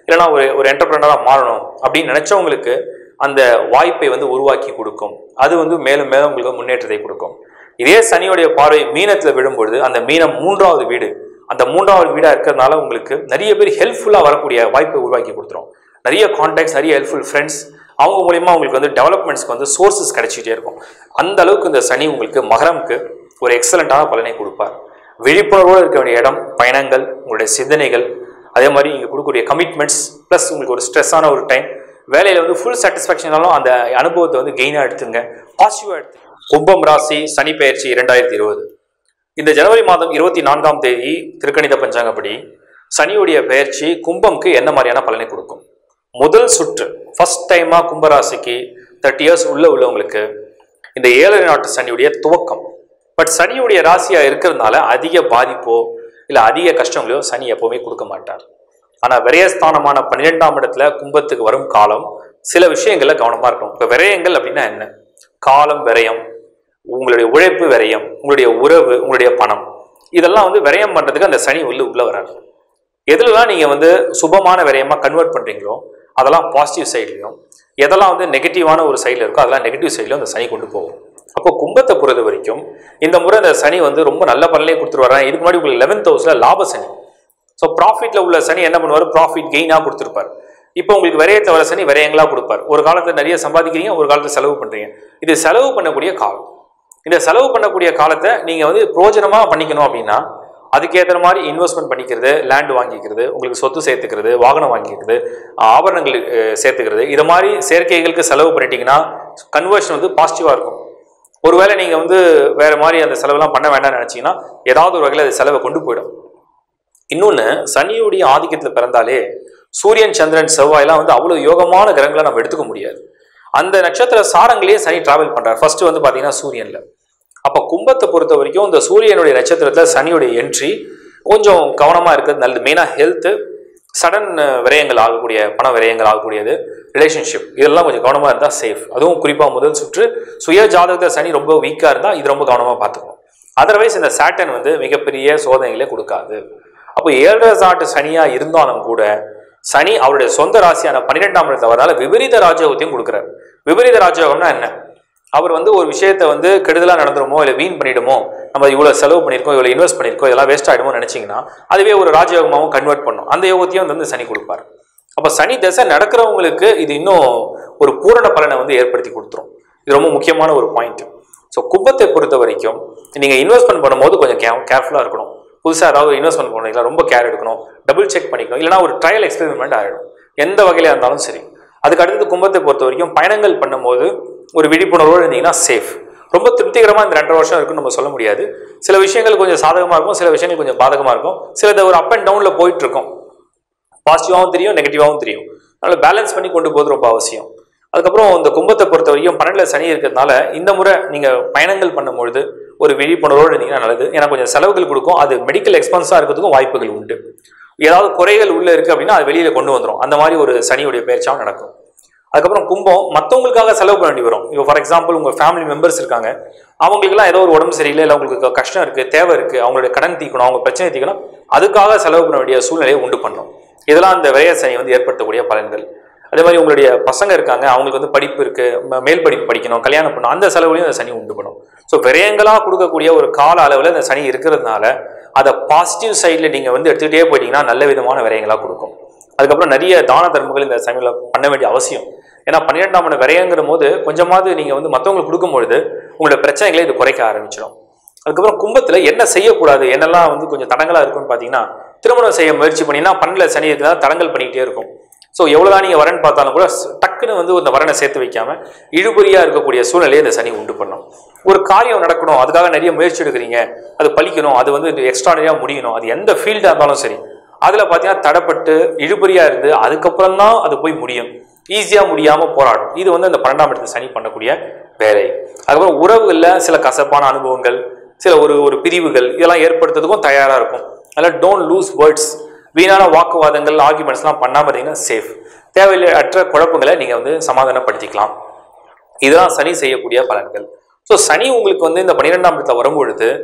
இல்லைனா ஒரு ஒரு என்டர்பிரனராக மாறணும் அப்படின்னு நினச்சவங்களுக்கு அந்த வாய்ப்பை வந்து உருவாக்கி கொடுக்கும் அது வந்து மேலும் மேலும் உங்களுக்கு முன்னேற்றத்தை கொடுக்கும் இதே சனியுடைய பார்வை மீனத்தில் விழும்பொழுது அந்த மீனம் மூன்றாவது வீடு அந்த மூன்றாவது வீடாக இருக்கிறதுனால உங்களுக்கு நிறைய பேர் ஹெல்ப்ஃபுல்லாக வரக்கூடிய வாய்ப்பை உருவாக்கி கொடுத்துரும் நிறைய கான்டாக்ட்ஸ் நிறைய ஹெல்ப்ஃபுல் ஃப்ரெண்ட்ஸ் அவங்க மூலியமா உங்களுக்கு வந்து டெவலப்மெண்ட்ஸ்க்கு வந்து சோர்சஸ் கிடைச்சிட்டே இருக்கும் அந்த அளவுக்கு இந்த சனி உங்களுக்கு மகரம்க்கு ஒரு எக்ஸலண்ட்டான பலனை கொடுப்பார் விழிப்புணர்வோடு இருக்க வேண்டிய இடம் பயணங்கள் உங்களுடைய சிந்தனைகள் அதே மாதிரி இங்கே கொடுக்கக்கூடிய கமிட்மெண்ட்ஸ் ப்ளஸ் உங்களுக்கு ஒரு ஸ்ட்ரெஸ்ஸான ஒரு டைம் வேலையில் வந்து ஃபுல் சாட்டிஸ்ஃபேக்ஷனாலும் அந்த அனுபவத்தை வந்து கெயினாக எடுத்துங்க பாசிட்டிவாக எடுத்து கும்பம் ராசி சனி பெயர்ச்சி இரண்டாயிரத்தி இருபது இந்த ஜனவரி மாதம் இருபத்தி நான்காம் தேதி திருக்கணித பஞ்சாங்கப்படி சனியுடைய பெயர்ச்சி கும்பம்க்கு என்ன மாதிரியான பலனை கொடுக்கும் முதல் சுற்று ஃபர்ஸ்ட் டைமாக கும்பராசிக்கு தேர்ட்டி இயர்ஸ் உள்ள உள்ளவங்களுக்கு இந்த ஏழரை நாட்டு சனியுடைய துவக்கம் பட் சனியுடைய ராசியாக இருக்கிறதுனால அதிக பாதிப்போ இல்லை அதிக கஷ்டங்களையோ சனி எப்போவுமே கொடுக்க மாட்டார் ஆனால் விரயஸ்தானமான பன்னிரெண்டாம் இடத்துல கும்பத்துக்கு வரும் காலம் சில விஷயங்கள்ல கவனமாக இருக்கணும் இப்போ விரயங்கள் அப்படின்னா என்ன காலம் விரயம் உங்களுடைய உழைப்பு விரயம் உங்களுடைய உறவு உங்களுடைய பணம் இதெல்லாம் வந்து விரயம் பண்ணுறதுக்கு அந்த சனி உள்ள உள்ள வராது எதுலலாம் நீங்கள் வந்து சுபமான விரயமாக கன்வெர்ட் பண்ணுறீங்களோ அதெல்லாம் பாசிட்டிவ் சைட்லையும் எதெல்லாம் வந்து நெகட்டிவான ஒரு சைடில் இருக்கோ அதெல்லாம் நெகட்டிவ் சைட்லையும் அந்த சனி கொண்டு போகும் அப்போ கும்பத்தை பொறுத்த வரைக்கும் இந்த முறை இந்த சனி வந்து ரொம்ப நல்ல பலனே கொடுத்துட்டு வர்றாங்க இதுக்கு முன்னாடி உங்களுக்கு லெவன்த் ஹவுஸில் லாப சனி ஸோ ப்ராஃபிட்டில் உள்ள சனி என்ன பண்ணுவார் ப்ராஃபிட் கெயினாக கொடுத்துருப்பார் இப்போ உங்களுக்கு விரயத்தை வர சனி விரயங்களாக கொடுப்பார் ஒரு காலத்தில் நிறைய சம்பாதிக்கிறீங்க ஒரு காலத்தில் செலவு பண்ணுறீங்க இது செலவு பண்ணக்கூடிய காலம் இந்த செலவு பண்ணக்கூடிய காலத்தை நீங்கள் வந்து பிரோஜனமாக பண்ணிக்கணும் அப்படின்னா அதுக்கேற்ற மாதிரி இன்வெஸ்ட்மெண்ட் பண்ணிக்கிறது லேண்ட் வாங்கிக்கிறது உங்களுக்கு சொத்து சேர்த்துக்கிறது வாகனம் வாங்கிக்கிறது ஆபரணங்கள் அஹ், சேர்த்துக்கிறது இது மாதிரி சேர்க்கைகளுக்கு செலவு பண்ணிட்டீங்கன்னா கன்வர்ஷன் வந்து பாசிட்டிவாக இருக்கும் ஒருவேளை நீங்கள் வந்து வேற மாதிரி அந்த செலவெல்லாம் பண்ண வேண்டாம்னு நினச்சிங்கன்னா ஏதாவது ஒரு வகையில் அது செலவை கொண்டு போயிடும் இன்னொன்று சனியுடைய ஆதிக்கத்தில் பிறந்தாலே சூரியன் சந்திரன் செவ்வாயெல்லாம் வந்து அவ்வளோ யோகமான கிரகங்களை நம்ம எடுத்துக்க முடியாது அந்த நட்சத்திர சாரங்களையே சனி டிராவல் பண்ணுறார் ஃபர்ஸ்ட் வந்து பார்த்தீங்கன்னா சூரியனில் அப்போ கும்பத்தை பொறுத்த வரைக்கும் இந்த சூரியனுடைய நட்சத்திரத்தில் சனியுடைய என்ட்ரி கொஞ்சம் கவனமாக இருக்கிறது நல்லது மெயினாக ஹெல்த்து சடன் விரயங்கள் ஆகக்கூடிய பண விரயங்கள் ஆகக்கூடியது ரிலேஷன்ஷிப் இதெல்லாம் கொஞ்சம் கவனமாக இருந்தால் சேஃப் அதுவும் குறிப்பாக முதல் சுற்று சுய ஜாதகத்தில் சனி ரொம்ப வீக்காக இருந்தால் இது ரொம்ப கவனமாக பார்த்துக்கணும் அதர்வைஸ் இந்த சாட்டன் வந்து மிகப்பெரிய சோதனைகளை கொடுக்காது அப்போ ஏழரை சாட்டு சனியாக இருந்தாலும் கூட சனி அவருடைய சொந்த ராசியான பன்னிரெண்டாம் இடத்துல வரனால விபரீத ராஜயோகத்தையும் கொடுக்குறாரு விபரீத ராஜயோகம்னா என்ன அவர் வந்து ஒரு விஷயத்தை வந்து கெடுதலாக நடந்துருமோ இல்லை வீண் பண்ணிடுமோ நம்ம இவ்வளோ செலவு பண்ணியிருக்கோம் இவ்வளோ இன்வெஸ்ட் பண்ணியிருக்கோம் இதெல்லாம் வேஸ்ட் ஆகிடுமோ நினச்சிங்கன்னா அதுவே ஒரு ராஜயோகமாகவும் கன்வெர்ட் பண்ணும் அந்த யோகத்தையும் வந்து சனி கொடுப்பார் அப்போ சனி தசை நடக்கிறவங்களுக்கு இது இன்னும் ஒரு பூரண பலனை வந்து ஏற்படுத்தி கொடுத்துரும் இது ரொம்ப முக்கியமான ஒரு பாயிண்ட் ஸோ கும்பத்தை பொறுத்த வரைக்கும் நீங்கள் இன்வெஸ்ட்மெண்ட் பண்ணும்போது கொஞ்சம் கே கேர்ஃபுல்லாக இருக்கணும் புதுசாக ஏதாவது இன்வெஸ்ட்மெண்ட் பண்ணுறீங்களா ரொம்ப கேர் எடுக்கணும் டபுள் செக் பண்ணிக்கணும் இல்லைனா ஒரு ட்ரையல் எக்ஸ்பெரிமெண்ட் ஆகிடும் எந்த வகையில இருந்தாலும் சரி அதுக்கு அடுத்தது கும்பத்தை பொறுத்த வரைக்கும் பயணங்கள் பண்ணும்போது ஒரு விழிப்புணர்வோடு இருந்தீங்கன்னா சேஃப் ரொம்ப திருப்திகரமாக இந்த ரெண்டரை வருஷம் இருக்குன்னு நம்ம சொல்ல முடியாது சில விஷயங்கள் கொஞ்சம் சாதகமாக இருக்கும் சில விஷயங்கள் கொஞ்சம் பாதகமாக இருக்கும் சிலது ஒரு அப் அண்ட் டவுனில் போயிட்டு இருக்கும் பாசிட்டிவாகவும் தெரியும் நெகட்டிவாகவும் தெரியும் அதனால் பேலன்ஸ் பண்ணி கொண்டு போகிறது ரொம்ப அவசியம் அதுக்கப்புறம் இந்த கும்பத்தை பொறுத்த வரைக்கும் பன்னெண்டில் சனி இருக்கிறதுனால இந்த முறை நீங்கள் பயணங்கள் பண்ணும்பொழுது ஒரு விழிப்புணர்வோடு இருந்தீங்கன்னா நல்லது ஏன்னா கொஞ்சம் செலவுகள் கொடுக்கும் அது மெடிக்கல் எக்ஸ்பென்ஸாக இருக்கிறதுக்கும் வாய்ப்புகள் உண்டு ஏதாவது குறைகள் உள்ளே இருக்குது அப்படின்னா அது வெளியில் கொண்டு வந்துடும் அந்த மாதிரி ஒரு சனியுடைய பயிற்சியாகவும் நடக்கும் அதுக்கப்புறம் கும்பம் மற்றவங்களுக்காக செலவு பண்ண வேண்டி வரும் இப்போ ஃபார் எக்ஸாம்பிள் உங்கள் ஃபேமிலி மெம்பர்ஸ் இருக்காங்க அவங்களுக்குலாம் ஏதோ ஒரு உடம்பு சரியில்லை இல்லை அவங்களுக்கு கஷ்டம் இருக்குது தேவை இருக்குது அவங்களுடைய கடன் தீக்கணும் அவங்க பிரச்சனை தீக்கணும் அதுக்காக செலவு பண்ண வேண்டிய சூழ்நிலையை உண்டு பண்ணும் இதெல்லாம் அந்த விரைய சனி வந்து ஏற்படுத்தக்கூடிய பலன்கள் அதே மாதிரி உங்களுடைய பசங்க இருக்காங்க அவங்களுக்கு வந்து படிப்பு இருக்கு ம- மேல் படிப்பு படிக்கணும் கல்யாணம் பண்ணணும் அந்த செலவுலையும் அந்த சனி உண்டு பண்ணும் ஸோ விரயங்களாக கொடுக்கக்கூடிய ஒரு கால அளவில் இந்த சனி இருக்கிறதுனால அதை பாசிட்டிவ் சைடில் நீங்கள் வந்து எடுத்துக்கிட்டே போயிட்டீங்கன்னா நல்ல விதமான விரயங்களாக கொடுக்கும் அதுக்கப்புறம் நிறைய தான தர்மங்கள் இந்த சமயத்தில் பண்ண வேண்டிய அவசியம் ஏன்னா பன்னிரெண்டாம் மணி விரயங்கிற போது கொஞ்சமாவது நீங்கள் வந்து மற்றவங்களுக்கு கொடுக்கும்பொழுது உங்களோட பிரச்சனைகளை இது குறைக்க ஆரம்பிச்சிடும் அதுக்கப்புறம் கும்பத்தில் என்ன செய்யக்கூடாது என்னெல்லாம் வந்து கொஞ்சம் தடங்களாக இருக்குன்னு பார்த்தீங்கன்னா திருமணம் செய்ய முயற்சி பண்ணினா பன்னெண்டில் சனி இருக்கிறதா தடங்கல் பண்ணிக்கிட்டே இருக்கும் ஸோ எவ்வளோதான் நீங்கள் வரன் பார்த்தாலும் கூட ஸ்- டக்குன்னு வந்து இந்த வரனை சேர்த்து வைக்காம இழுபறியாக இருக்கக்கூடிய சூழ்நிலையை இந்த சனி உண்டு பண்ணும் ஒரு காரியம் நடக்கணும் அதுக்காக நிறைய முயற்சி எடுக்கிறீங்க அது பலிக்கணும் அது வந்து எக்ஸ்ட்ரானரியாக முடியணும் அது எந்த ஃபீல்டாக இருந்தாலும் சரி அதில் பார்த்தீங்கன்னா தடப்பட்டு இழுபறியாக இருந்து அதுக்கப்புறம் தான் அது போய் முடியும் ஈஸியாக முடியாமல் போராடும் இது வந்து அந்த பன்னெண்டாம் இடத்துல சனி பண்ணக்கூடிய வேலை அதுக்கப்புறம் உறவுகளில் சில கசப்பான அனுபவங்கள் சில ஒரு ஒரு பிரிவுகள் இதெல்லாம் ஏற்படுத்துறதுக்கும் தயாராக இருக்கும் அதில் டோன்ட் லூஸ் வேர்ட்ஸ் வீணான வாக்குவாதங்கள் ஆர்குமெண்ட்ஸ்லாம் பண்ணாமல் இருந்தீங்கன்னா சேஃப் தேவையில்லை அற்ற குழப்பங்களை நீங்கள் வந்து சமாதானப்படுத்திக்கலாம் இதெல்லாம் சனி செய்யக்கூடிய பலன்கள் ஸோ சனி உங்களுக்கு வந்து இந்த பன்னிரெண்டாம் இடத்துல வரும்பொழுது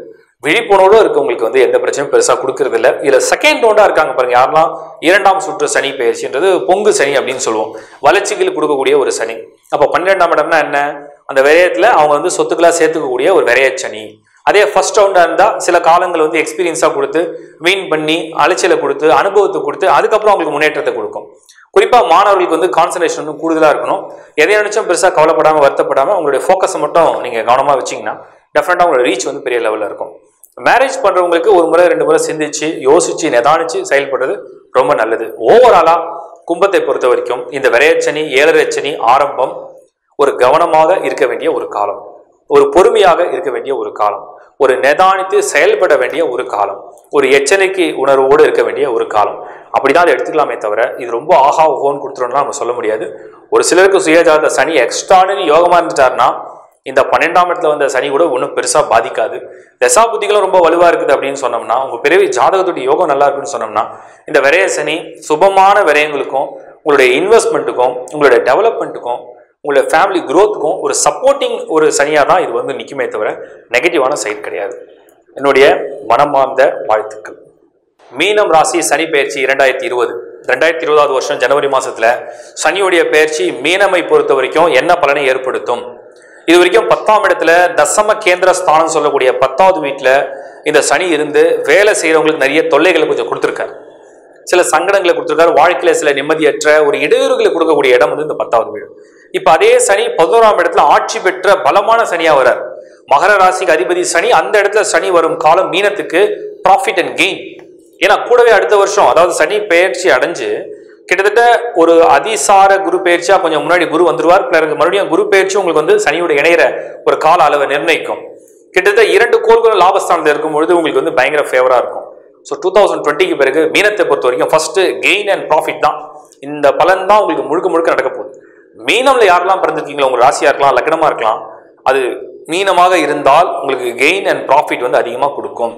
விழிப்புணர்வோடு இருக்கவங்களுக்கு வந்து எந்த பிரச்சனையும் பெருசாக கொடுக்கறது இல்லை இதில் செகண்ட் ரவுண்டாக இருக்காங்க பாருங்க யாரெல்லாம் இரண்டாம் சுற்று சனி பயிற்சின்றது பொங்கு சனி அப்படின்னு சொல்லுவோம் வளர்ச்சிகள் கொடுக்கக்கூடிய ஒரு சனி அப்போ பன்னிரெண்டாம் இடம்னா என்ன அந்த விரயத்தில் அவங்க வந்து சொத்துக்களாக சேர்த்துக்கக்கூடிய ஒரு விரயச்சனி அதே ஃபர்ஸ்ட் ரவுண்டாக இருந்தால் சில காலங்கள் வந்து எக்ஸ்பீரியன்ஸாக கொடுத்து வீண் பண்ணி அலைச்சலை கொடுத்து அனுபவத்தை கொடுத்து அதுக்கப்புறம் அவங்களுக்கு முன்னேற்றத்தை கொடுக்கும் குறிப்பாக மாணவர்களுக்கு வந்து கான்சன்ட்ரேஷன் வந்து கூடுதலாக இருக்கணும் எதை நினைச்சும் பெருசாக கவலைப்படாமல் வருத்தப்படாமல் உங்களுடைய ஃபோக்கஸை மட்டும் நீங்கள் கவனமாக வச்சிங்கன்னா டெஃபினட்டாக உங்களோட ரீச் வந்து பெரிய லெவலில் இருக்கும் மேரேஜ் பண்ணுறவங்களுக்கு ஒரு முறை ரெண்டு முறை சிந்திச்சு யோசிச்சு நிதானிச்சு செயல்படுறது ரொம்ப நல்லது ஓவராலாக கும்பத்தை பொறுத்த வரைக்கும் இந்த விரையச்சனி ஏழரைச்சனி ஆரம்பம் ஒரு கவனமாக இருக்க வேண்டிய ஒரு காலம் ஒரு பொறுமையாக இருக்க வேண்டிய ஒரு காலம் ஒரு நிதானித்து செயல்பட வேண்டிய ஒரு காலம் ஒரு எச்சரிக்கை உணர்வோடு இருக்க வேண்டிய ஒரு காலம் அப்படிதான் அதை எடுத்துக்கலாமே தவிர இது ரொம்ப ஆஹா ஓஹோன்னு கொடுத்துருவோம்னா நம்ம சொல்ல முடியாது ஒரு சிலருக்கு சுயஜாத சனி எக்ஸ்ட்ரானரி யோகமாக இருந்துட்டாருன்னா இந்த பன்னெண்டாம் இடத்துல வந்த சனி கூட ஒன்றும் பெருசாக பாதிக்காது தசா புத்திகளும் ரொம்ப வலுவாக இருக்குது அப்படின்னு சொன்னோம்னா உங்கள் பிறவி ஜாதகத்துடைய யோகம் நல்லா இருக்குன்னு சொன்னோம்னா இந்த விரய சனி சுபமான விரயங்களுக்கும் உங்களுடைய இன்வெஸ்ட்மெண்ட்டுக்கும் உங்களுடைய டெவலப்மெண்ட்டுக்கும் உங்களுடைய ஃபேமிலி growthக்கும் ஒரு சப்போர்ட்டிங் ஒரு சனியாக தான் இது வந்து நிற்குமே தவிர நெகட்டிவான சைட் கிடையாது என்னுடைய மனமார்ந்த வாழ்த்துக்கள் மீனம் ராசி சனி பயிற்சி இரண்டாயிரத்தி இருபது ரெண்டாயிரத்தி இருபதாவது வருஷம் ஜனவரி மாசத்துல சனியுடைய பயிற்சி மீனமை பொறுத்த வரைக்கும் என்ன பலனை ஏற்படுத்தும் இது வரைக்கும் பத்தாம் இடத்துல தசம கேந்திர ஸ்தானம் சொல்லக்கூடிய பத்தாவது வீட்டில் இந்த சனி இருந்து வேலை செய்கிறவங்களுக்கு நிறைய தொல்லைகளை கொஞ்சம் கொடுத்துருக்காரு சில சங்கடங்களை கொடுத்துருக்காரு வாழ்க்கையில சில நிம்மதியற்ற ஒரு இடையூறுகளை கொடுக்கக்கூடிய இடம் வந்து இந்த பத்தாவது வீடு இப்ப அதே சனி பதினோராம் இடத்துல ஆட்சி பெற்ற பலமான சனியா வரார் மகர ராசிக்கு அதிபதி சனி அந்த இடத்துல சனி வரும் காலம் மீனத்துக்கு ப்ராஃபிட் அண்ட் கெயின் ஏன்னா கூடவே அடுத்த வருஷம் அதாவது சனி பெயர்ச்சி அடைஞ்சு கிட்டத்தட்ட ஒரு அதிசார குரு பெயர்ச்சியா கொஞ்சம் முன்னாடி குரு வந்துருவார் பிறகு மறுபடியும் குரு பெயர்ச்சி உங்களுக்கு வந்து சனியோட இணையிற ஒரு கால அளவை நிர்ணயிக்கும் கிட்டத்தட்ட இரண்டு கோள்களும் லாபஸ்தானத்தில் இருக்கும் பொழுது உங்களுக்கு வந்து பயங்கர ஃபேவரா இருக்கும் ஸோ டூ தௌசண்ட் டுவெண்ட்டிக்கு பிறகு மீனத்தை பொறுத்த வரைக்கும் ஃபர்ஸ்ட் கெயின் அண்ட் ப்ராஃபிட் தான் இந்த பலன் தான் உங்களுக்கு முழுக்க முழுக்க நடக்க போகுது மீனம்ல யாரெல்லாம் பிறந்திருக்கீங்களோ உங்க ராசியா இருக்கலாம் லக்னமா இருக்கலாம் அது மீனமாக இருந்தால் உங்களுக்கு கெயின் அண்ட் ப்ராஃபிட் வந்து அதிகமாக கொடுக்கும்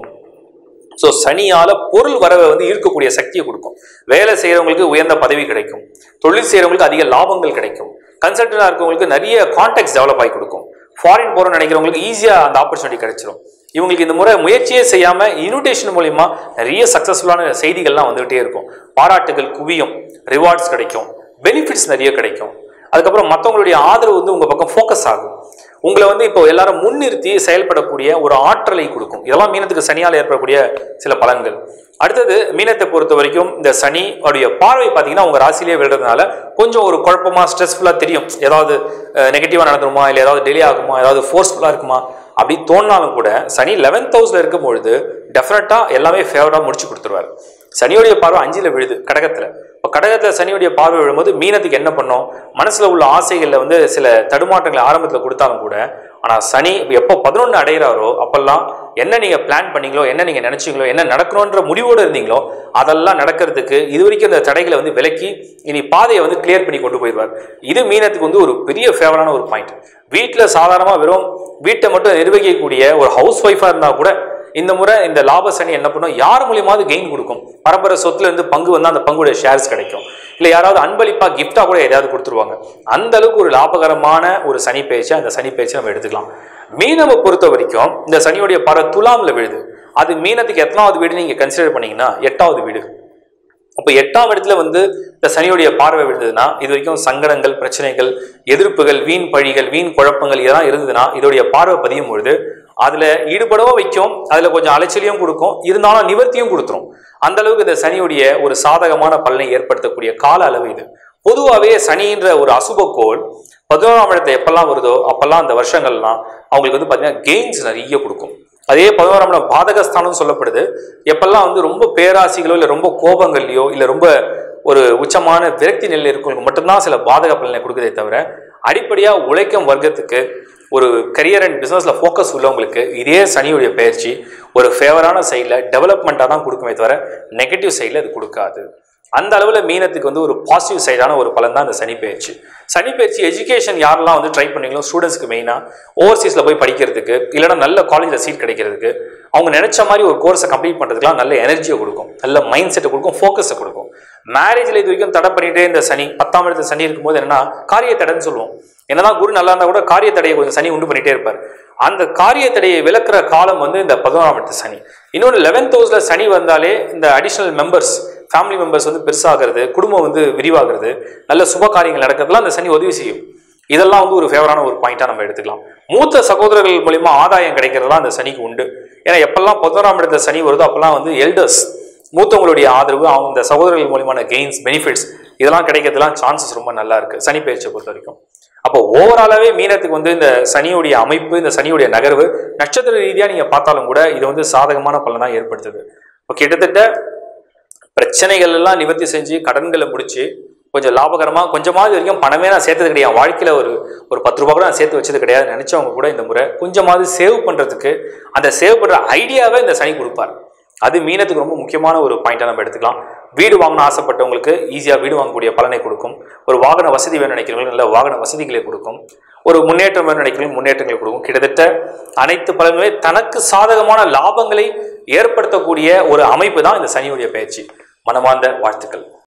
ஸோ சனியால பொருள் வரவை வந்து ஈர்க்கக்கூடிய சக்தியை கொடுக்கும் வேலை செய்யறவங்களுக்கு உயர்ந்த பதவி கிடைக்கும் தொழில் செய்யறவங்களுக்கு அதிக லாபங்கள் கிடைக்கும் கன்சல்டண்டாக இருக்கவங்களுக்கு நிறைய கான்டாக்ட்ஸ் டெவலப் ஆகி கொடுக்கும் ஃபாரின் போகிறோம்னு நினைக்கிறவங்களுக்கு ஈஸியாக அந்த ஆப்பர்ச்சுனிட்டி கிடைச்சிரும் இவங்களுக்கு இந்த முறை முயற்சியே செய்யாமல் இன்விடேஷன் மூலிமா நிறைய சக்ஸஸ்ஃபுல்லான செய்திகள்லாம் வந்துகிட்டே இருக்கும் பாராட்டுகள் குவியும் ரிவார்ட்ஸ் கிடைக்கும் பெனிஃபிட்ஸ் நிறைய கிடைக்கும் அதுக்கப்புறம் மற்றவங்களுடைய ஆதரவு வந்து உங்கள் பக்கம் ஃபோக்கஸ் ஆகும் உங்களை வந்து இப்போ எல்லாரும் முன்னிறுத்தி செயல்படக்கூடிய ஒரு ஆற்றலை கொடுக்கும் இதெல்லாம் மீனத்துக்கு சனியால் ஏற்படக்கூடிய சில பலன்கள் அடுத்தது மீனத்தை பொறுத்த வரைக்கும் இந்த சனி உடைய பார்வை பார்த்தீங்கன்னா உங்கள் ராசியிலே விழுறதுனால கொஞ்சம் ஒரு குழப்பமா ஸ்ட்ரெஸ்ஃபுல்லாக தெரியும் ஏதாவது நெகட்டிவாக நடந்துருமா இல்லை ஏதாவது டிலே ஆகுமா ஏதாவது ஃபோர்ஸ்ஃபுல்லாக இருக்குமா அப்படி தோணினாலும் கூட சனி லெவன்த் ஹவுஸில் இருக்கும் பொழுது டெஃபினட்டாக எல்லாமே ஃபேவராக முடிச்சு கொடுத்துருவார் சனியுடைய பார்வை அஞ்சில் விழுது கடகத்தில் இப்போ கடகத்தில் சனியுடைய பார்வை விழும்போது மீனத்துக்கு என்ன பண்ணும் மனசில் உள்ள ஆசைகளில் வந்து சில தடுமாற்றங்களை ஆரம்பத்தில் கொடுத்தாலும் கூட ஆனால் சனி எப்போ பதினொன்று அடைகிறாரோ அப்பெல்லாம் என்ன நீங்கள் பிளான் பண்ணீங்களோ என்ன நீங்கள் நினச்சிங்களோ என்ன நடக்கணுன்ற முடிவோடு இருந்தீங்களோ அதெல்லாம் நடக்கிறதுக்கு இது வரைக்கும் இந்த தடைகளை வந்து விலக்கி இனி பாதையை வந்து கிளியர் பண்ணி கொண்டு போயிடுவார் இது மீனத்துக்கு வந்து ஒரு பெரிய ஃபேவரான ஒரு பாயிண்ட் வீட்டில் சாதாரணமாக வெறும் வீட்டை மட்டும் நிர்வகிக்கக்கூடிய ஒரு ஹவுஸ் ஒய்ஃபாக இருந்தால் கூட இந்த முறை இந்த லாப சனி என்ன பண்ணும் யார் மூலியமாவது கெயின் கொடுக்கும் பரம்பரை சொத்துல இருந்து பங்கு வந்தால் அந்த பங்குடைய ஷேர்ஸ் கிடைக்கும் இல்லை யாராவது அன்பளிப்பா கிஃப்டா கூட எதையாவது கொடுத்துருவாங்க அந்த அளவுக்கு ஒரு லாபகரமான ஒரு சனி பயிற்சி அந்த சனி பயிற்சி நம்ம எடுத்துக்கலாம் மீனவை பொறுத்த வரைக்கும் இந்த சனியுடைய பல துலாம்ல விழுது அது மீனத்துக்கு எத்தனாவது வீடு நீங்க கன்சிடர் பண்ணீங்கன்னா எட்டாவது வீடு அப்போ எட்டாம் இடத்துல வந்து இந்த சனியுடைய பார்வை விழுந்ததுன்னா இது வரைக்கும் சங்கடங்கள் பிரச்சனைகள் எதிர்ப்புகள் வீண் பழிகள் வீண் குழப்பங்கள் இதெல்லாம் இருந்ததுன்னா இதோடைய பார்வை பதியும் பொழுது அதுல ஈடுபடவும் வைக்கும் அதுல கொஞ்சம் அலைச்சலையும் கொடுக்கும் இருந்தாலும் நிவர்த்தியும் கொடுத்துரும் அந்த அளவுக்கு இந்த சனியுடைய ஒரு சாதகமான பலனை ஏற்படுத்தக்கூடிய கால அளவு இது பொதுவாகவே சனின்ற ஒரு அசுபக்கோள் பதினோராம் இடத்துல எப்பெல்லாம் வருதோ அப்பெல்லாம் அந்த வருஷங்கள்லாம் அவங்களுக்கு வந்து பார்த்தீங்கன்னா கெயின்ஸ் நிறைய கொடுக்கும் அதே பதினோராம் இடம் பாதகஸ்தானம் சொல்லப்படுது எப்பெல்லாம் வந்து ரொம்ப பேராசிகளோ இல்லை ரொம்ப கோபங்கள்லையோ இல்லை ரொம்ப ஒரு உச்சமான விரக்தி நிலையில் இருக்கவங்களுக்கு மட்டும்தான் சில பாதக பலனை கொடுக்குதே தவிர அடிப்படையாக உழைக்கும் வர்க்கத்துக்கு ஒரு கரியர் அண்ட் பிஸ்னஸில் ஃபோக்கஸ் உள்ளவங்களுக்கு இதே சனியுடைய பயிற்சி ஒரு ஃபேவரான சைடில் டெவலப்மெண்ட்டாக தான் கொடுக்குமே தவிர நெகட்டிவ் சைடில் அது கொடுக்காது அந்த அளவில் மீனத்துக்கு வந்து ஒரு பாசிட்டிவ் சைடான ஒரு பலன் தான் இந்த சனி பயிற்சி சனி பயிற்சி எஜுகேஷன் யாரெல்லாம் வந்து ட்ரை பண்ணீங்களோ ஸ்டூடெண்ட்ஸ்க்கு மெயினாக ஓவர்சீஸில் போய் படிக்கிறதுக்கு இல்லைனா நல்ல காலேஜில் சீட் கிடைக்கிறதுக்கு அவங்க நினைச்ச மாதிரி ஒரு கோர்ஸை கம்ப்ளீட் பண்ணுறதுக்குலாம் நல்ல எனர்ஜியை கொடுக்கும் நல்ல மைண்ட் செட்டை கொடுக்கும் ஃபோக்கஸை கொடுக்கும் மேரேஜில் இது வரைக்கும் தடை பண்ணிட்டே இந்த சனி பத்தாம் இடத்துல சனி இருக்கும்போது என்னன்னா காரிய தடைன்னு சொல்லுவோம் என்னதான் குரு நல்லா இருந்தா கூட காரிய தடையை கொஞ்சம் சனி உண்டு பண்ணிட்டே இருப்பார் அந்த காரிய தடையை விளக்குற காலம் வந்து இந்த பதினோராம் இடத்து சனி இன்னொன்று லெவன்த் ஹவுஸ்ல சனி வந்தாலே இந்த அடிஷனல் மெம்பர்ஸ் ஃபேமிலி மெம்பர்ஸ் வந்து பெருசாகிறது குடும்பம் வந்து விரிவாகிறது நல்ல சுப காரியங்கள் நடக்கிறதுலாம் அந்த சனி உதவி செய்யும் இதெல்லாம் வந்து ஒரு ஃபேவரான ஒரு பாயிண்டா நம்ம எடுத்துக்கலாம் மூத்த சகோதரர்கள் மூலியமா ஆதாயம் கிடைக்கிறதுலாம் அந்த சனிக்கு உண்டு ஏன்னா எப்பெல்லாம் பதினோராம் இடத்துல சனி வருதோ அப்பெல்லாம் வந்து எல்டர்ஸ் மூத்தவங்களுடைய ஆதரவு அவங்க இந்த சகோதரர்கள் மூலியமான கெயின்ஸ் பெனிஃபிட்ஸ் இதெல்லாம் கிடைக்கிறதுலாம் சான்சஸ் ரொம்ப நல்லா இருக்கு சனி பயிற்சியை பொறுத்த வரைக்கும் அப்போ ஓவராலாவே மீனத்துக்கு வந்து இந்த சனியுடைய அமைப்பு இந்த சனியுடைய நகர்வு நட்சத்திர ரீதியா நீங்க பார்த்தாலும் கூட இது வந்து சாதகமான பலன் தான் ஏற்படுத்துது இப்போ கிட்டத்தட்ட பிரச்சனைகள் எல்லாம் நிவர்த்தி செஞ்சு கடன்களை முடிச்சு கொஞ்சம் லாபகரமா கொஞ்சமாவது வரைக்கும் பணமே நான் சேர்த்தது கிடையாது என் வாழ்க்கையில ஒரு ஒரு பத்து ரூபா கூட நான் சேர்த்து வச்சது கிடையாது நினைச்சவங்க கூட இந்த முறை கொஞ்சமாவது சேவ் பண்றதுக்கு அந்த சேவ் பண்ற ஐடியாவை இந்த சனி கொடுப்பார் அது மீனத்துக்கு ரொம்ப முக்கியமான ஒரு பாயிண்டா நம்ம எடுத்துக்கலாம் வீடு வாங்கணும் ஆசைப்பட்டவங்களுக்கு ஈஸியாக வீடு வாங்கக்கூடிய பலனை கொடுக்கும் ஒரு வாகன வசதி வேணும் நினைக்கிறவங்களுக்கு நல்ல வாகன வசதிகளை கொடுக்கும் ஒரு முன்னேற்றம் வேணும் நினைக்கிறவங்களுக்கு முன்னேற்றங்களை கொடுக்கும் கிட்டத்தட்ட அனைத்து பலன்களே தனக்கு சாதகமான லாபங்களை ஏற்படுத்தக்கூடிய ஒரு அமைப்பு தான் இந்த சனியுடைய பயிற்சி மனமார்ந்த வாழ்த்துக்கள்